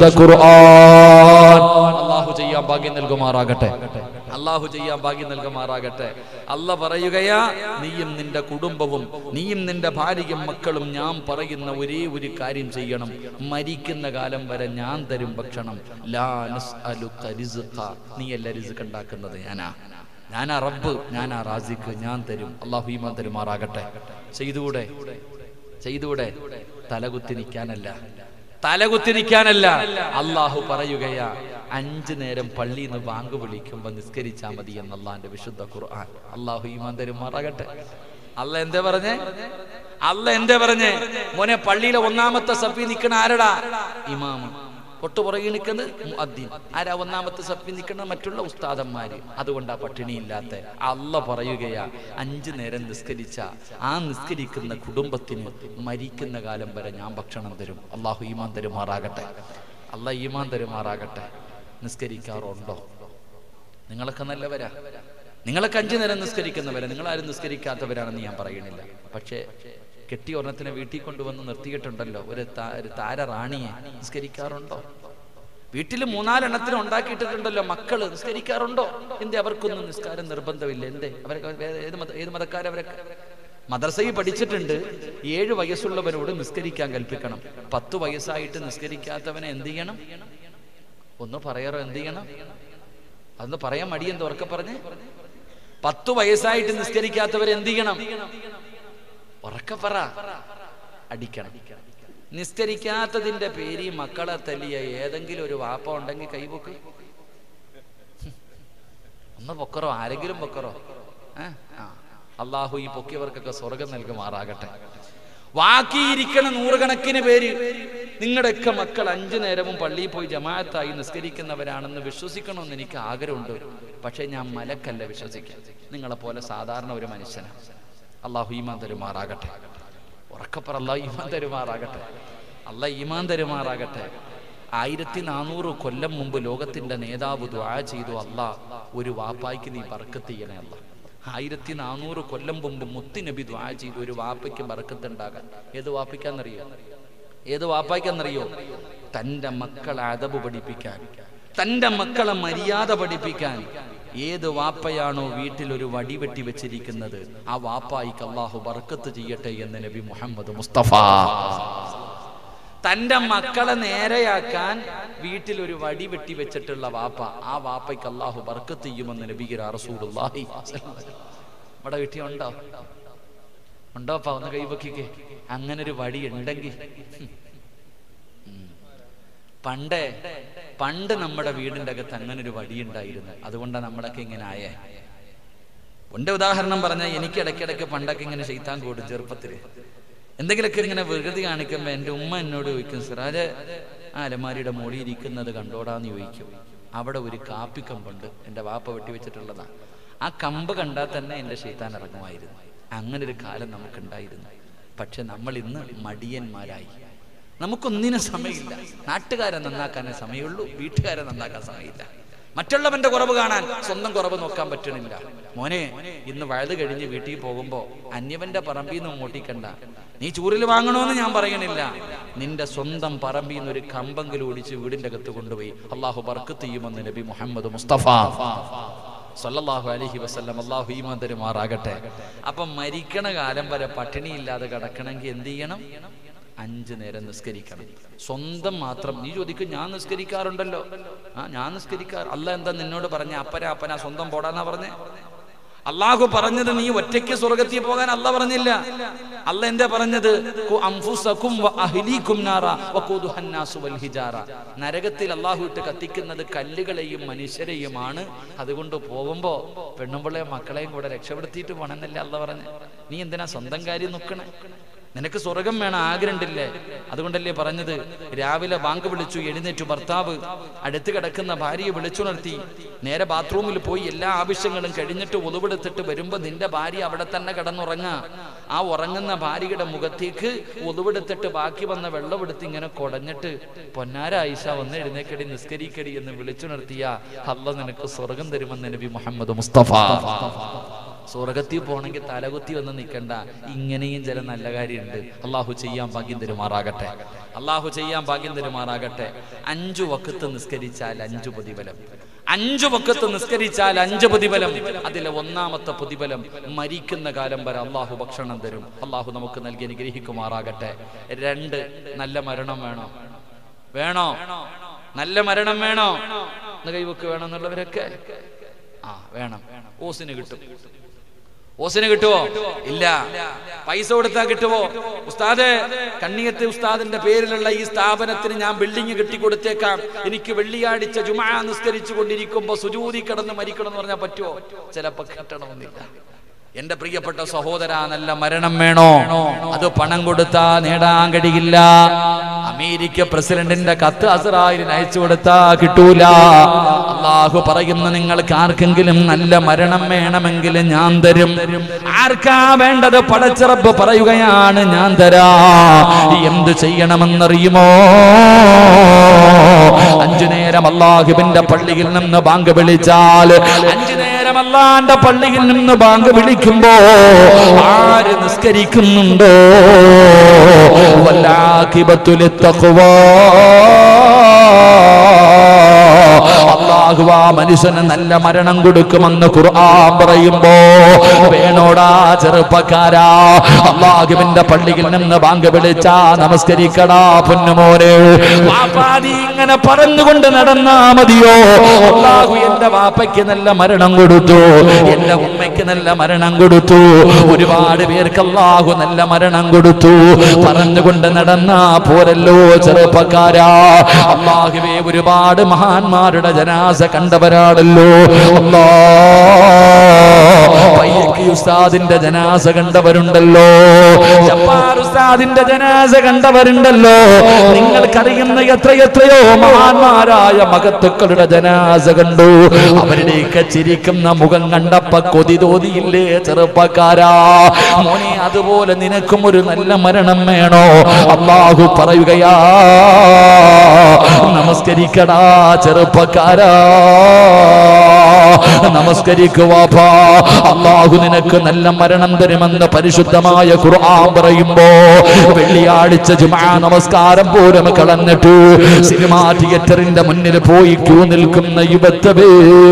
ഖുർആൻ അള്ളാഹു ചെയ്യാൻ ഭാഗ്യം നൽകുമാറാകട്ടെ അള്ളാഹു ചെയ്യാൻ ഭാഗ്യം നൽകുമാറാകട്ടെ അല്ല പറയുകയാ നീയും നിന്റെ കുടുംബവും നീയും നിന്റെ ഭാര്യയും മക്കളും ഞാൻ പറയുന്ന ഒരേ ഒരു കാര്യം ചെയ്യണം മരിക്കുന്ന കാലം വരെ ഞാൻ തരും ഭക്ഷണം ലാ നസ്അലുക റിസ്ഖ. നീയല്ല റിസ്ക് ഉണ്ടാക്കുന്നത് ഞാനാ ഞാനാ റബ്ബ് ഞാനാ റാസിഖ് ഞാൻ തരും അള്ളാഹു ഈമാൻ തരുമാറാകട്ടെ ചെയ്തുകൂടെ ചെയ്തുകൂടെ തലകുത്തി നിൽക്കാനല്ല തലകുത്തി നിൽക്കാനല്ല അള്ളാഹു പറയുകയാ അഞ്ചു നേരം പള്ളിയിൽ നിന്ന് ബാങ്ക് വിളിക്കുമ്പോ നിസ്കരിച്ചാ മതി എന്ന് അള്ളാന്റെ വിശുദ്ധ ഖുർആൻ അള്ളാഹു ഈമാൻ തരുമാറാകട്ടെ അല്ല എന്തേ പറഞ്ഞേ അല്ല എന്തേ പറഞ്ഞേ മോനെ പള്ളിയിലെ ഒന്നാമത്തെ സഫി നിൽക്കണ ആരടാ ഇമാമ് തൊട്ട് പുറകിൽ നിൽക്കുന്നത് മുഅദ്ദിൻ ആരാ ഒന്നാമത്തെ സഫി നിൽക്കുന്ന മറ്റുള്ള ഉസ്താദന്മാര് അതുകൊണ്ടാ പട്ടിണിയില്ലാത്ത അല്ല പറയുകയാ അഞ്ചു നേരം നിസ്കരിച്ച ആ നിസ്കരിക്കുന്ന കുടുംബത്തിന് മരിക്കുന്ന കാലം വരെ ഞാൻ ഭക്ഷണം തരും അള്ളാഹു ഈമാൻ തരുമാറാകട്ടെ അല്ല ഈമാൻ തരുമാറാകട്ടെ നിസ്കരിക്കാറുണ്ടോ നിങ്ങളൊക്കെ നല്ലവരാ നിങ്ങളൊക്കെ അഞ്ചു നേരം നിസ്കരിക്കുന്നവരാ നിങ്ങളാരും നിസ്കരിക്കാത്തവരാണെന്ന് ഞാൻ പറയണില്ല പക്ഷേ കെട്ടി ഒരെണ്ണത്തിനെ വീട്ടിൽ കൊണ്ടുവന്ന് നിർത്തിയിട്ടുണ്ടല്ലോ ഒരു താ- ഒരു താര റാണിയെ നിസ്കരിക്കാറുണ്ടോ വീട്ടിൽ മൂന്നാലെണ്ണത്തിന് ഉണ്ടാക്കിയിട്ടിട്ടുണ്ടല്ലോ മക്കള് നിസ്കരിക്കാറുണ്ടോ എന്തേ അവർക്കൊന്നും നിസ്കാരം നിർബന്ധമില്ല എന്തേ അവരൊക്കെ വേ- ഏത് മത ഏത് മതക്കാരവരൊക്കെ മദ്രസയിൽ പഠിച്ചിട്ടുണ്ട് ഏഴ് വയസ്സുള്ളവരോട് നിസ്കരിക്കാൻ കൽപ്പിക്കണം പത്ത് വയസ്സായിട്ട് നിസ്കരിക്കാത്തവനെ എന്ത് ചെയ്യണം ഒന്ന് പറയാറോ എന്ത് ചെയ്യണം അതൊന്ന് പറയാൻ മടിയെന്ന് ഉറക്കെ പറഞ്ഞ് പത്തു വയസ്സായിട്ട് നിസ്കരിക്കാത്തവരെ എന്ത് ചെയ്യണം ഉറക്കെ പറ അടിക്കണം നിസ്കരിക്കാത്തതിന്റെ പേര് ഈ മക്കളെ തല്ലിയ ഏതെങ്കിലും ഒരു വാപ്പ ഉണ്ടെങ്കിൽ കൈപൊക്ക് ഒന്ന് പൊക്കറോ ആരെങ്കിലും പൊക്കറോ ഏ? ആ. അള്ളാഹു ഈ പൊക്കിയവർക്കൊക്കെ സ്വർഗം നൽകുമാറാകട്ടെ ബാക്കിയിരിക്കണ നൂറുകണക്കിന് പേര് നിങ്ങളുടെയൊക്കെ മക്കൾ അഞ്ചു നേരവും പള്ളിയിൽ പോയി ജമാഅത്തായി നിസ്കരിക്കുന്നവരാണെന്ന് വിശ്വസിക്കണമെന്ന് എനിക്ക് ആഗ്രഹമുണ്ട് പക്ഷേ ഞാൻ മലക്കല്ല വിശ്വസിക്കാം നിങ്ങളെ പോലെ സാധാരണ ഒരു മനുഷ്യനാണ് അള്ളാഹു ഈമാൻ തരുമാറാകട്ടെ ഉറക്കപ്പറ അള്ളാഹു ഈമാൻ തരുമാറാകട്ടെ അല്ല ഈമാൻ തരുമാറാകട്ടെ ആയിരത്തി നാനൂറ് കൊല്ലം മുമ്പ് ലോകത്തിന്റെ നേതാവ് ദ്വാ ചെയ്തു അല്ല ഒരു വാപ്പായ്ക്ക് നീ ബർക്കത്ത് ചെയ്യണേ അല്ല ആയിരത്തി നാനൂറ് കൊല്ലം മുമ്പ് മുത്തുനബി ദ്വാ ചെയ്തു ഒരു വാപ്പയ്ക്ക് ബർക്കത്ത് ഉണ്ടാകാൻ ഏത് വാപ്പയ്ക്കാന്നറിയോ ഏത് വാപ്പായ്ക്കാന്നറിയോ തന്റെ മക്കളെ അതബ് പഠിപ്പിക്കാൻ തന്റെ മക്കളെ മര്യാദ പഠിപ്പിക്കാൻ ഏത് വാപ്പയാണോ വീട്ടിൽ ഒരു വടി വെട്ടി വെച്ചിരിക്കുന്നത് ആ വാപ്പായിക്ക് അള്ളാഹു ബർക്കത്ത് ചെയ്യട്ടെ എന്ന് നബി മുഹമ്മദ് മുസ്തഫ തന്റെ മക്കളെ നേരെയാക്കാൻ വീട്ടിൽ ഒരു വടി വെട്ടി വെച്ചിട്ടുള്ള വാപ്പ ആ വാപ്പയ്ക്ക് അള്ളാഹു ബർക്കത്ത് ചെയ്യുമെന്ന് നബിഗിര റസൂലുള്ളാഹി ഇവിടെ വീട്ടിൽ ഉണ്ടോ ഉണ്ടോപ്പാ ഒന്ന് കൈവക്കിക്കേ അങ്ങനെ ഒരു വടി ഉണ്ടെങ്കിൽ പണ്ടേ പണ്ട് നമ്മുടെ വീടിന്റെ അകത്ത് അങ്ങനെ ഒരു വടി ഉണ്ടായിരുന്നു അതുകൊണ്ടാണ് നമ്മളൊക്കെ ഇങ്ങനെ ആയേ എന്റെ ഉദാഹരണം പറഞ്ഞാൽ എനിക്ക് ഇടയ്ക്കിടയ്ക്ക് പണ്ടൊക്കെ ഇങ്ങനെ ചെയ്ത്താൻ കൂടും ചെറുപ്പത്തില് എന്തെങ്കിലുമൊക്കെ ഇങ്ങനെ വികൃതി കാണിക്കുമ്പോൾ എൻ്റെ ഉമ്മ എന്നോട് ചോദിക്കും സിറാജ് ആ അലമാരിയുടെ മുകളിൽ ഇരിക്കുന്നത് കണ്ടോടാന്ന് ചോദിക്കും അവിടെ ഒരു കാപ്പിക്കമ്പുണ്ട് എൻ്റെ വാപ്പ വെട്ടി വെച്ചിട്ടുള്ളതാണ് ആ കമ്പ് കണ്ടാൽ തന്നെ എൻ്റെ ഷെയ്ത്താൻ ഇറങ്ങുമായിരുന്നു അങ്ങനെ ഒരു കാലം നമുക്കുണ്ടായിരുന്നു പക്ഷെ നമ്മൾ ഇന്ന് മടിയന്മാരായി നമുക്കൊന്നിനും സമയമില്ല നാട്ടുകാരെ നന്നാക്കാനേ സമയമുള്ളൂ വീട്ടുകാരെ നന്നാക്കാൻ സമയമില്ല മറ്റുള്ളവന്റെ കുറവ് കാണാൻ സ്വന്തം കുറവ് നോക്കാൻ പറ്റണില്ല മോനെ ഇന്ന് വഴുത് കഴിഞ്ഞ് വീട്ടിൽ പോകുമ്പോ അന്യവന്റെ പറമ്പിൽ നിന്ന് മോട്ടിക്കണ്ട നീ ചൂരിൽ വാങ്ങണമെന്ന് ഞാൻ പറയണില്ല നിന്റെ സ്വന്തം പറമ്പിൽ നിന്ന് ഒരു കമ്പെങ്കിലും ഒടിച്ച് വീടിന്റെ അകത്ത് കൊണ്ടുപോയി അള്ളാഹു ബർക്കത്ത് ചെയ്യുമെന്ന് നബി മുഹമ്മദ് മുസ്തഫ സല്ലല്ലാഹു അലൈഹി വസല്ലം അള്ളാഹു ഈമാൻ തരുമാറാകട്ടെ അപ്പം മരിക്കണ കാലം വരെ പട്ടിണിയില്ലാതെ കിടക്കണമെങ്കിൽ എന്ത് ചെയ്യണം അഞ്ചു നേരം നിസ്കരിക്കണം സ്വന്തം മാത്രം നീ ചോദിക്കും ഞാൻ നിസ്കരിക്കാറുണ്ടല്ലോ ആ ഞാൻ നിസ്കരിക്കാറ് അല്ല എന്താ നിന്നോട് പറഞ്ഞ അപ്പന അപ്പന സ്വന്തം പോടാന്നാ പറഞ്ഞേ അള്ളാഹു പറഞ്ഞത് നീ ഒറ്റയ്ക്ക് സ്വർഗത്തിൽ പോകാൻ അല്ല പറഞ്ഞില്ല അല്ല എന്താ പറഞ്ഞത് കു അംഫുസകും വ അഹ്ലീകും നാറ വഖൂദുഹൻ നാസു വൽ ഹിജാറ നരകത്തിൽ അള്ളാഹു ഇട്ട് കത്തിക്കുന്നത് കല്ലുകളെയും മനുഷ്യരെയുമാണ് അതുകൊണ്ട് പോകുമ്പോ പെണ്ണുമ്പിള്ളയും മക്കളെയും കൂടെ രക്ഷപ്പെടുത്തിയിട്ട് പോണെന്നല്ലേ അല്ല പറഞ്ഞ് നീ എന്തിനാ സ്വന്തം കാര്യം നോക്കണേ നിനക്ക് സ്വർഗം വേണം ആഗ്രഹമുണ്ടില്ലേ അതുകൊണ്ടല്ലേ പറഞ്ഞത് രാവിലെ ബാങ്ക് വിളിച്ചു എഴുന്നേറ്റു ഭർത്താവ് അടുത്ത് കിടക്കുന്ന ഭാര്യയെ വിളിച്ചുണർത്തി നേരെ ബാത്റൂമിൽ പോയി എല്ലാ ആവശ്യങ്ങളും കഴിഞ്ഞിട്ട് ഒതുവെടുത്തിട്ട് വരുമ്പോ നിന്റെ ഭാര്യ അവിടെ തന്നെ കിടന്നുറങ്ങാ ആ ഉറങ്ങുന്ന ഭാര്യയുടെ മുഖത്തേക്ക് ഒതുവെടുത്തിട്ട് ബാക്കി വന്ന വെള്ളമെടുത്ത് ഇങ്ങനെ കുടഞ്ഞിട്ട് പൊന്നാര ആയിഷ വന്ന് എഴുന്നേക്കടി നിസ്കരിക്കടി എന്ന് വിളിച്ചുണർത്തിയ അല്ല നിനക്ക് സ്വർഗം തരുമെന്ന് നബി മുഹമ്മദ് മുസ്തഫ സ്വർഗത്തിൽ പോണെങ്കിൽ തലകുത്തി വന്ന് നിൽക്കണ്ട ഇങ്ങനെയും ചില നല്ല കാര്യമുണ്ട് അള്ളാഹു ചെയ്യാൻ ഭാഗ്യം തരുമാറാകട്ടെ അള്ളാഹു ചെയ്യാൻ ഭാഗ്യം തരുമാറാകട്ടെ അഞ്ചു വക്കത്ത് നിസ്കരിച്ചാൽ അഞ്ചു പ്രതിഫലം അഞ്ചു വക്കത്ത് നിസ്കരിച്ചാൽ അഞ്ച് പ്രതിഫലം അതിലെ ഒന്നാമത്തെ പ്രതിഫലം മരിക്കുന്ന കാലം വരെ അള്ളാഹു ഭക്ഷണം തരും അള്ളാഹു നമുക്ക് നൽകി അനുഗ്രഹിക്കുമാറാകട്ടെ രണ്ട് നല്ല മരണം വേണോ വേണോ നല്ല മരണം വേണോ എന്ന് കൈവക്ക് വേണം എന്നുള്ളവരൊക്കെ ആ വേണം ഓസിന് കിട്ടും ഓസിന് കിട്ടുവോ ഇല്ല പൈസ കൊടുത്താൽ കിട്ടുവോ ഉസ്താദ് കണ്ണിയത്ത് ഉസ്താദിന്റെ പേരിലുള്ള ഈ സ്ഥാപനത്തിന് ഞാൻ ബിൽഡിംഗ് കെട്ടിക്കൊടുത്തേക്കാം എനിക്ക് വെള്ളിയാഴ്ച ജുമാ നിസ്കരിച്ചു കൊണ്ടിരിക്കുമ്പോ സുജൂതി കിടന്ന് മരിക്കണം എന്ന് പറഞ്ഞാൽ പറ്റുമോ ചിലപ്പോ കിട്ടണമെന്നില്ല എന്റെ പ്രിയപ്പെട്ട സഹോദര നല്ല മരണം വേണോ അത് പണം കൊടുത്താ നേടാൻ കഴിയില്ല അമേരിക്ക പ്രസിഡന്റിന്റെ കത്ത് അസറായിന് അയച്ചു കൊടുത്താ കിട്ടൂല അള്ളാഹു പറയുന്നു നിങ്ങൾക്ക് ആർക്കെങ്കിലും നല്ല മരണം വേണമെങ്കിൽ ഞാൻ തരും ആർക്കാ വേണ്ടത് പടച്ചിറപ്പ് പറയുകയാണ് ഞാൻ തരാ എന്ത് ചെയ്യണമെന്നറിയുമോ അഞ്ചു നേരം അള്ളാഹുബിന്റെ പള്ളിയിൽ നിന്ന് ബാങ്ക് വിളിച്ചാൽ അഞ്ചു നേരം അള്ളാന്റെ പള്ളിയിൽ നിന്ന് ബാങ്ക് വിളിക്കുമ്പോ ആര് നിസ്കരിക്കുന്നുണ്ടോ വല്ലാക്കിബത്തുലി തഖ്വാ അള്ളാഹു ആ മനുഷ്യന് നല്ല മരണം കൊടുക്കുമെന്ന് ഖുർആൻ പറയുമ്പോ വേണോടാ ചെറുപ്പക്കാരാ അള്ളാഹുവിന്റെ പള്ളിയിൽ നിന്ന് ബാങ്ക് വിളിച്ചാ നമസ്കരിക്കടാ പൊന്നുമോനെ വാപ്പാതി ഇങ്ങനെ പറഞ്ഞുകൊണ്ട് നടന്നാ മതിയോ അള്ളാഹു എന്റെ വാപ്പയ്ക്ക് നല്ല മരണം കൊടുത്തു എന്റെ ഉമ്മയ്ക്ക് നല്ല മരണം കൊടുത്തു ഒരുപാട് പേർക്ക് അള്ളാഹു നല്ല മരണം കൊടുത്തു പറഞ്ഞുകൊണ്ട് നടന്നാ പോരല്ലോ ചെറുപ്പക്കാരാ അള്ളാഹുവേ ഒരുപാട് മഹാന്മാരുടെ ജനാസ കണ്ടവരാണല്ലോ അല്ലാ പയ്യക്കി ഉസ്താദിന്റെ ജനാസ കണ്ടവരുണ്ടല്ലോ ജബ്ബാർ ഉസ്താദിന്റെ ജനാസ കണ്ടവരുണ്ടല്ലോ നിങ്ങൾക്കറിയുന്ന എത്രയെത്രയോ മഹാന്മാരായ മഹത്തുക്കളുടെ ജനാസ കണ്ടു അവരുടെയൊക്കെ ചിരിക്കുന്ന മുഖം കണ്ടപ്പ കൊതി തോതിയില്ലേ ചെറുപ്പക്കാരാ മോനെ അതുപോലെ നിനക്കും ഒരു നല്ല മരണം വേണോ അള്ളാഹു പറയുകയാ നമസ്കരിക്കടാ ചെറുപ്പക്കാരാ നമസ്കരിക്കുവാ അള്ളാഹു നിനക്ക് നല്ല മരണം തരുമെന്ന് പരിശുദ്ധമായ ഖുർആൻ പറയുമ്പോ വെള്ളിയാഴ്ച ജുമാ നമസ്കാരം പോലും കളഞ്ഞിട്ടു സിനിമാ തിയേറ്ററിന്റെ മുന്നിൽ പോയി ക്യൂ നിൽക്കുന്ന യുവത്വേ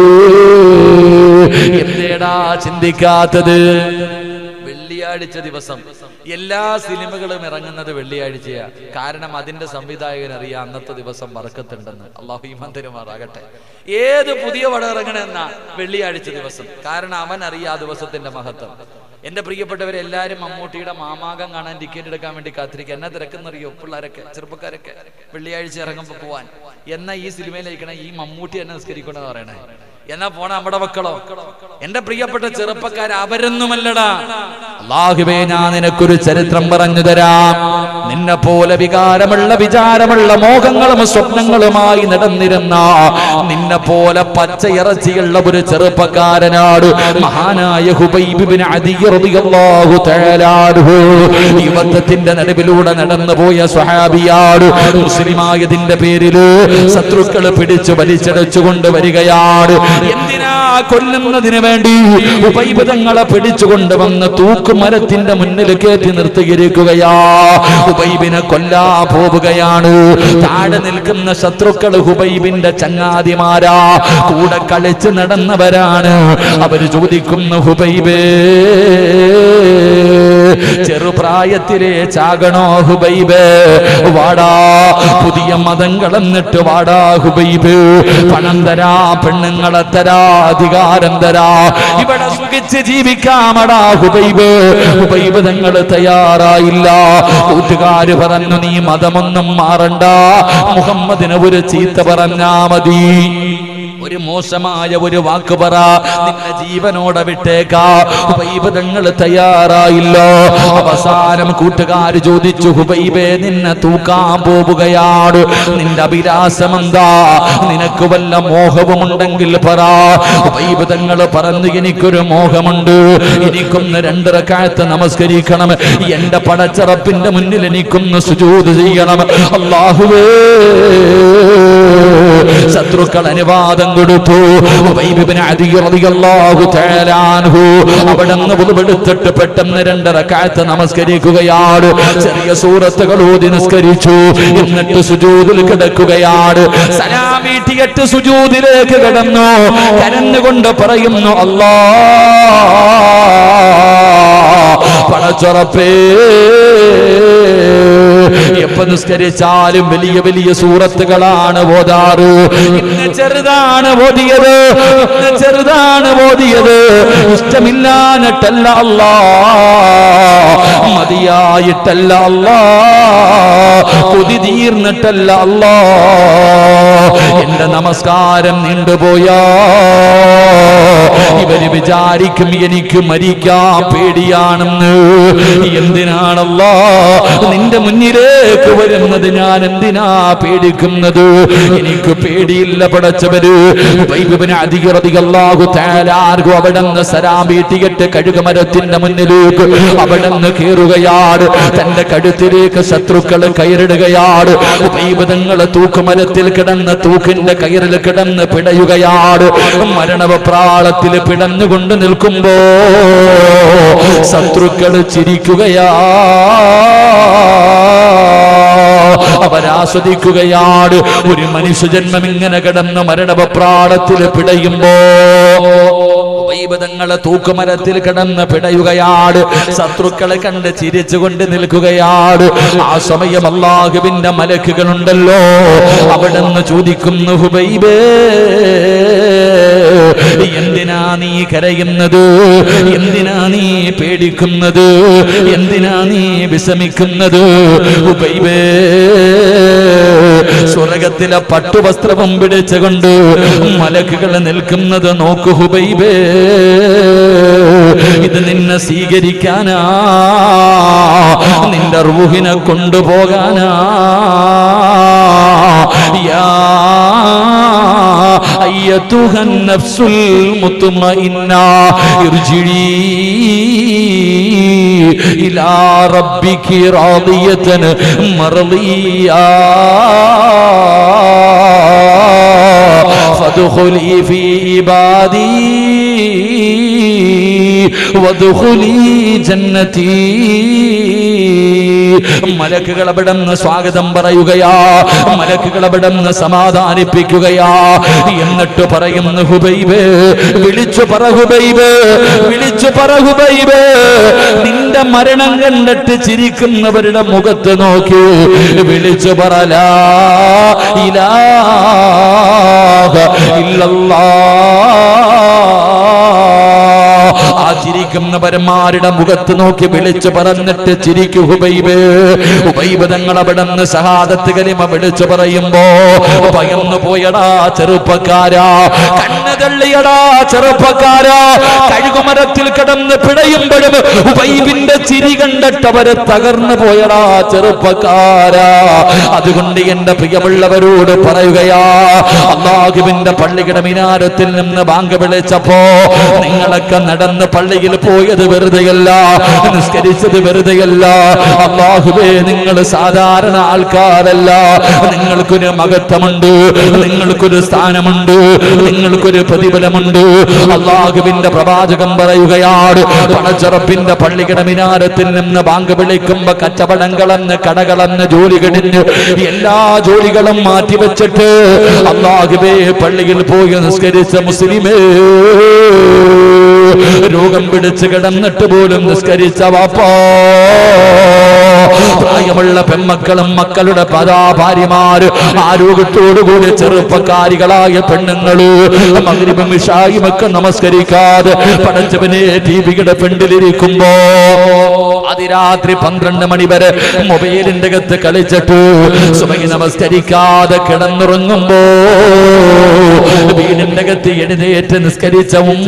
എന്തേടാ ചിന്തിക്കാത്തത് വെള്ളിയാഴ്ച ദിവസം എല്ലാ സിനിമകളും ഇറങ്ങുന്നത് വെള്ളിയാഴ്ചയാ കാരണം അതിന്റെ സംവിധായകൻ അറിയാം അന്നത്തെ ദിവസം വറക്കത്തുണ്ടെന്ന് അള്ളാഹു ഈമാൻ തരുമാറാകട്ടെ ഏത് പുതിയ പടം ഇറങ്ങണമെന്ന വെള്ളിയാഴ്ച ദിവസം കാരണം അവൻ അറിയാം ആ ദിവസത്തിന്റെ മഹത്വം എന്റെ പ്രിയപ്പെട്ടവരെ എല്ലാരും മമ്മൂട്ടിയുടെ മാമാകം കാണാൻ ടിക്കറ്റ് എടുക്കാൻ വേണ്ടി കാത്തിരിക്കുക എന്നാ തിരക്കെന്നറിയോ പിള്ളേരൊക്കെ ചെറുപ്പക്കാരൊക്കെ വെള്ളിയാഴ്ച ഇറങ്ങുമ്പോ പോവാൻ എന്നാ ഈ സിനിമയിലേക്കണ ഈ മമ്മൂട്ടി എന്നെ നിസ്കരിക്കണമെന്ന് പറയണേ എന്നാ പോണ നമ്മുടെ മക്കളോ എന്റെ പ്രിയപ്പെട്ട ചെറുപ്പക്കാർ അവരൊന്നുമല്ലടാ അള്ളാഹുവേ ഞാൻ നിനക്കൊരു ചരിത്രം പറഞ്ഞു തരാം നിന്നെ പോലെ വികാരമുള്ള വിചാരമുള്ള മോഹങ്ങളും സ്വപ്നങ്ങളുമായി നടന്നിരുന്ന നിന്നെ പോലെ പച്ചയിറച്ചിയുള്ള ഒരു ചെറുപ്പക്കാരനാട് മഹാനായ ഹുബൈബിബിന് അധികറിയാഹു തേലാടുഹു യുവത്വത്തിന്റെ നടുവിലൂടെ നടന്നു പോയ സ്വഹാബിയാട് മുസ്ലിമായതിന്റെ പേരില് ശത്രുക്കൾ പിടിച്ചു വലിച്ചടച്ചു കൊണ്ടുവരികയാണ് എന്തിനാ കൊല്ലുന്നതിന് വേണ്ടി ഉപൈബിതങ്ങളെ പിടിച്ചു കൊണ്ടുവന്ന് തൂക്കുമരത്തിന്റെ മുന്നിൽ കയറ്റി നിർത്തിയിരിക്കുകയാ ഹുബൈബിനെ കൊല്ലാ പോവുകയാണ് താഴെ നിൽക്കുന്ന ശത്രുക്കൾ ഹുബൈബിന്റെ ചങ്ങാതിമാരാ കൂടെ കളിച്ച് നടന്നവരാണ് അവര് ചോദിക്കുന്നു ഹുബൈബേ ചെറുപ്രായത്തിലെ ചാകണോ ഹുബൈബ് വാടാ പുതിയ മതങ്ങൾ എന്നിട്ട് വാടാ ഹുബൈബ് പണം തരാ പെണ്ണുങ്ങളെ തരാ അധികാരം തരാ ഇവിടെ സുഖിച്ച് ജീവിക്കാമടാ ഹുബൈബ് ഹുബൈബ് തങ്ങൾ തയ്യാറായില്ല കൂട്ടുകാര് പറഞ്ഞു നീ മതമൊന്നും മാറണ്ട മുഹമ്മദിന് ഒരു ചീത്ത പറഞ്ഞാ മതി ഒരു മോശമായ ഒരു വാക്ക് പറ നിന്നെ ജീവനോടെ വിട്ടേക്കാ ഹുബൈബ് തയ്യാറായില്ല അവസാനം കൂട്ടുകാർ ചോദിച്ചു ഹുബൈബേ നിന്നെ തൂക്കാൻ പോവുകയാണ് നിന്റെ അഭിലാഷം എന്താ നിനക്ക് വല്ല മോഹവുമുണ്ടെങ്കിൽ പറ ഹുബൈബ് തങ്ങൾ പറഞ്ഞു എനിക്കൊരു മോഹമുണ്ട് എനിക്കൊന്ന് രണ്ടര കാലത്ത് നമസ്കരിക്കണം എന്റെ പടച്ചറപ്പിന്റെ മുന്നിൽ എനിക്കൊന്ന് സുജൂത് ചെയ്യണം അള്ളാഹുവേ ശത്രുക്കൾ അനുവാദം കൊടുത്തു വൈബിബിന് അധികറിയാഹു തേലാൻഹു അവിടെ നിന്ന് പുതുപെടുത്തിട്ട് പെട്ടെന്ന് രണ്ടര കാലത്ത് നമസ്കരിക്കുകയാണ് ചെറിയ സൂറത്തുകൾ ഊതി നിസ്കരിച്ചു എന്നിട്ട് സുജൂതിൽ കിടക്കുകയാണ് സലാം വീട്ടിയിട്ട് സുജൂതിലേക്ക് കിടന്നു കരഞ്ഞുകൊണ്ട് പറയുന്നു അല്ലാ പടച്ചുറപ്പേ എപ്പോ നിസ്കരിച്ചാലും വലിയ വലിയ സൂറത്തുകളാണ് ഓതാറ് ഇന്ന് ചെറുതാണ് ഓതിയത് ഇന്ന് ചെറുതാണ് ഓതിയത് ഇഷ്ടമില്ലാഞ്ഞിട്ടല്ല അല്ലാ മതിയായിട്ടല്ല അല്ലാ കൊതി തീർന്നിട്ടല്ല അല്ലാ എന്റെ നമസ്കാരം നീണ്ടുപോയാ ഇവര് വിചാരിക്കും എനിക്ക് മരിക്കാൻ പേടിയാണെന്ന് എന്തിനാണല്ലോ നിന്റെ മുന്നിലേക്ക് വരുന്നത് ഞാൻ എന്തിനാ പേടിക്കുന്നത് എനിക്ക് പേടിയില്ല പടച്ചവര് ബൈബിന് അധികറതികല്ലാഹു തേലാർഗു അവിടെ നിന്ന് സരാം വീട്ടിയിട്ട് കഴുകുമരത്തിന്റെ മുന്നിലേക്ക് അവിടെ നിന്ന് കയറുകയാണ് തന്റെ കഴുത്തിലേക്ക് ശത്രുക്കൾ കയറിടുകയാണ് ബൈബിതങ്ങള് തൂക്കുമരത്തിൽ കിടന്ന് തൂക്കിന്റെ കയറിൽ കിടന്ന് പിടയുകയാണ് മരണവപ്രാളത്തിൽ പിടഞ്ഞുകൊണ്ട് നിൽക്കുമ്പോ ശത്രുക്കൾ ചിരിക്കുകയാ അവരാസ്വദിക്കുകയാണ് ഒരു മനുഷ്യജന്മം ഇങ്ങനെ കിടന്ന് മരണവപ്രാളത്തിൽ പിടയുമ്പോ വൈബതങ്ങളെ തൂക്കുമരത്തിൽ കിടന്ന് പിടയുകയാണ് ശത്രുക്കളെ കണ്ട് ചിരിച്ചുകൊണ്ട് നിൽക്കുകയാണ് ആ സമയം അള്ളാഹുവിന്റെ മലക്കുകളുണ്ടല്ലോ അവിടെ നിന്ന് ചോദിക്കുന്നു ഹുബൈബേ എന്തിനാ നീ കരയുന്നത് എന്തിനാ നീ പേടിക്കുന്നത് എന്തിനാ നീ വിഷമിക്കുന്നത് ഹുബൈബേ സ്വർഗത്തിലെ പട്ടുവസ്ത്രവും പിടിച്ചുകൊണ്ട് മലക്കുകൾ നിൽക്കുന്നത് നോക്കു ഹുബൈബേ ഇത് നിന്നെ സ്വീകരിക്കാനാ നിന്റെ റൂഹിനെ കൊണ്ടുപോകാനാ യാ أيتها النفس المطمئنة ارجعي إلى ربك راضية مرضية فادخلي في عبادي وادخلي جنتي മലക്കുകൾ അവിടെ നിന്ന് സ്വാഗതം പറയുകയാ മലക്കുകൾ അവിടെ നിന്ന് സമാധാനിപ്പിക്കുകയാ എന്നിട്ട് പറയുന്നു ഹുബൈബ് വിളിച്ചു പറ ഹുബൈബ് വിളിച്ചു പറ ഹുബൈബ് നിന്റെ മരണം കണ്ടിട്ട് ചിരിക്കുന്നവരുടെ മുഖത്ത് നോക്കി വിളിച്ചു പറലാ ഇലാഹ ഇല്ലല്ലാ ആ ചിരിക്കുന്ന ഇരിക്കുന്നവന്മാരുടെ മുഖത്ത് നോക്കി വിളിച്ചു പറഞ്ഞിട്ട് ചിരിക്കു ഹുബൈബ് ഹുബൈബ് തങ്ങൾ അവിടെ നിന്ന് സഹാദത്ത് കലിമ വിളിച്ചു പറയുമ്പോ ഭയന്നു പോയടാ ചെറുപ്പക്കാരാ കണ്ണ് തള്ളിയടാ ചെറുപ്പക്കാരാ കഴുകുമരത്തിൽ കിടന്ന് പിടയുമ്പോഴും ഹുബൈബിന്റെ ചിരി കണ്ടിട്ട് അവര് തകർന്നു പോയടാ ചെറുപ്പക്കാരാ അതുകൊണ്ട് എന്റെ പ്രിയമുള്ളവരോട് പറയുകയാ അള്ളാഹുവിന്റെ പള്ളിയുടെ മിനാരത്തിൽ നിന്ന് ബാങ്ക് വിളിച്ചപ്പോ നിങ്ങളൊക്കെ നടന്ന് പള്ളിയിൽ പോയത് വെറുതെയല്ല നിസ്കരിച്ചത് വെറുതെയല്ല അള്ളാഹുവേ നിങ്ങൾ സാധാരണ ആൾക്കാരല്ല നിങ്ങൾക്കൊരു മഹത്വമുണ്ട് നിങ്ങൾക്കൊരു സ്ഥാനമുണ്ട് നിങ്ങൾക്കൊരു പ്രതിഫലമുണ്ട് അള്ളാഹുവിന്റെ പ്രവാചകം പറയുകയാണ് പണച്ചുറപ്പിന്റെ പള്ളിയുടെ മിനാരത്തിൽ നിന്ന് ബാങ്ക് വിളിക്കുമ്പോ കച്ചവടം കളന്ന് കടകളന്ന് ജോലി കഴിഞ്ഞ് എല്ലാ ജോലികളും മാറ്റിവെച്ചിട്ട് അള്ളാഹുവേ പള്ളിയിൽ പോയി നിസ്കരിച്ച മുസ്ലിമേ രോഗം പിടിച്ച് കിടന്നിട്ട് പോലും നിസ്കരിച്ച വാപ്പാ പ്രായമുള്ള പെൺമക്കളും മക്കളുടെ പതാ ഭാര്യമാര് ആരോഗ്യത്തോടുകൂടി ചെറുപ്പക്കാരികളായ പെണ്ണുങ്ങള് മകരിബും ഇഷായുമൊക്കെ നമസ്കരിക്കാതെ പടച്ചവനെ ടിവിയുടെ ഫ്രണ്ടിലിരിക്കുമ്പോ അതിരാത്രി പന്ത്രണ്ട് മണി വരെ മൊബൈലിന്റെ അകത്ത് കളിച്ചിട്ട് സുബഹി നമസ്കരിക്കാതെ കിടന്നുറങ്ങുമ്പോ വീടിന്റെ അകത്ത് എഴുന്നേറ്റ് നിസ്കരിച്ച ഉമ്മ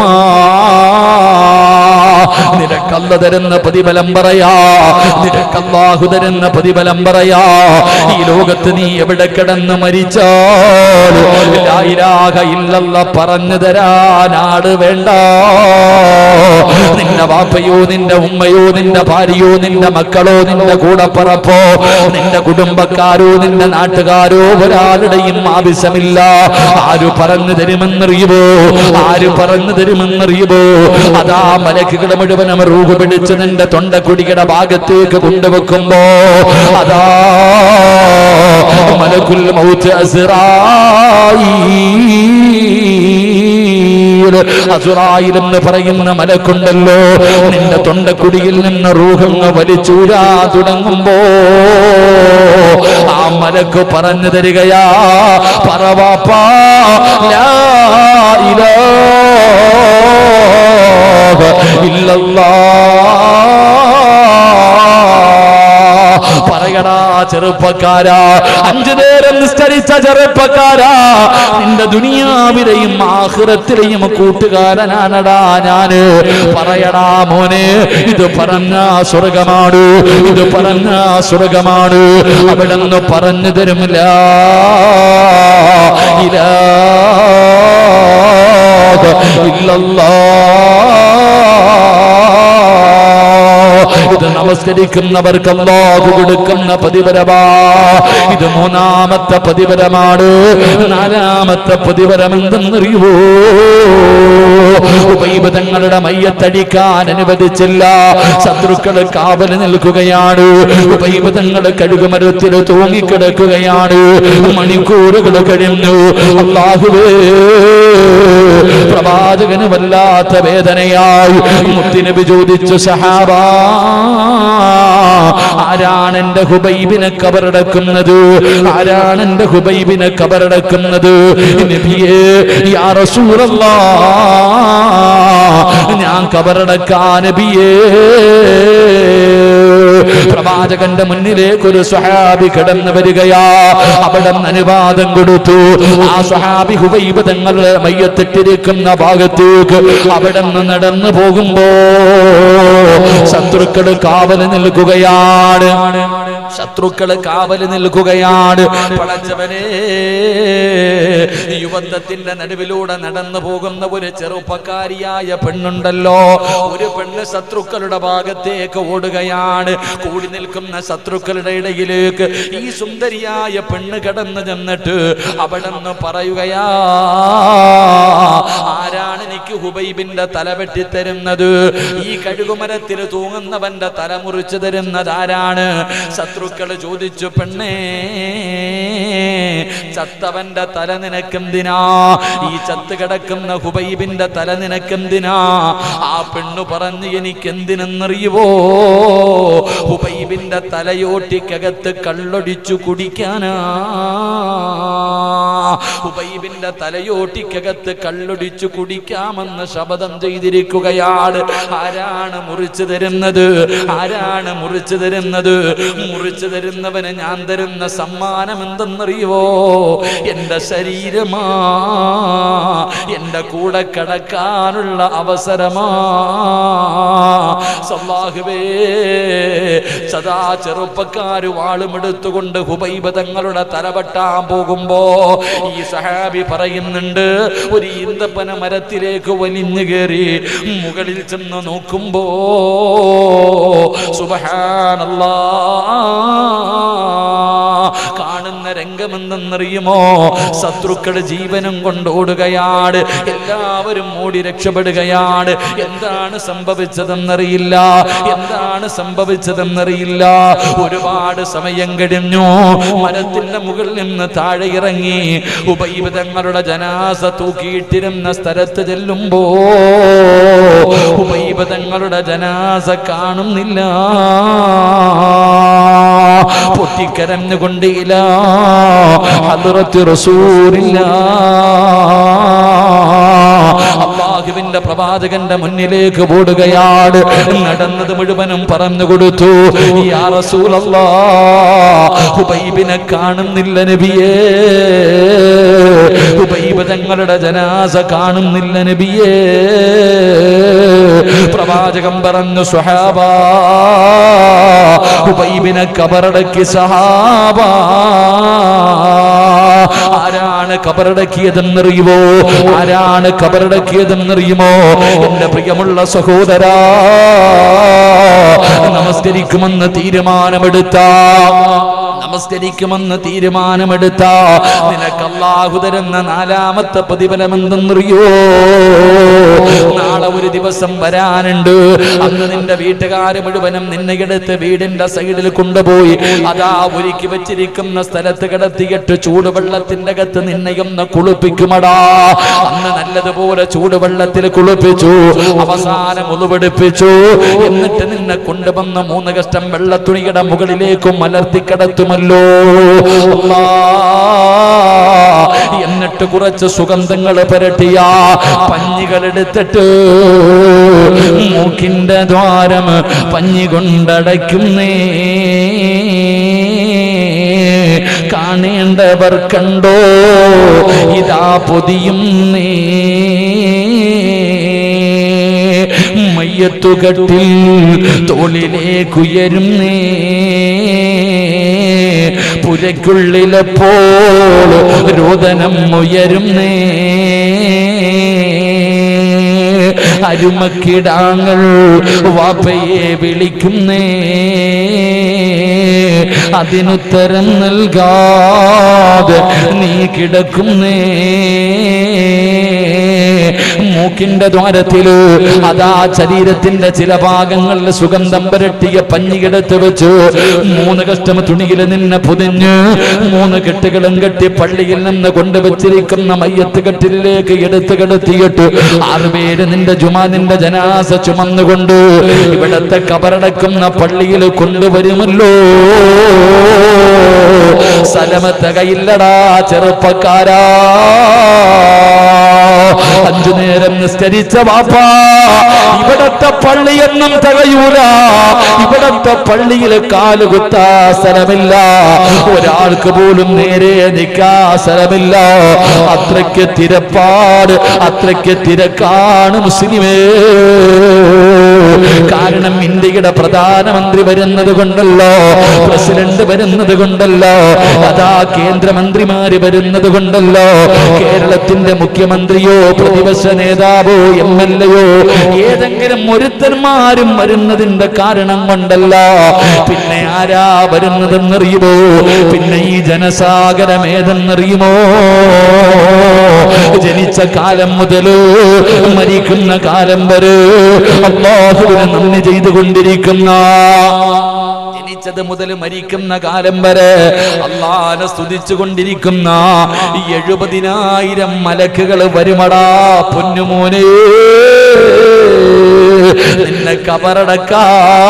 നിനക്കല്ല തരുന്ന പ്രതിഫലം പറയാ നിനക്കല്ലാഹു തരുന്ന പ്രതിഫലം പറയാ ഈ ലോകത്ത് നീ എവിടെ കിടന്ന് മരിച്ചാൽ ലാ ഇലാഹ ഇല്ലല്ല പറഞ്ഞു തരാനാട് വേണ്ട നിന്റെ വാപ്പയോ നിന്റെ ഉമ്മയോ നിന്റെ ഭാര്യയോ നിന്റെ മക്കളോ നിന്റെ കൂടപ്പറപ്പോ നിന്റെ കുടുംബക്കാരോ നിന്റെ നാട്ടുകാരോ ഒരാളുടെയും ആവശ്യമില്ല ആര് പറഞ്ഞു തരുമെന്നറിയുമോ ആര് പറഞ്ഞു തരുമെന്നറിയുമോ അതാ മലക്കുകളെ മുഴുവനും റൂഹ് പിടിച്ച് നിന്റെ തൊണ്ടക്കുടിയുടെ ഭാഗത്തേക്ക് കൊണ്ടുവെക്കുമ്പോ അതാ മലക്കുൽ മൗത്ത് അസ്റായീൽ അസുറായിൽ എന്ന് പറയുന്ന മലക്കുണ്ടല്ലോ നിന്റെ തൊണ്ടക്കുടിയിൽ നിന്ന് റൂഹങ്ങ് വലിച്ചൂരാ തുടങ്ങുമ്പോ ആ മലക്ക് പറഞ്ഞു തരികയാ പറവാപ്പാ ലാ ഇലാഹ ഇല്ലല്ലാഹ് പറയടാ ചെറുപ്പക്കാരാ അഞ്ചു നേരം നിസ്കരിച്ച ചെറുപ്പക്കാരാ നിന്റെ ദുനിയാവിലെയും ആഹ്റത്തിലെയും കൂട്ടുകാരനാണടാ ഞാന് പറയടാ മോനെ ഇത് പറഞ്ഞ സ്വർഗമാണ് ഇത് പറഞ്ഞ സ്വർഗമാണ് അവിടെ നിന്ന് പറഞ്ഞു തരുമില്ല ഇല്ലല്ലാഹ് ഇത് നമസ്കരിക്കുന്നവർക്ക് അല്ലാഹു കൊടുക്കുന്ന പ്രതിഫലമാ ഇത് മൂന്നാമത്തെ പ്രതിഫലമാണ് നാലാമത്തെ പ്രതിഫലം എന്തെന്നറിയുവോ ഉപൈബ് തങ്ങളുടെ മയ്യത്തടിക്കാൻ അനുവദിച്ചില്ല ശത്രുക്കൾ കാവൽ നിൽക്കുകയാണ് ഉപൈബ് തങ്ങൾ കഴുകുമരത്തിൽ തൂങ്ങിക്കിടക്കുകയാണ് മണിക്കൂറുകൾ കഴിഞ്ഞു അള്ളാഹുവേ പ്രവാചകന് വല്ലാത്ത വേദനയായി മുത്തിനബി ചോദിച്ചു സഹാബ ആരാണ് എന്റെ ഹുബൈബിനെ കബറടക്കുന്നത് ആരാണ് എന്റെ ഹുബൈബിനെ കബറടക്കുന്നത് നബിയേ യാ റസൂലല്ലാ ഞാൻ കബറടക്കാൻ നബിയേ പ്രവാചകന്റെ മുന്നിലേക്ക് ഒരു സ്വഹാബി കടന്നു വരികയാ അവിടെ നിന്ന് അനുവാദം കൊടുത്തു ആ സ്വഹാബി ഹുബൈബ് തങ്ങളുടെ മയ്യത്തിട്ടിരിക്കുന്ന ഭാഗത്തേക്ക് അവിടെ നിന്ന് നടന്നു പോകുമ്പോ ശത്രുക്കൾ കാവല് നിൽക്കുകയാണ് ശത്രുക്കൾ കാവല് നിൽക്കുകയാണ് പടച്ചവനെ യുവത്വത്തിന്റെ നടുവിലൂടെ നടന്നു പോകുന്ന ഒരു ചെറുപ്പക്കാരിയായ പെണ്ണുണ്ടല്ലോ ഒരു പെണ്ണ് ശത്രുക്കളുടെ ഭാഗത്തേക്ക് ഓടുകയാണ് കൂടി നിൽക്കുന്ന ശത്രുക്കളുടെ ഇടയിലേക്ക് ഈ സുന്ദരിയായ പെണ്ണ് കടന്നു ചെന്നിട്ട് അവിടെ നിന്ന് പറയുകയാ ആരാണ് എനിക്ക് ഹുബൈബിന്റെ തല വെട്ടിത്തരുന്നത് ഈ കഴുകുമരത്തിൽ തൂങ്ങുന്നവന്റെ തല മുറിച്ചു തരുന്നത് ആരാണ് ശത്രുക്കൾ ചോദിച്ചു പെണ്ണേ ചത്തവന്റെ തല നിനക്കെന്തിനാ ഈ ചത്ത് കിടക്കുന്ന ഹുബൈബിന്റെ തല നിനക്കെന്തിനാ ആ പെണ്ണു പറഞ്ഞു എനിക്ക് എന്തിനെന്നറിയുവോ ഹുബൈബിന്റെ തലയോട്ടിക്കകത്ത് കള്ളൊടിച്ചു കുടിക്കാനാ ഹുബൈബിന്റെ തലയോട്ടിക്കകത്ത് കള്ളൊടിച്ചു കുടിക്കാമെന്ന് ശപഥം ചെയ്തിരിക്കുകയാണ് ആരാണ് മുറിച്ചു തരുന്നത് ആരാണ് മുറിച്ചു തരുന്നത് മുറിച്ചു തരുന്നവന് ഞാൻ തരുന്ന സമ്മാനം എന്തെന്നറിയുവോ എന്റെ ശരീരമാ എന്റെ കൂടെ കടക്കാനുള്ള അവസരമാ സല്ലാഹുവേ സദാ ചെറുപ്പക്കാര് വാളുമെടുത്തുകൊണ്ട് ഹുബൈബ തങ്ങളുടെ തലവട്ടാൻ പോകുമ്പോ ഈ സഹാബി പറയുന്നുണ്ട് ഒരു ഈന്തപ്പന മരത്തിലേക്ക് വലിഞ്ഞു കയറി മുകളിൽ ചെന്ന് നോക്കുമ്പോ സുബഹാനല്ലാ കാണുന്ന രംഗമെന്തെന്നറിയുമോ ശത്രുക്കൾ ജീവനും കൊണ്ട് ഓടുകയാണ് എല്ലാവരും ഓടി രക്ഷപ്പെടുകയാണ് എന്താണ് സംഭവിച്ചതെന്നറിയില്ല എന്താണ് സംഭവിച്ചതെന്നറിയില്ല ഒരുപാട് സമയം കഴിഞ്ഞു മരത്തിന്റെ മുകളിൽ നിന്ന് താഴെ ഇറങ്ങി ഉപൈബതങ്ങളുടെ ജനാസ തൂക്കിയിട്ടിരുന്ന സ്ഥലത്ത് ചെല്ലുമ്പോ ഉപൈബതങ്ങളുടെ ജനാസ കാണുന്നില്ല പൊട്ടിക്കരഞ്ഞുകൊണ്ട് ഇല ഹദ്റത്ത് റസൂലില്ല അള്ളാഹുവിന്റെ പ്രവാചകന്റെ മുന്നിലേക്ക് ഓടുകയാണ് നടന്നത് മുഴുവനും പറഞ്ഞു കൊടുത്തു യാ റസൂലല്ലാ ഹുബൈബിനെ കാണുന്നില്ല നബിയേ ഹുബൈബ് തങ്ങളുടെ ജനാസ കാണുന്നില്ല നബിയേ പ്രവാചകൻ പറഞ്ഞു സുഹാബ ഹുബൈബിനെ കബറടക്കി സഹാബ ആരാണ് കബറടക്കിയതെന്നറിയുമോ ആരാണ് കബറടക്കിയതെന്നറിയുമോ എന്റെ പ്രിയമുള്ള സഹോദരാ നമസ്കരിക്കുമെന്ന് തീരുമാനമെടുത്ത നമസ്കരിക്കുമെന്ന് തീരുമാനമെടുത്ത നിനക്ക് അല്ലാഹു തരുന്ന നാലാമത്തെ പ്രതിഫലം എന്തെന്നറിയോ നാളെ ഒരു ദിവസം വരാനുണ്ട് അന്ന് നിന്റെ വീട്ടുകാര് മുഴുവനും നിന്നെ എടുത്ത് വീടിന്റെ സൈഡിൽ കൊണ്ടുപോയി അതാ ഒരുക്കി വെച്ചിരിക്കുന്ന സ്ഥലത്ത് കിടത്തിയിട്ട് ചൂടുവെള്ളത്തിന്റെ അകത്ത് നിന്നെ ഒന്ന് കുളിപ്പിക്കുമടാ അന്ന് നല്ലതുപോലെ ചൂടുവെള്ളത്തിൽ കുളിപ്പിച്ചു അവസാനം ഉളുവെടുപ്പിച്ചു എന്നിട്ട് നിന്നെ കൊണ്ടുവന്ന മൂന്ന് കഷ്ടം വെള്ളത്തുണിയുടെ മുകളിലേക്കും മലർത്തി കിടത്തുമല്ലോ അല്ലാ. എന്നിട്ട് കുറച്ച് സുഗന്ധങ്ങൾ പുരട്ടിയ പഞ്ഞികൾ എടുത്തിട്ട് മൂക്കിന്റെ ദ്വാരം പഞ്ഞി കൊണ്ടടയ്ക്കുന്നേ കാണേണ്ടവർ കണ്ടോ ഇതാ പൊതിയുന്നേ മയ്യത്തുകട്ടിൽ തോളിലേക്കുയരുന്നേ പുരയ്ക്കുള്ളിലെപ്പോൾ രോദനം ഉയരുന്നേ അരുമക്കിടാങ്ങൾ വാപ്പയെ വിളിക്കുന്നേ അതിനുത്തരം നൽകാതെ നീ കിടക്കുന്നേ മൂക്കിന്റെ ദ്വാരത്തില് അതാ ശരീരത്തിന്റെ ചില ഭാഗങ്ങളിൽ സുഗന്ധം പുരട്ടിയ പഞ്ഞികിടത്ത് വെച്ച് മൂന്ന് കഷ്ടം തുണിയിൽ നിന്ന് പൊതിഞ്ഞ് മൂന്ന് കെട്ടുകളും കെട്ടി പള്ളിയിൽ നിന്ന് കൊണ്ടുവച്ചിരിക്കുന്ന മയ്യത്ത് കെട്ടിലേക്ക് എടുത്ത് കിടത്തിയിട്ട് ആറുപേര് നിന്റെ ജുമാ നിന്റെ ജനാസ ചുമന്നുകൊണ്ട് ഇവിടത്തെ കബറടക്കുന്ന പള്ളിയിൽ കൊണ്ടുവരുമല്ലോ സ്ഥലമത്തെ കയ്യില്ലടാ ചെറുപ്പക്കാരാ അഞ്ചു നേരം നിസ്കരിച്ച വാപ്പാ ഇവിടത്തെ പള്ളിയൊന്നും തികയൂല ഇവിടത്തെ പള്ളിയിൽ കാലുകുത്താ സ്ഥലമില്ല ഒരാൾക്ക് പോലും നേരെ നിൽക്കാ സ്ഥലമില്ല അത്രയ്ക്ക് തിരപ്പാട് അത്രയ്ക്ക് തിരക്കാണ് മുസ്ലിമേ കാരണം ഇന്ത്യയുടെ പ്രധാനമന്ത്രി വരുന്നത് കൊണ്ടല്ലോ പ്രസിഡന്റ് വരുന്നത് കൊണ്ടല്ലോ അതാ കേന്ദ്രമന്ത്രിമാര് വരുന്നത് കൊണ്ടല്ലോ കേരളത്തിന്റെ മുഖ്യമന്ത്രിയോ പ്രതിപക്ഷ നേതാവോ എം എൽ എയോ ഏതെങ്കിലും ഒരുത്തന്മാരും വരുന്നതിന്റെ കാരണം കൊണ്ടല്ല പിന്നെ ആരാ വരുന്നതെന്നറിയുമോ പിന്നെ ഈ ജനസാഗരം ഏതെന്നറിയുമോ ജനിച്ച കാലം മുതൽ മരിക്കുന്ന കാലം വരെ അള്ളാഹുവിനെ നന്ദി ചെയ്തുകൊണ്ടിരിക്കുന്ന ജനിച്ചത് മുതൽ മരിക്കുന്ന കാലം വരെ അള്ളാനെ സ്തുതിച്ചു കൊണ്ടിരിക്കുന്ന എഴുപതിനായിരം മലക്കുകൾ വരുമടാ പൊന്നുമോനെ നിന്നെ കബറടക്കാ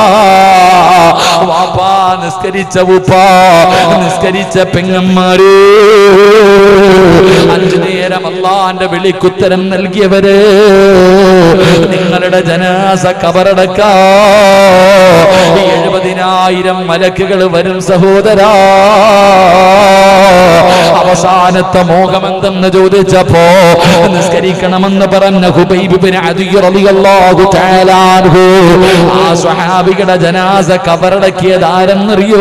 വാപ്പാ നിസ്കരിച്ച ഉപ്പ നിസ്കരിച്ച പെങ്ങന്മാര് അഞ്ചു അള്ളാന്റെ വിളിക്കുത്തരം നൽകിയവര് നിങ്ങളുടെ ജനാസ കബറടക്കാ എഴുപതിനായിരം മലക്കുകൾ വരും സഹോദരാ അവസാനത്തെ മോഹമെന്തെന്ന് ചോദിച്ചപ്പോ നിസ്കരിക്കണമെന്ന് പറഞ്ഞ ഹുബൈബിന് ആ സ്വഹാബികളുടെ ജനാസ കബറടക്കിയത് ആരെന്നറിയോ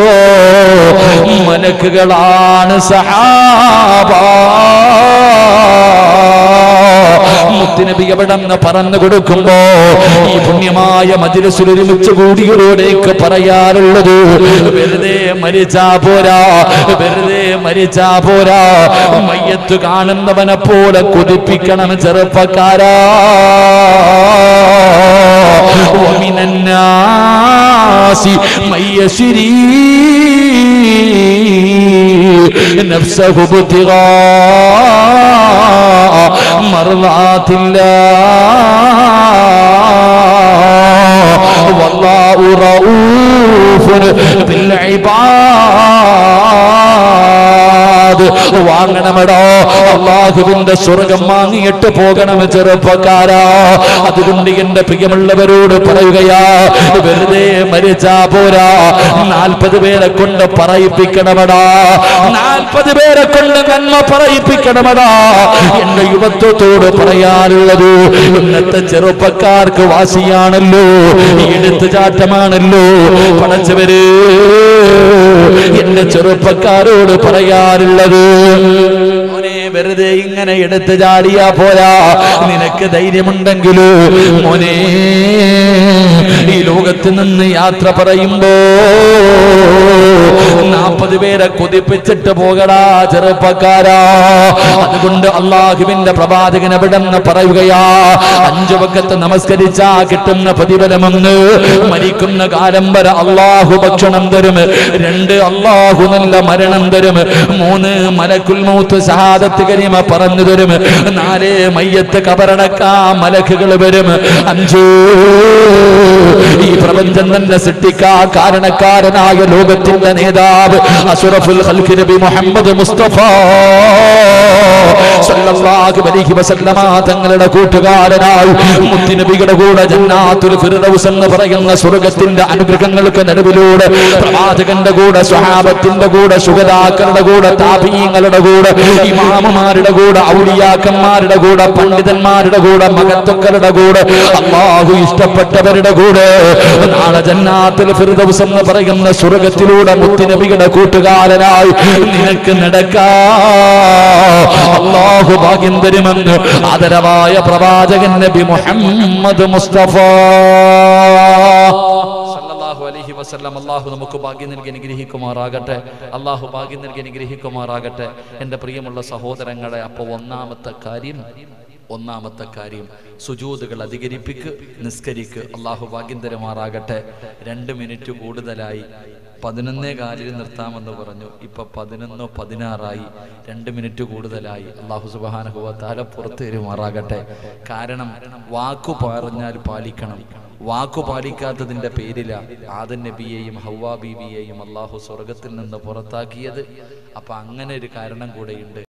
മലക്കുകളാണ് സഹാബ മുത്തുനബി എവിടെന്ന് പറഞ്ഞു കൊടുക്കുമ്പോ ഈ പുണ്യമായ മജിലസിൽ ഒരുമിച്ച് കൂടിയവരോടേക്ക് പറയാറുള്ളത് വെറുതെ മരിച്ചാ പോരാ വെറുതെ മരിച്ചാ പോരാ മയ്യത്ത് കാണുന്നവനെ പോലെ കൊതിപ്പിക്കണം ചെറുപ്പക്കാരാ ومن الناس من يشري نفسه ابتغاء مرضات الله والله رؤوف بالعباد വാങ്ങണമെടോ അള്ളാഹുവിന്റെ സ്വർഗം വാങ്ങിയിട്ട് പോകണം ചെറുപ്പക്കാരാ അതുകൊണ്ട് എന്റെ പ്രിയമുള്ളവരോട് പറയുകയാ വെറുതെ മരിച്ചാ പോരാ നാൽപ്പത് പേരെ കൊണ്ട് പറയിപ്പിക്കണമെടാ നാൽപ്പത് പേരെ കൊണ്ട് നന്മ പറയിപ്പിക്കണമെടാ എന്റെ യുവത്വത്തോട് പറയാനുള്ളത് ഇന്നത്തെ ചെറുപ്പക്കാർക്ക് വാശിയാണല്ലോ എടുത്തുചാട്ടമാണല്ലോ പടച്ചവര് എന്റെ ചെറുപ്പക്കാരോട് പറയാറുള്ളത് മോനെ വെറുതെ ഇങ്ങനെ എടുത്തു ചാടിയാ പോരാ നിനക്ക് ധൈര്യമുണ്ടെങ്കിലോ മോനെ ഈ ലോകത്ത് നിന്ന് യാത്ര പറയുമ്പോ നാൽപ്പത് പേരെ കൊതിപ്പിച്ചിട്ട് പോകടാ ചെറുപ്പക്കാരാ അതുകൊണ്ട് അള്ളാഹുവിന്റെ പ്രവാചകൻ എവിടെന്ന് പറയുകയാ അഞ്ചു വക്കത്ത് നമസ്കരിച്ചാ കിട്ടുന്ന പ്രതിഫലമെന്ന് മരിക്കുന്ന കാലം വരെ അള്ളാഹു ഭക്ഷണം തരും രണ്ട് അള്ളാഹു നല്ല മരണം തരും മൂന്ന് മലക്കുൽ മൗത്ത് ഷഹാദത്ത് കരിമ പറഞ്ഞു തരും നാല് മയ്യത്ത് കബറടക്കാ മലക്കുകൾ വരും അഞ്ചു ഈ പ്രപഞ്ചം തന്നെ സൃഷ്ടിക്കാ കാരണക്കാരനായ ലോകത്തിന്റെ നേതാവ് അസുറഫുൽ ഖൽഖ് നബി മുഹമ്മദ് മുസ്തഫ സല്ലല്ലാഹു അലൈഹി വസല്ലമ തങ്ങളുടെ കൂട്ടുകാരനായി മുത്തുനബിയുടെ കൂടെ ജന്നാത്തുൽ ഫിർദൗസ് എന്ന് പറയുന്ന സ്വർഗത്തിന്റെ അനുഗ്രഹങ്ങൾക്ക് നടുവിലൂടെ പ്രവാചകന്റെ കൂടെ സ്വഹാബത്തിന്റെ കൂടെ സുഗതാക്കളുടെ കൂടെ താപീയങ്ങളുടെ കൂടെ ഇമാമുമാരുടെ കൂടെ ഔലിയാക്കന്മാരുടെ കൂടെ പണ്ഡിതന്മാരുടെ കൂടെ മകത്വക്കളുടെ കൂടെ അള്ളാഹു ഇഷ്ടപ്പെട്ടവരുടെ കൂടെ നാളെ ജന്നാത്തുൽ ഫിർദൗസ് എന്ന് പറയുന്ന സ്വർഗത്തിലൂടെ മുത്തുനബിയുടെ കൂട്ടുകാരനായി നിനക്ക് നടക്കാ അള്ളാഹു ഭാഗ്യം തരുമെന്ന് ആദരവായ പ്രവാചകൻ നബി മുഹമ്മദ് മുസ്തഫ സല്ലല്ലാഹു അലൈഹി വസല്ലം അള്ളാഹു നമുക്ക് ഭാഗ്യം നൽകി അനുഗ്രഹിക്കുമാറാകട്ടെ അള്ളാഹു ഭാഗ്യം നൽകി അനുഗ്രഹിക്കുമാറാകട്ടെ എൻ്റെ പ്രിയമുള്ള സഹോദരങ്ങളെ അപ്പോൾ ഒന്നാമത്തെ കാര്യം ഒന്നാമത്തെ കാര്യം സുജൂതുകൾ അധികരിപ്പിക്ക് നിസ്കരിക്ക് അള്ളാഹു ഭാഗ്യം തരുമാറാകട്ടെ രണ്ട് മിനിറ്റ് കൂടുതലായി പതിനൊന്നേ കാലിൽ നിർത്താമെന്ന് പറഞ്ഞു ഇപ്പൊ പതിനൊന്നോ പതിനാറായി രണ്ട് മിനിറ്റ് കൂടുതലായി അള്ളാഹു സുബാനഹുവ താല പുറത്തു തരുമാറാകട്ടെ കാരണം വാക്കു പറഞ്ഞാൽ പാലിക്കണം വാക്കു പാലിക്കാത്തതിന്റെ പേരില ആദൻ നബിയെയും ഹൗവാ ബീവിയെയും അള്ളാഹു സ്വർഗത്തിൽ നിന്ന് പുറത്താക്കിയത് അപ്പൊ അങ്ങനെ ഒരു കാരണം കൂടെയുണ്ട്